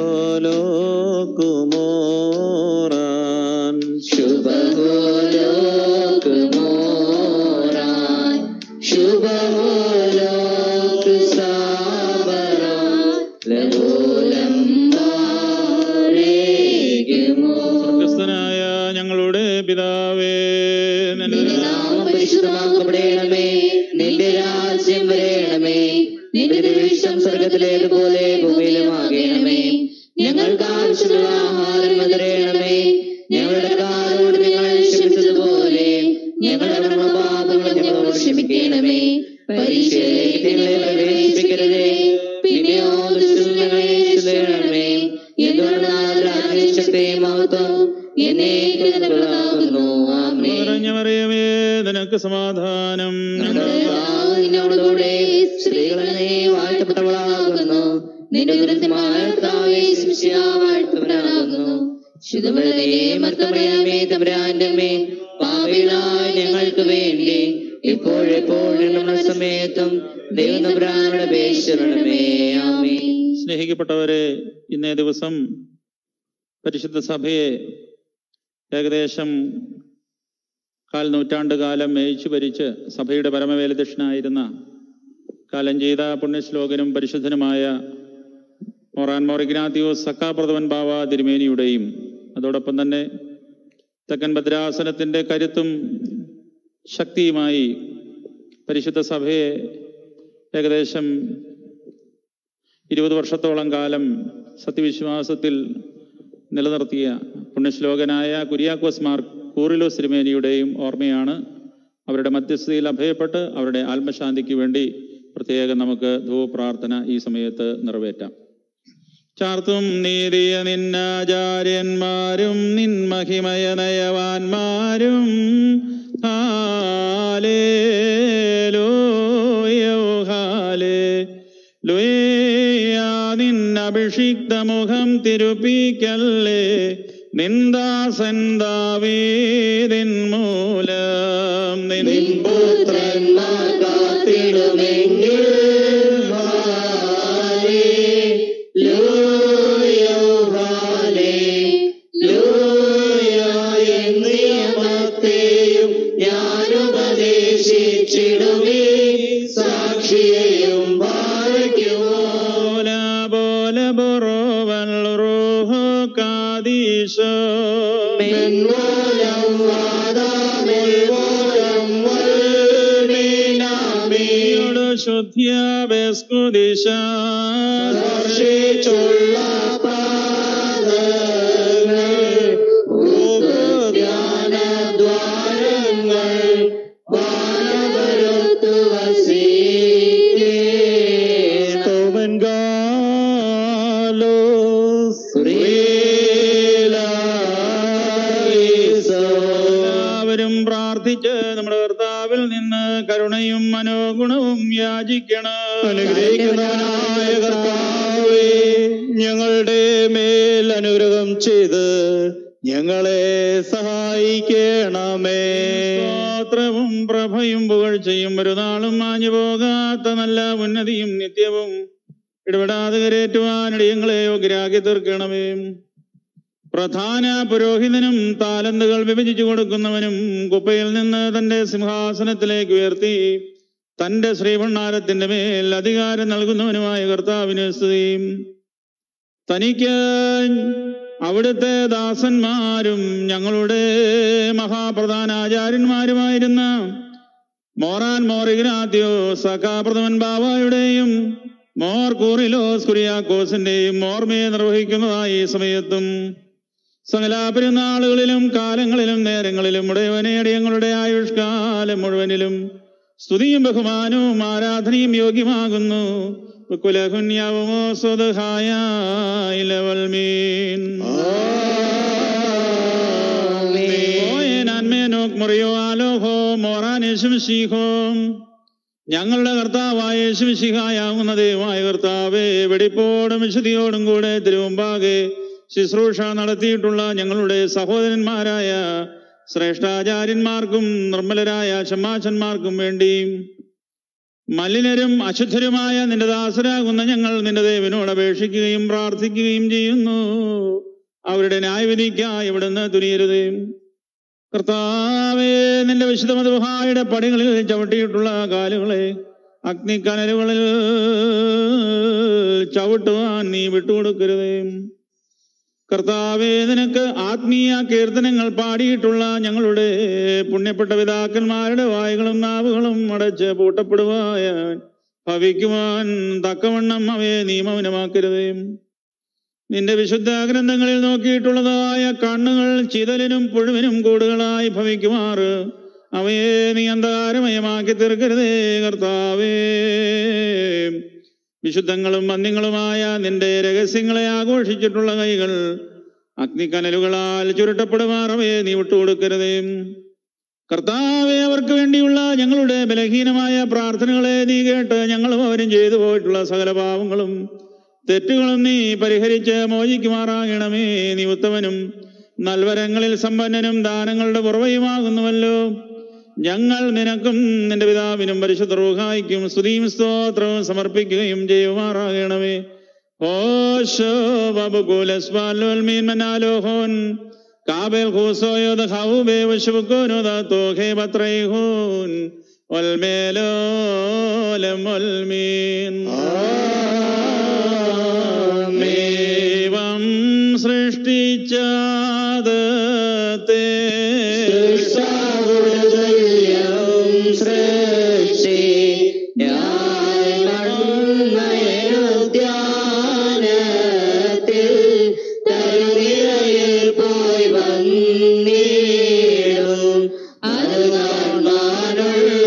Speaker 3: ബഹോലോകുമോറാൻ
Speaker 2: ശുഭഹോലോക് മോരാൻ ശുഭഹോലോക് സാബറാൻ ലഘോലം വാരേകുമോ
Speaker 4: സ്വർഗസ്ഥനായ ഞങ്ങളുടെ പിതാവേ നിന്റെ
Speaker 2: നിന്റെ നാമം പരിശുദ്ധമാക്കപ്പെടണമേ നിന്റെ രാജ്യം വരേണമേ നിന്റെ തിരുവിഷ്ടം സ്വർഗം സ്വർഗത്തിലേതുപോലെ ഭൂമിയിലും ആകണമേ ഞങ്ങൾക്ക് ആവശ്യമുള്ള ആഹാരം തരയണമേ ഞങ്ങളുടെ കാലോട് ഞങ്ങൾ ക്ഷമിച്ചതുപോലെ ഞങ്ങളുടെ പാപങ്ങൾ ഞങ്ങളോട് ക്ഷമിക്കണമേ പരീക്ഷയിലേക്ക് ഞങ്ങളെ പ്രവേശിപ്പിക്കരുതേ പിന്നെയോ ദുഷ്ടനിൽ ഞങ്ങളെ രക്ഷിക്കണമേ എന്തുകൊണ്ടാൽ രാജ്യശക്തിയും മഹത്വം എന്നേക്കും നിനക്കുള്ളതാകുന്നു ആമേൻ
Speaker 4: നിറഞ്ഞമറിയമേ നിനക്ക് സമാധാനം
Speaker 2: നിന്നോടുകൂടെ സ്ത്രീകളിൽ നീ വാഴ്ത്തപ്പെട്ടവളാകുന്നു നിന്റെ ദുരിതമായ കർത്താവേ ശിഷ്യ വാഴ്ത്തവനാകുന്നു ശുദ്ധമേ മർത്തമറിയാമേ തമ്പുരാന്റെ അമ്മേ പാപികളായ ഞങ്ങൾക്ക് വേണ്ടി ഇപ്പോഴെപ്പോഴും നമ്മുടെ സമയത്തും ദൈവം തമ്പുരാനോട് അപേക്ഷിക്കണമേ ആമേ
Speaker 4: സ്നേഹിക്കപ്പെട്ടവരെ ഇന്നേ ദിവസം പരിശുദ്ധ സഭയെ ഏകദേശം കാൽ നൂറ്റാണ്ട് കാലം മേയിച്ചു ഭരിച്ച് സഭയുടെ പരമവേലദക്ഷിണായിരുന്ന കാലം ചെയ്ത പുണ്യശ്ലോകനും പരിശുദ്ധനുമായ മൊറാൻ മോറിഗ്നാത്തിയോസ് സക്കാപ്രഥമൻ ബാവ തിരുമേനിയുടെയും അതോടൊപ്പം തന്നെ തെക്കൻ ഭദ്രാസനത്തിന്റെ കരുത്തും ശക്തിയുമായി പരിശുദ്ധ സഭയെ ഏകദേശം ഇരുപത് വർഷത്തോളം കാലം സത്യവിശ്വാസത്തിൽ നിലനിർത്തിയ പുണ്യശ്ലോകനായ കുര്യാക്കോസ് മാർ കൂറിലോസ് തിരുമേനിയുടെയും ഓർമ്മയാണ് അവരുടെ മധ്യസ്ഥതയിൽ അഭയപ്പെട്ട് അവരുടെ ആത്മശാന്തിക്ക് വേണ്ടി പ്രത്യേകം നമുക്ക് ധൂപ്രാർത്ഥന ഈ സമയത്ത് നിറവേറ്റാം ചാർത്തും നീതിയ നിന്നാചാര്യന്മാരും നിൻ മഹിമയ നയവാന്മാരും ഹാലേലൂയോ ഹാലേ ലുയാ നിന്നഭിഷിക്ത മുഖം തിരുപ്പിക്കല്ലേ നിന്ദാസൻ ദാവീദിൻ മൂലം നിൻ
Speaker 2: പുത്രന്മാർ കാത്തിടുമെങ്കിൽ ഹാലേലൂയോ, ഹാലേലൂയോ എന്ന നിയമത്തെയും ഞാൻ ഉപദേശിച്ചിടുമേ സാക്ഷിയെയും പാലിക്കുമോ
Speaker 4: പോല പോല ബൊറോവൽ റൂഹോ കാദീശോ
Speaker 2: മെൻമൂലം വാദാമിൽ മൂലം വൽമീനാമീ
Speaker 4: യോട് ശുദ്ധ്യ ബെസ്കുദിശ
Speaker 2: സ്പർശിച്ചുള്ള പാദങ്ങൾ ധ്യാനദ്വാരങ്ങൾ വാനവരുത്തു വസീകേണം
Speaker 4: എല്ലാവരും പ്രാർത്ഥിച്ച് നമ്മുടെ കർത്താവിൽ നിന്ന് കരുണയും മനോഗുണവും യാചിക്കണം
Speaker 3: അനുഗ്രഹിക്കുന്നവനായ കർത്താവേ ഞങ്ങളുടെ മേൽ അനുഗ്രഹം ചെയ്ത് ഞങ്ങളെ സഹായിക്കണമേ
Speaker 4: സ്തോത്രവും പ്രഭയും പുകഴ്ചയും ഒരു നാളും മാഞ്ഞു പോകാത്ത നല്ല ഉന്നതിയും നിത്യവും ഇടപെടാതെ കരേറ്റുവാനിടയങ്ങളെ യോഗ്യരാക്കി തീർക്കണമേ പ്രധാന പുരോഹിതനും താലന്തുകൾ വിഭജിച്ചു കൊടുക്കുന്നവനും കുപ്പയിൽ നിന്ന് തന്റെ സിംഹാസനത്തിലേക്ക് ഉയർത്തി തന്റെ ശ്രീഭണ്ണാരത്തിന്റെ മേൽ അധികാരം നൽകുന്നവനുമായ കർത്താവിന് സ്തുതി തനിക്ക് അവിടുത്തെ ദാസന്മാരും ഞങ്ങളുടെ മഹാപ്രധാന ആചാര്യന്മാരുമായിരുന്ന മോറാൻ മോറിഗ്നാത്യോ സഖാപ്രഥമൻ ബാബായുടെയും മോർ കൂറിലോസ് കുര്യാക്കോസിന്റെയും ഓർമ്മയെ നിർവഹിക്കുന്നതായി ഈ സമയത്തും സകല പെരുന്നാളുകളിലും കാലങ്ങളിലും നേരങ്ങളിലും ഉടയവനെ അടിയങ്ങളുടെ ആയുഷ്കാലം മുഴുവനിലും സ്തുതിയും ബഹുമാനവും ആരാധനയും യോഗ്യമാകുന്നു കുലഹുന്യാവുമോ സ്വതഹായ ഇലവൽമീൻ നന്മേനോക് മുറിയോ ആലോഹോ മോറാൻ യേശുമിശിഹോ ഞങ്ങളുടെ കർത്താവായ യേശുമിശിഹായാകുന്ന ദൈവമായ കർത്താവേ വെടിപ്പോടും വിശുദ്ധിയോടും കൂടെ തിരുമുമ്പാകെ ശുശ്രൂഷ നടത്തിയിട്ടുള്ള ഞങ്ങളുടെ സഹോദരന്മാരായ ശ്രേഷ്ഠാചാര്യന്മാർക്കും നിർമ്മലരായ ഷമാശന്മാർക്കും വേണ്ടി മലിനരും അശുദ്ധരുമായ നിന്റെ ദാസരാകുന്ന ഞങ്ങൾ നിന്റെ ദേവനോട് അപേക്ഷിക്കുകയും പ്രാർത്ഥിക്കുകയും ചെയ്യുന്നു അവരുടെ ന്യായവിധിക്കായി ഇവിടുന്ന് തുനിയരുതേ കർത്താവേ നിന്റെ വിശുദ്ധ മധുഹായുടെ പടികളിൽ ചവിട്ടിയിട്ടുള്ള കാലുകളെ അഗ്നിക്കനലുകളിൽ ചവിട്ടുവാൻ നീ വിട്ടുകൊടുക്കരുതേ കർത്താവേ നിനക്ക് ആത്മീയ കീർത്തനങ്ങൾ പാടിയിട്ടുള്ള ഞങ്ങളുടെ പുണ്യപ്പെട്ട പിതാക്കന്മാരുടെ വായുകളും നാവുകളും അടച്ച് പൂട്ടപ്പെടുവാൻ ഭവിക്കുവാൻ തക്കവണ്ണം അവയെ നീ മൗനമാക്കരുതേ നിന്റെ വിശുദ്ധ ഗ്രന്ഥങ്ങളിൽ നോക്കിയിട്ടുള്ളതായ കണ്ണുകൾ ചിതലിനും പുഴുവിനും കൂടുകളായി ഭവിക്കുമാറ് അവയെ നീ അന്ധകാരമയമാക്കി തീർക്കരുതേ കർത്താവേ വിശുദ്ധങ്ങളും മന്യങ്ങളുമായ നിന്റെ രഹസ്യങ്ങളെ ആഘോഷിച്ചിട്ടുള്ള കൈകൾ അഗ്നിക്കനലുകളാൽ ചുരുട്ടപ്പെടുമാർ അവയെ നീ വിട്ടുകൊടുക്കരുതേ കർത്താവെ അവർക്ക് വേണ്ടിയുള്ള ഞങ്ങളുടെ ബലഹീനമായ പ്രാർത്ഥനകളെ നീ കേട്ട് ഞങ്ങളും അവരും ചെയ്തു പോയിട്ടുള്ള സകല പാവങ്ങളും തെറ്റുകളും നീ പരിഹരിച്ച് മോചിക്കുമാറാകണമേ നീ ഉത്തമനും നൽവരങ്ങളിൽ സമ്പന്നനും ദാനങ്ങളുടെ പുറവയുമാകുന്നുവല്ലോ ഞങ്ങൾ നിനക്കും നിന്റെ പിതാവിനും പരിശുദ്ധ റൂഹായിക്കും സ്തുതിയും സ്തോത്രവും സമർപ്പിക്കുകയും ചെയ്യുമാറാകണമേ ഹോശോ ബബുകുലസ്വാലോൽമീൻ മനാലോഹോൻ കാബേൽ ഹൂസോയോ ദ ഹൗബേ വശുക്കോനോ ദ തോഹേ ബത്രൈഹൂൻ ഒൽമേലോലം ഒൽമീൻ ദൈവം സൃഷ്ടിച്ചത്
Speaker 2: സൃഷ്ടി ധ്യാനത്തിൽ തരുനിരയിൽ പോയി വന്നിടും അത് കാണാനുള്ള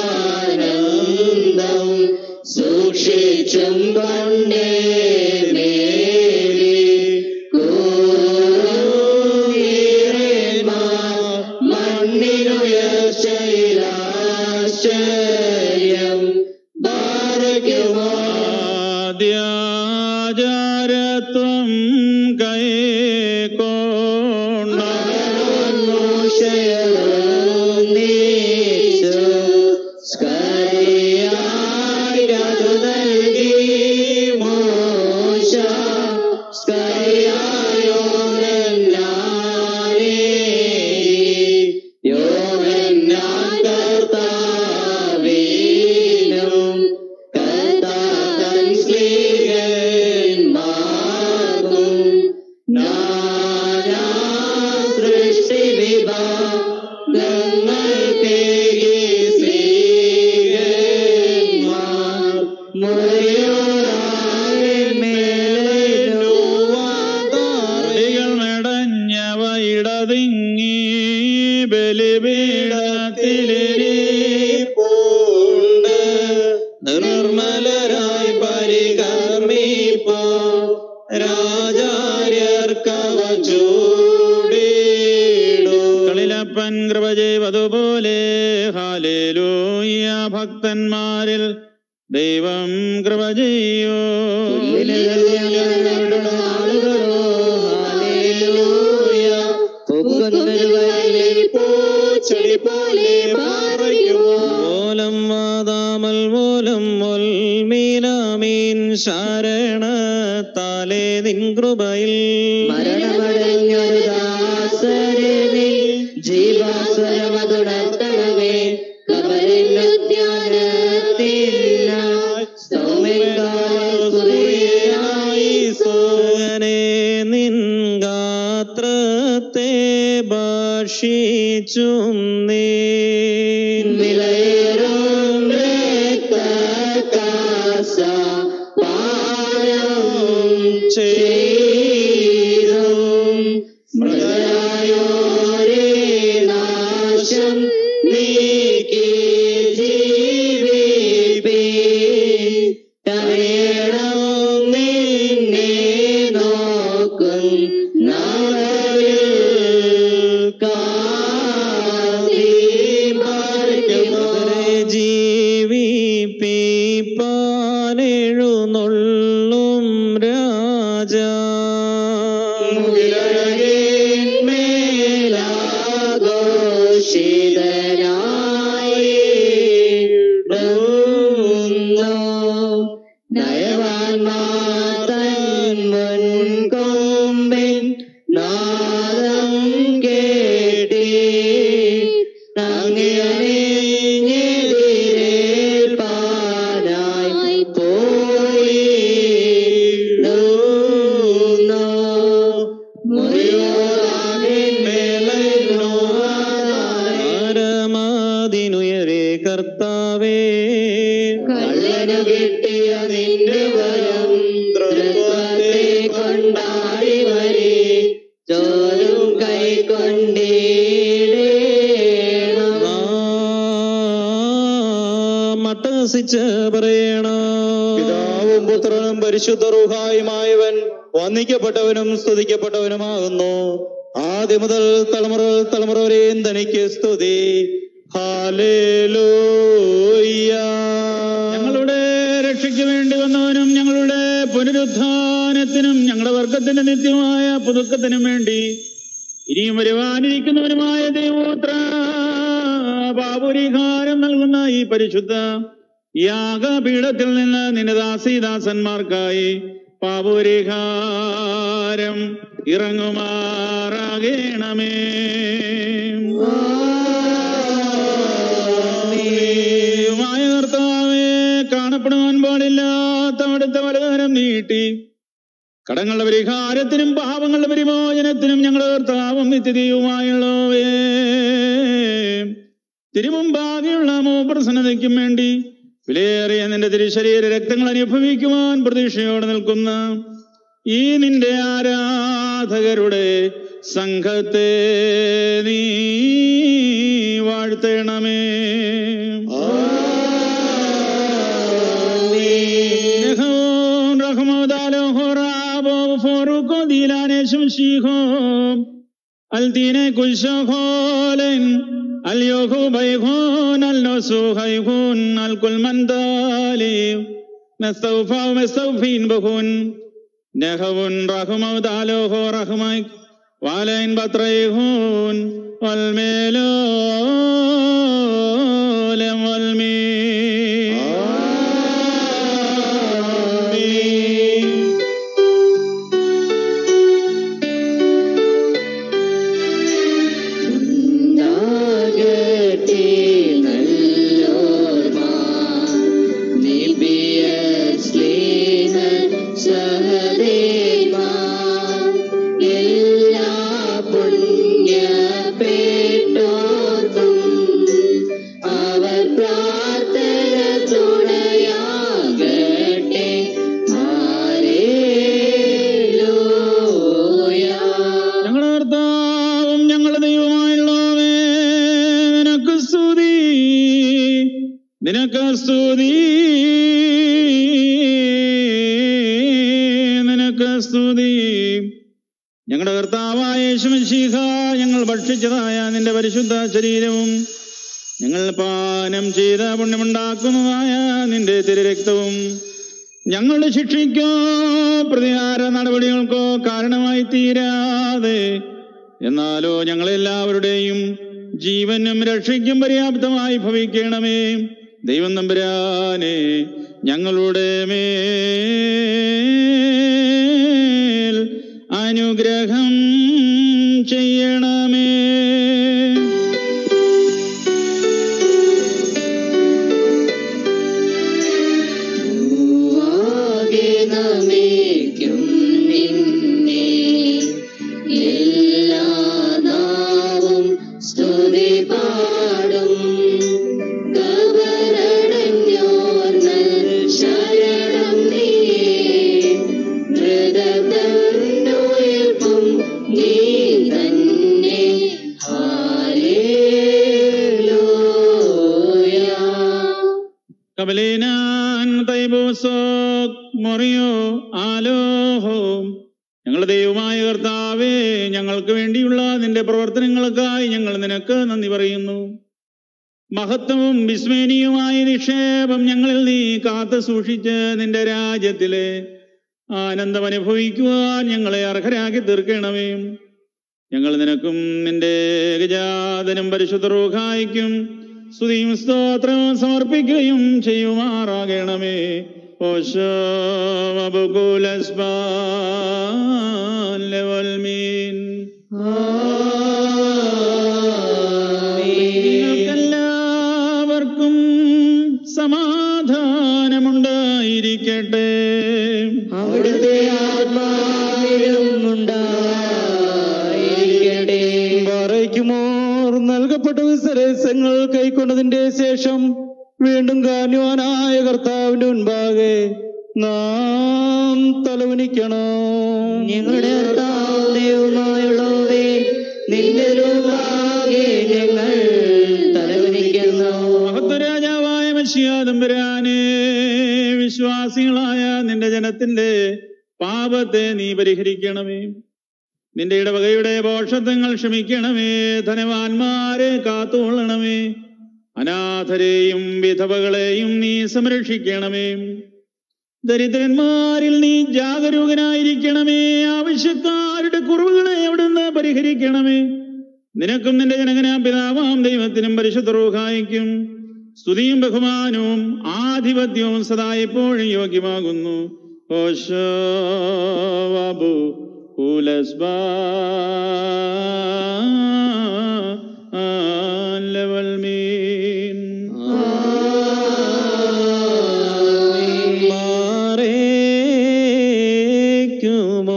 Speaker 2: ആനന്ദം സൂക്ഷിച്ചും കൊണ്ടേ മേരി മണ്ണിനുയർച്ചയിലാശ്ചര്യം ഭാരയ്ക്കുമോ
Speaker 4: ആദ്യാചാരത്വം കൈക്കൊണ്ട
Speaker 2: സൃഷ്ടി വിഭാഗങ്ങൾക്കേകി ശ്രീകന്മാർ
Speaker 4: താടികൾ മെടഞ്ഞവ ഇടതിങ്ങി ബലിപീഠത്തിലിരിപ്പുണ്ട്
Speaker 2: നിർമ്മലരായി പരികർമ്മിപ്പോ രാജാര്യർക്കവ ചൂടിടൂ
Speaker 4: കളിലപ്പൻ കൃപ ചെയ്വതുപോലെ ഹാലേലൂയ ഭക്തന്മാരിൽ ദൈവം കൃപ ചെയ്യോ
Speaker 2: പൂച്ചെടി പോലെ പാറയ്ക്കുമോ
Speaker 3: മൂലം വാതാമൽ മൂലം മീനാമീൻ ശരണത്താലേ നിൻ കൃപയിൽ
Speaker 2: മരണമടഞ്ഞൊരു ദാസരനെ ജീവാസ്വരമതുണർത്തണമേ കബരിനുദ്യാനത്തിനായി സൗമ്യകായി
Speaker 3: അങ്ങനെ നിൻ ഗാത്രത്തെ ഭക്ഷിച്ചും നീ
Speaker 2: നിലയേറും രക്തകാസ പാനം ചെയ്തും മൃതരായോരേ നാശം നീക്കി ജീവിപ്പി തരയണം നിന്നെ നോക്കും നാളിൽ കാത്തി പാർക്കുമോ
Speaker 3: ജീവിപ്പിപ്പാനെഴുന്നള്ളും രാജാ
Speaker 2: നയവാൻമാതൻ മുൻകൊമ്പിൻ നാദം കേട്ടി അങ്ങനെതിരേൽപ്പാനായി പോയി കള്ളനു കിട്ടിയ നിന്റെ വരം തൃത്വത്തെ കൊണ്ടാടി വരെ ചോരും കൈക്കൊണ്ടിടേണം
Speaker 3: മട്ടഹസിച്ച് പറയണം
Speaker 6: പിതാവും പുത്രനും പരിശുദ്ധ റൂഹായുമായവൻ വന്ദിക്കപ്പെട്ടവനും സ്തുതിക്കപ്പെട്ടവനുമാകുന്നു ആദ്യം മുതൽ തലമുറ തലമുറ വരെയും തനിക്ക് സ്തുതി ഹാലേലൂയ
Speaker 4: ഞങ്ങളുടെ രക്ഷയ്ക്ക് വേണ്ടി വന്നവനും ഞങ്ങളുടെ പുനരുത്ഥാനത്തിനും ഞങ്ങളുടെ വർഗത്തിന്റെ നിത്യമായ പുതുക്കത്തിനും വേണ്ടി ഇനിയും വരുവാനിരിക്കുന്നവനുമായ ദൈവോത്ര പാപരിഹാരം നൽകുന്ന ഈ പരിശുദ്ധ യാഗപീഠത്തിൽ നിന്ന് നിന്റെ ദാസീദാസന്മാർക്കായി പാപരിഹാരം ഇറങ്ങുമാറാകണമേ ദൈവമായ കർത്താവേ കാണപ്പെടുവാൻ പാടില്ലാത്ത അവിടുത്തെ വലകരം നീട്ടി കടങ്ങളുടെ പരിഹാരത്തിനും പാപങ്ങളുടെ പരിമോചനത്തിനും ഞങ്ങളുടെ കർത്താവും നിത്യതയുമായുള്ളവേ തിരുമുമ്പാകെയുള്ള മൂപ്രസന്നതയ്ക്കും വേണ്ടി വിലയേറിയ നിന്റെ തിരുശരീര രക്തങ്ങൾ അനുഭവിക്കുവാൻ പ്രതീക്ഷയോടെ നിൽക്കുന്ന ഈ നിന്റെ ആരാധകരുടെ സംഘത്തെ നീ വാഴ്ത്തണമേ نخون رحمة الله راب وفاروق ديلان شمشيخو الدين كل شخول اليوخو بيخون النسو خيخون الكل من دالي مستوفى ومستوفين بخون نخون رحمة الله رحمك وعلين بطريخون والميلول والمين
Speaker 2: ഉണ്ടാകട്ടെ നല്ലോർമ്മ നിബിയ സ്നേഹ സഹദേവാൻ എല്ലാ പുണ്യപ്പെട്ടോർക്കും അവർ പ്രാർത്ഥന തുണയാകട്ടെ ഹാലേലൂയ
Speaker 4: ഞങ്ങളുടെ കർത്താവും ഞങ്ങളുടെ ദൈവമായുള്ളവേ നിനക്ക് സ്തുതി നിനക്ക് സ്തുതി നിനക്ക് സ്തുതി ഞങ്ങളുടെ കർത്താവായ യേശുമിശിഹ ഞങ്ങൾ ഭക്ഷിച്ചതായ നിന്റെ പരിശുദ്ധ ശരീരവും ഞങ്ങൾ പാനം ചെയ്ത പുണ്യമുണ്ടാക്കുന്നതായ നിന്റെ തിരുരക്തവും ഞങ്ങളുടെ ശിക്ഷയ്ക്കോ പ്രതികാര നടപടികൾക്കോ കാരണമായി തീരാതെ എന്നാലോ ഞങ്ങളെല്ലാവരുടെയും ജീവനും രക്ഷയ്ക്കും പര്യാപ്തമായി ഭവിക്കണമേ ദൈവം നമ്പുരാനെ ഞങ്ങളുടെ മേൽ അനുഗ്രഹം ചെയ്യണമേ
Speaker 2: ആകെ നമിക്കും നിന്നെ എല്ലാ നാവും സ്തുതി പാടും കബറടഞ്ഞോർ നൽ ശരണം നീ മൃതതന്നുയിർപ്പും നീ തന്നെ ഹാലേലൂയ
Speaker 4: കബലേനാൻ തൈബോസോക് മൊറിയോ ആലോഹോ ഞങ്ങളുടെ ദൈവമായ കർത്താവേ ഞങ്ങൾക്ക് വേണ്ടിയുള്ള നിന്റെ പ്രവർത്തനങ്ങൾക്കായി ഞങ്ങൾ നിനക്ക് നന്ദി പറയുന്നു മഹത്വവും വിസ്മരണീയമായ നിക്ഷേപം ഞങ്ങളിൽ നീ കാത്തു സൂക്ഷിച്ച് നിന്റെ രാജ്യത്തിലെ ആനന്ദം അനുഭവിക്കുവാൻ ഞങ്ങളെ അർഹരാക്കി തീർക്കണമേ ഞങ്ങൾ നിനക്കും നിന്റെ ഗജാതനും പരിശുദ്ധ റൂഹായിക്കും സ്തുതിയും സ്തോത്രവും സമർപ്പിക്കുകയും ചെയ്യുമാറാകണമേ ഓശോബുകുലസ്ബാൻ എല്ലാവർക്കും സമാധാനമുണ്ടായിരിക്കട്ടെ
Speaker 2: അവിടുത്തെ ആത്മാവിലും ഉണ്ടായിരിക്കട്ടെ
Speaker 6: പറയ്ക്കുമോർ നൽകപ്പെട്ട വിസരസങ്ങൾ കൈക്കൊണ്ടതിന്റെ ശേഷം വീണ്ടും കാന്യവാനായ കർത്താവിന്റെ മുൻപാകെ നാം തലവനിക്കണം
Speaker 5: ഞങ്ങളുടെ കർത്താവ് ദൈവമായുള്ളവേ നിന്റെ രൂപാകെ ഞങ്ങൾ തലവനിക്കുന്നു
Speaker 4: മഹത്വരാജാവായ മഷിയാദംബരാനെ വിശ്വാസികളായ നിന്റെ ജനത്തിന്റെ പാപത്തെ നീ പരിഹരിക്കണമേ നിന്റെ ഇടവകയുടെ പോഷത്വങ്ങൾ ക്ഷമിക്കണമേ ധനവാന്മാരെ കാത്തുകൊള്ളണമേ അനാഥരെയും വിധവകളെയും നീ സംരക്ഷിക്കണമേ ദരിദ്രന്മാരിൽ നീ ജാഗരൂകനായിരിക്കണമേ ആവശ്യക്കാരുടെ കുറവുകളെ അവിടുന്ന് പരിഹരിക്കണമേ നിനക്കും നിന്റെ ജനകനാം പിതാവാം ദൈവത്തിനും പരിശുദ്ധ റൂഹായിക്കും സ്തുതിയും ബഹുമാനവും ആധിപത്യവും സദാ എപ്പോഴും യോഗ്യമാകുന്നു ഓശോബു ലെവൽ മീൻ
Speaker 3: മാറേക്കുമോ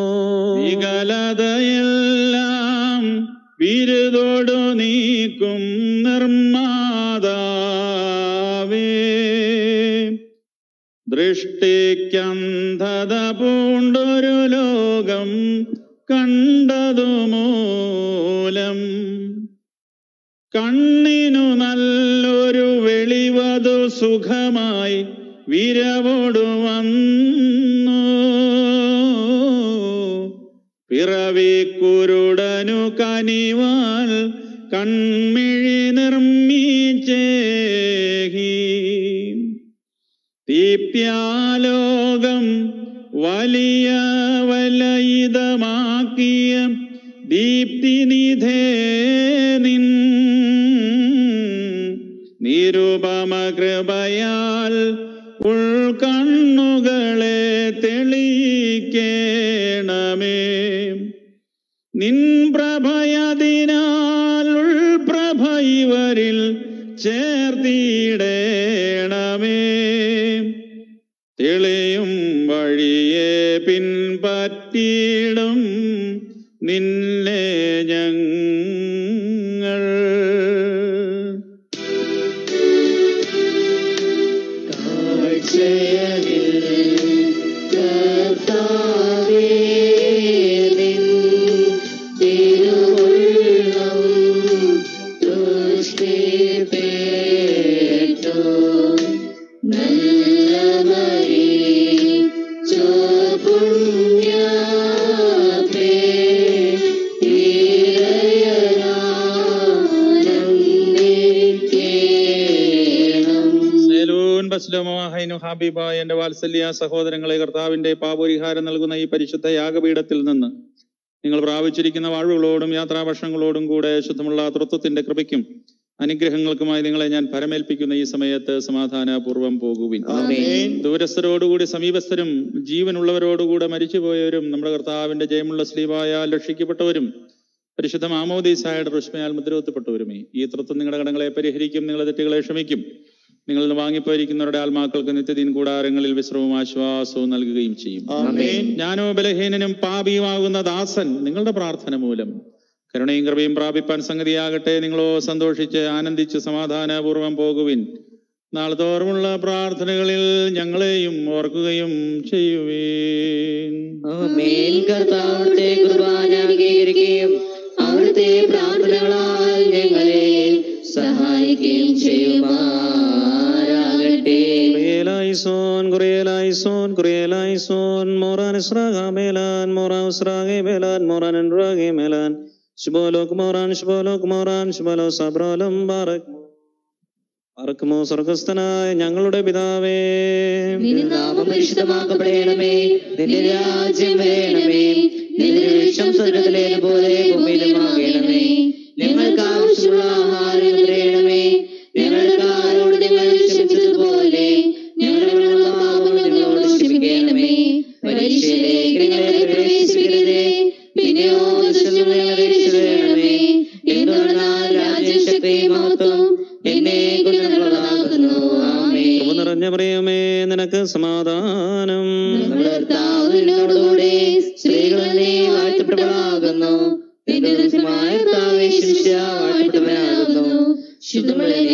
Speaker 4: വികലതയെല്ലാം വിരുതോടു നീക്കും നിർമാതാവേ ദൃഷ്ടിക്കന്ധത പൂണ്ടൊരു ലോകം കണ്ടതുമൂലം കണ്ണിനു നല്ലൊരു വെളിവതു സുഖമായി വിരവോടു വന്നു പിറവിക്കുരുടനു കനിവാൽ കൺമിഴി നിർമ്മിച്ചേഹി ദീപ്യാലോകം വലിയ വലയിതമാക്കിയ ദീപ്തിനിധേ നിൻ നിരുപമ കൃപയാൽ ഉൾക്കണ്ണുകളെ തെളിയിക്കേണമേ നിൻ പ്രഭയതിനാൽ ഉൾപ്രഭ ഇവരിൽ ചേർത്തിടേണമേ തെളിയും വഴിയെ പിൻപറ്റിയിടും നിന്നെ ഞങ്ങൾ സേലൂൻ ബസ്ലമോഹൈനു ഹാബിബായ എന്റെ വാത്സല്യ സഹോദരങ്ങളെ കർത്താവിന്റെ പാപപരിഹാരം നൽകുന്ന ഈ പരിശുദ്ധ യാഗപീഠത്തിൽ നിന്ന് നിങ്ങൾ പ്രാപിച്ചിരിക്കുന്ന വാഴ്വുകളോടും യാത്രാഭക്ഷണങ്ങളോടും കൂടെ ശുദ്ധമുള്ള തൃത്വത്തിന്റെ കൃപയ്ക്കും അനുഗ്രഹങ്ങൾക്കുമായി നിങ്ങളെ ഞാൻ പരമേൽപ്പിക്കുന്ന ഈ സമയത്ത് സമാധാനപൂർവം പോകുവിൻ ദൂരസ്ഥരോടുകൂടി സമീപസ്ഥരും ജീവനുള്ളവരോടുകൂടെ മരിച്ചുപോയവരും നമ്മുടെ കർത്താവിന്റെ ജയമുള്ള സ്ലീവായാൽ രക്ഷിക്കപ്പെട്ടവരും പരിശുദ്ധ മാമോദീസായുടെ റുഷ്മയാൽ മുദ്രവത്തപ്പെട്ടവരുമേ ഈ തൃത്വം നിങ്ങളുടെ കടങ്ങളെ പരിഹരിക്കും നിങ്ങളുടെ തെറ്റുകളെ ക്ഷമിക്കും നിങ്ങൾ ഇന്ന് വാങ്ങിപ്പോയിരിക്കുന്നവരുടെ ആത്മാക്കൾക്ക് നിത്യദീൻ കൂടാരങ്ങളിൽ വിശ്രമവും ആശ്വാസവും നൽകുകയും ചെയ്യും ഞാനോ ബലഹീനനും പാപിയുമാകുന്ന ദാസൻ നിങ്ങളുടെ പ്രാർത്ഥന മൂലം കരുണയും കൃപയും പ്രാപിപ്പാൻ സംഗതിയാകട്ടെ നിങ്ങളോ സന്തോഷിച്ച് ആനന്ദിച്ച് സമാധാനപൂർവം പോകുവിൻ നാളത്തോറുമുള്ള പ്രാർത്ഥനകളിൽ ഞങ്ങളെയും ഓർക്കുകയും ചെയ്യുവീൻ
Speaker 5: ആമേൻ കർത്താവിന്റെ കുർബാന അംഗീകരിക്കുകയും അവിടുത്തെ പ്രാർത്ഥനകളാൽ ഞങ്ങളെ സഹായിക്കുകയും ചെയ്യുമാറാകട്ടെ
Speaker 3: Kurielai Kurielai Kurielai Moran Israga Melan Moran Israge Melan Moran Endrage Melan Shbolok Moran Shbolok Moran Shbolo Sabrolam Barak പാർക്കുമോ സ്വർഗസ്ഥനായ ഞങ്ങളുടെ പിതാവേ
Speaker 2: നിന്റെ നാമം പരിശുദ്ധമാക്കപ്പെടണമേ നിന്റെ രാജ്യം വരണമേ നിന്റെ ഇഷ്ടം സ്വർഗത്തിലേതുപോലെ ഭൂമിയിലുമാകണമേ ഞങ്ങൾക്ക് ആവശ്യമുള്ള ആഹാരം തരണമേ ഞങ്ങൾക്ക് ആരോട് ഞങ്ങൾ ക്ഷമിച്ചതുപോലെ ഞങ്ങളുടെ പാപങ്ങൾ ഞങ്ങളോട് ക്ഷമിക്കണമേ പരീക്ഷയിലേക്ക് ഞങ്ങളെ പ്രവേശിപ്പിക്കരുതേ പിന്നെയോ ദുഷ്ടനിൽ നിന്ന് ഞങ്ങളെ രക്ഷിക്കണമേ എന്തുകൊണ്ടാൽ രാജ്യം ശക്തി മഹത്വം എന്നെ കൊണ്ടുള്ളതാകുന്നു ആമേ
Speaker 3: കൃപ നിറഞ്ഞ പ്രിയമേ നിനക്ക് സമാധാനം
Speaker 2: നമ്മുടെ കർത്താവ് നിന്നോടുകൂടെ സ്ത്രീകളിൽ നീ വാഴ്ത്തപ്പെട്ടവളാകുന്നു നിന്റെ ദൃശ്യമായ കർത്താവേ ശിഷ്യ വാഴ്ത്തവനാകുന്നു ശുദ്ധമുള്ള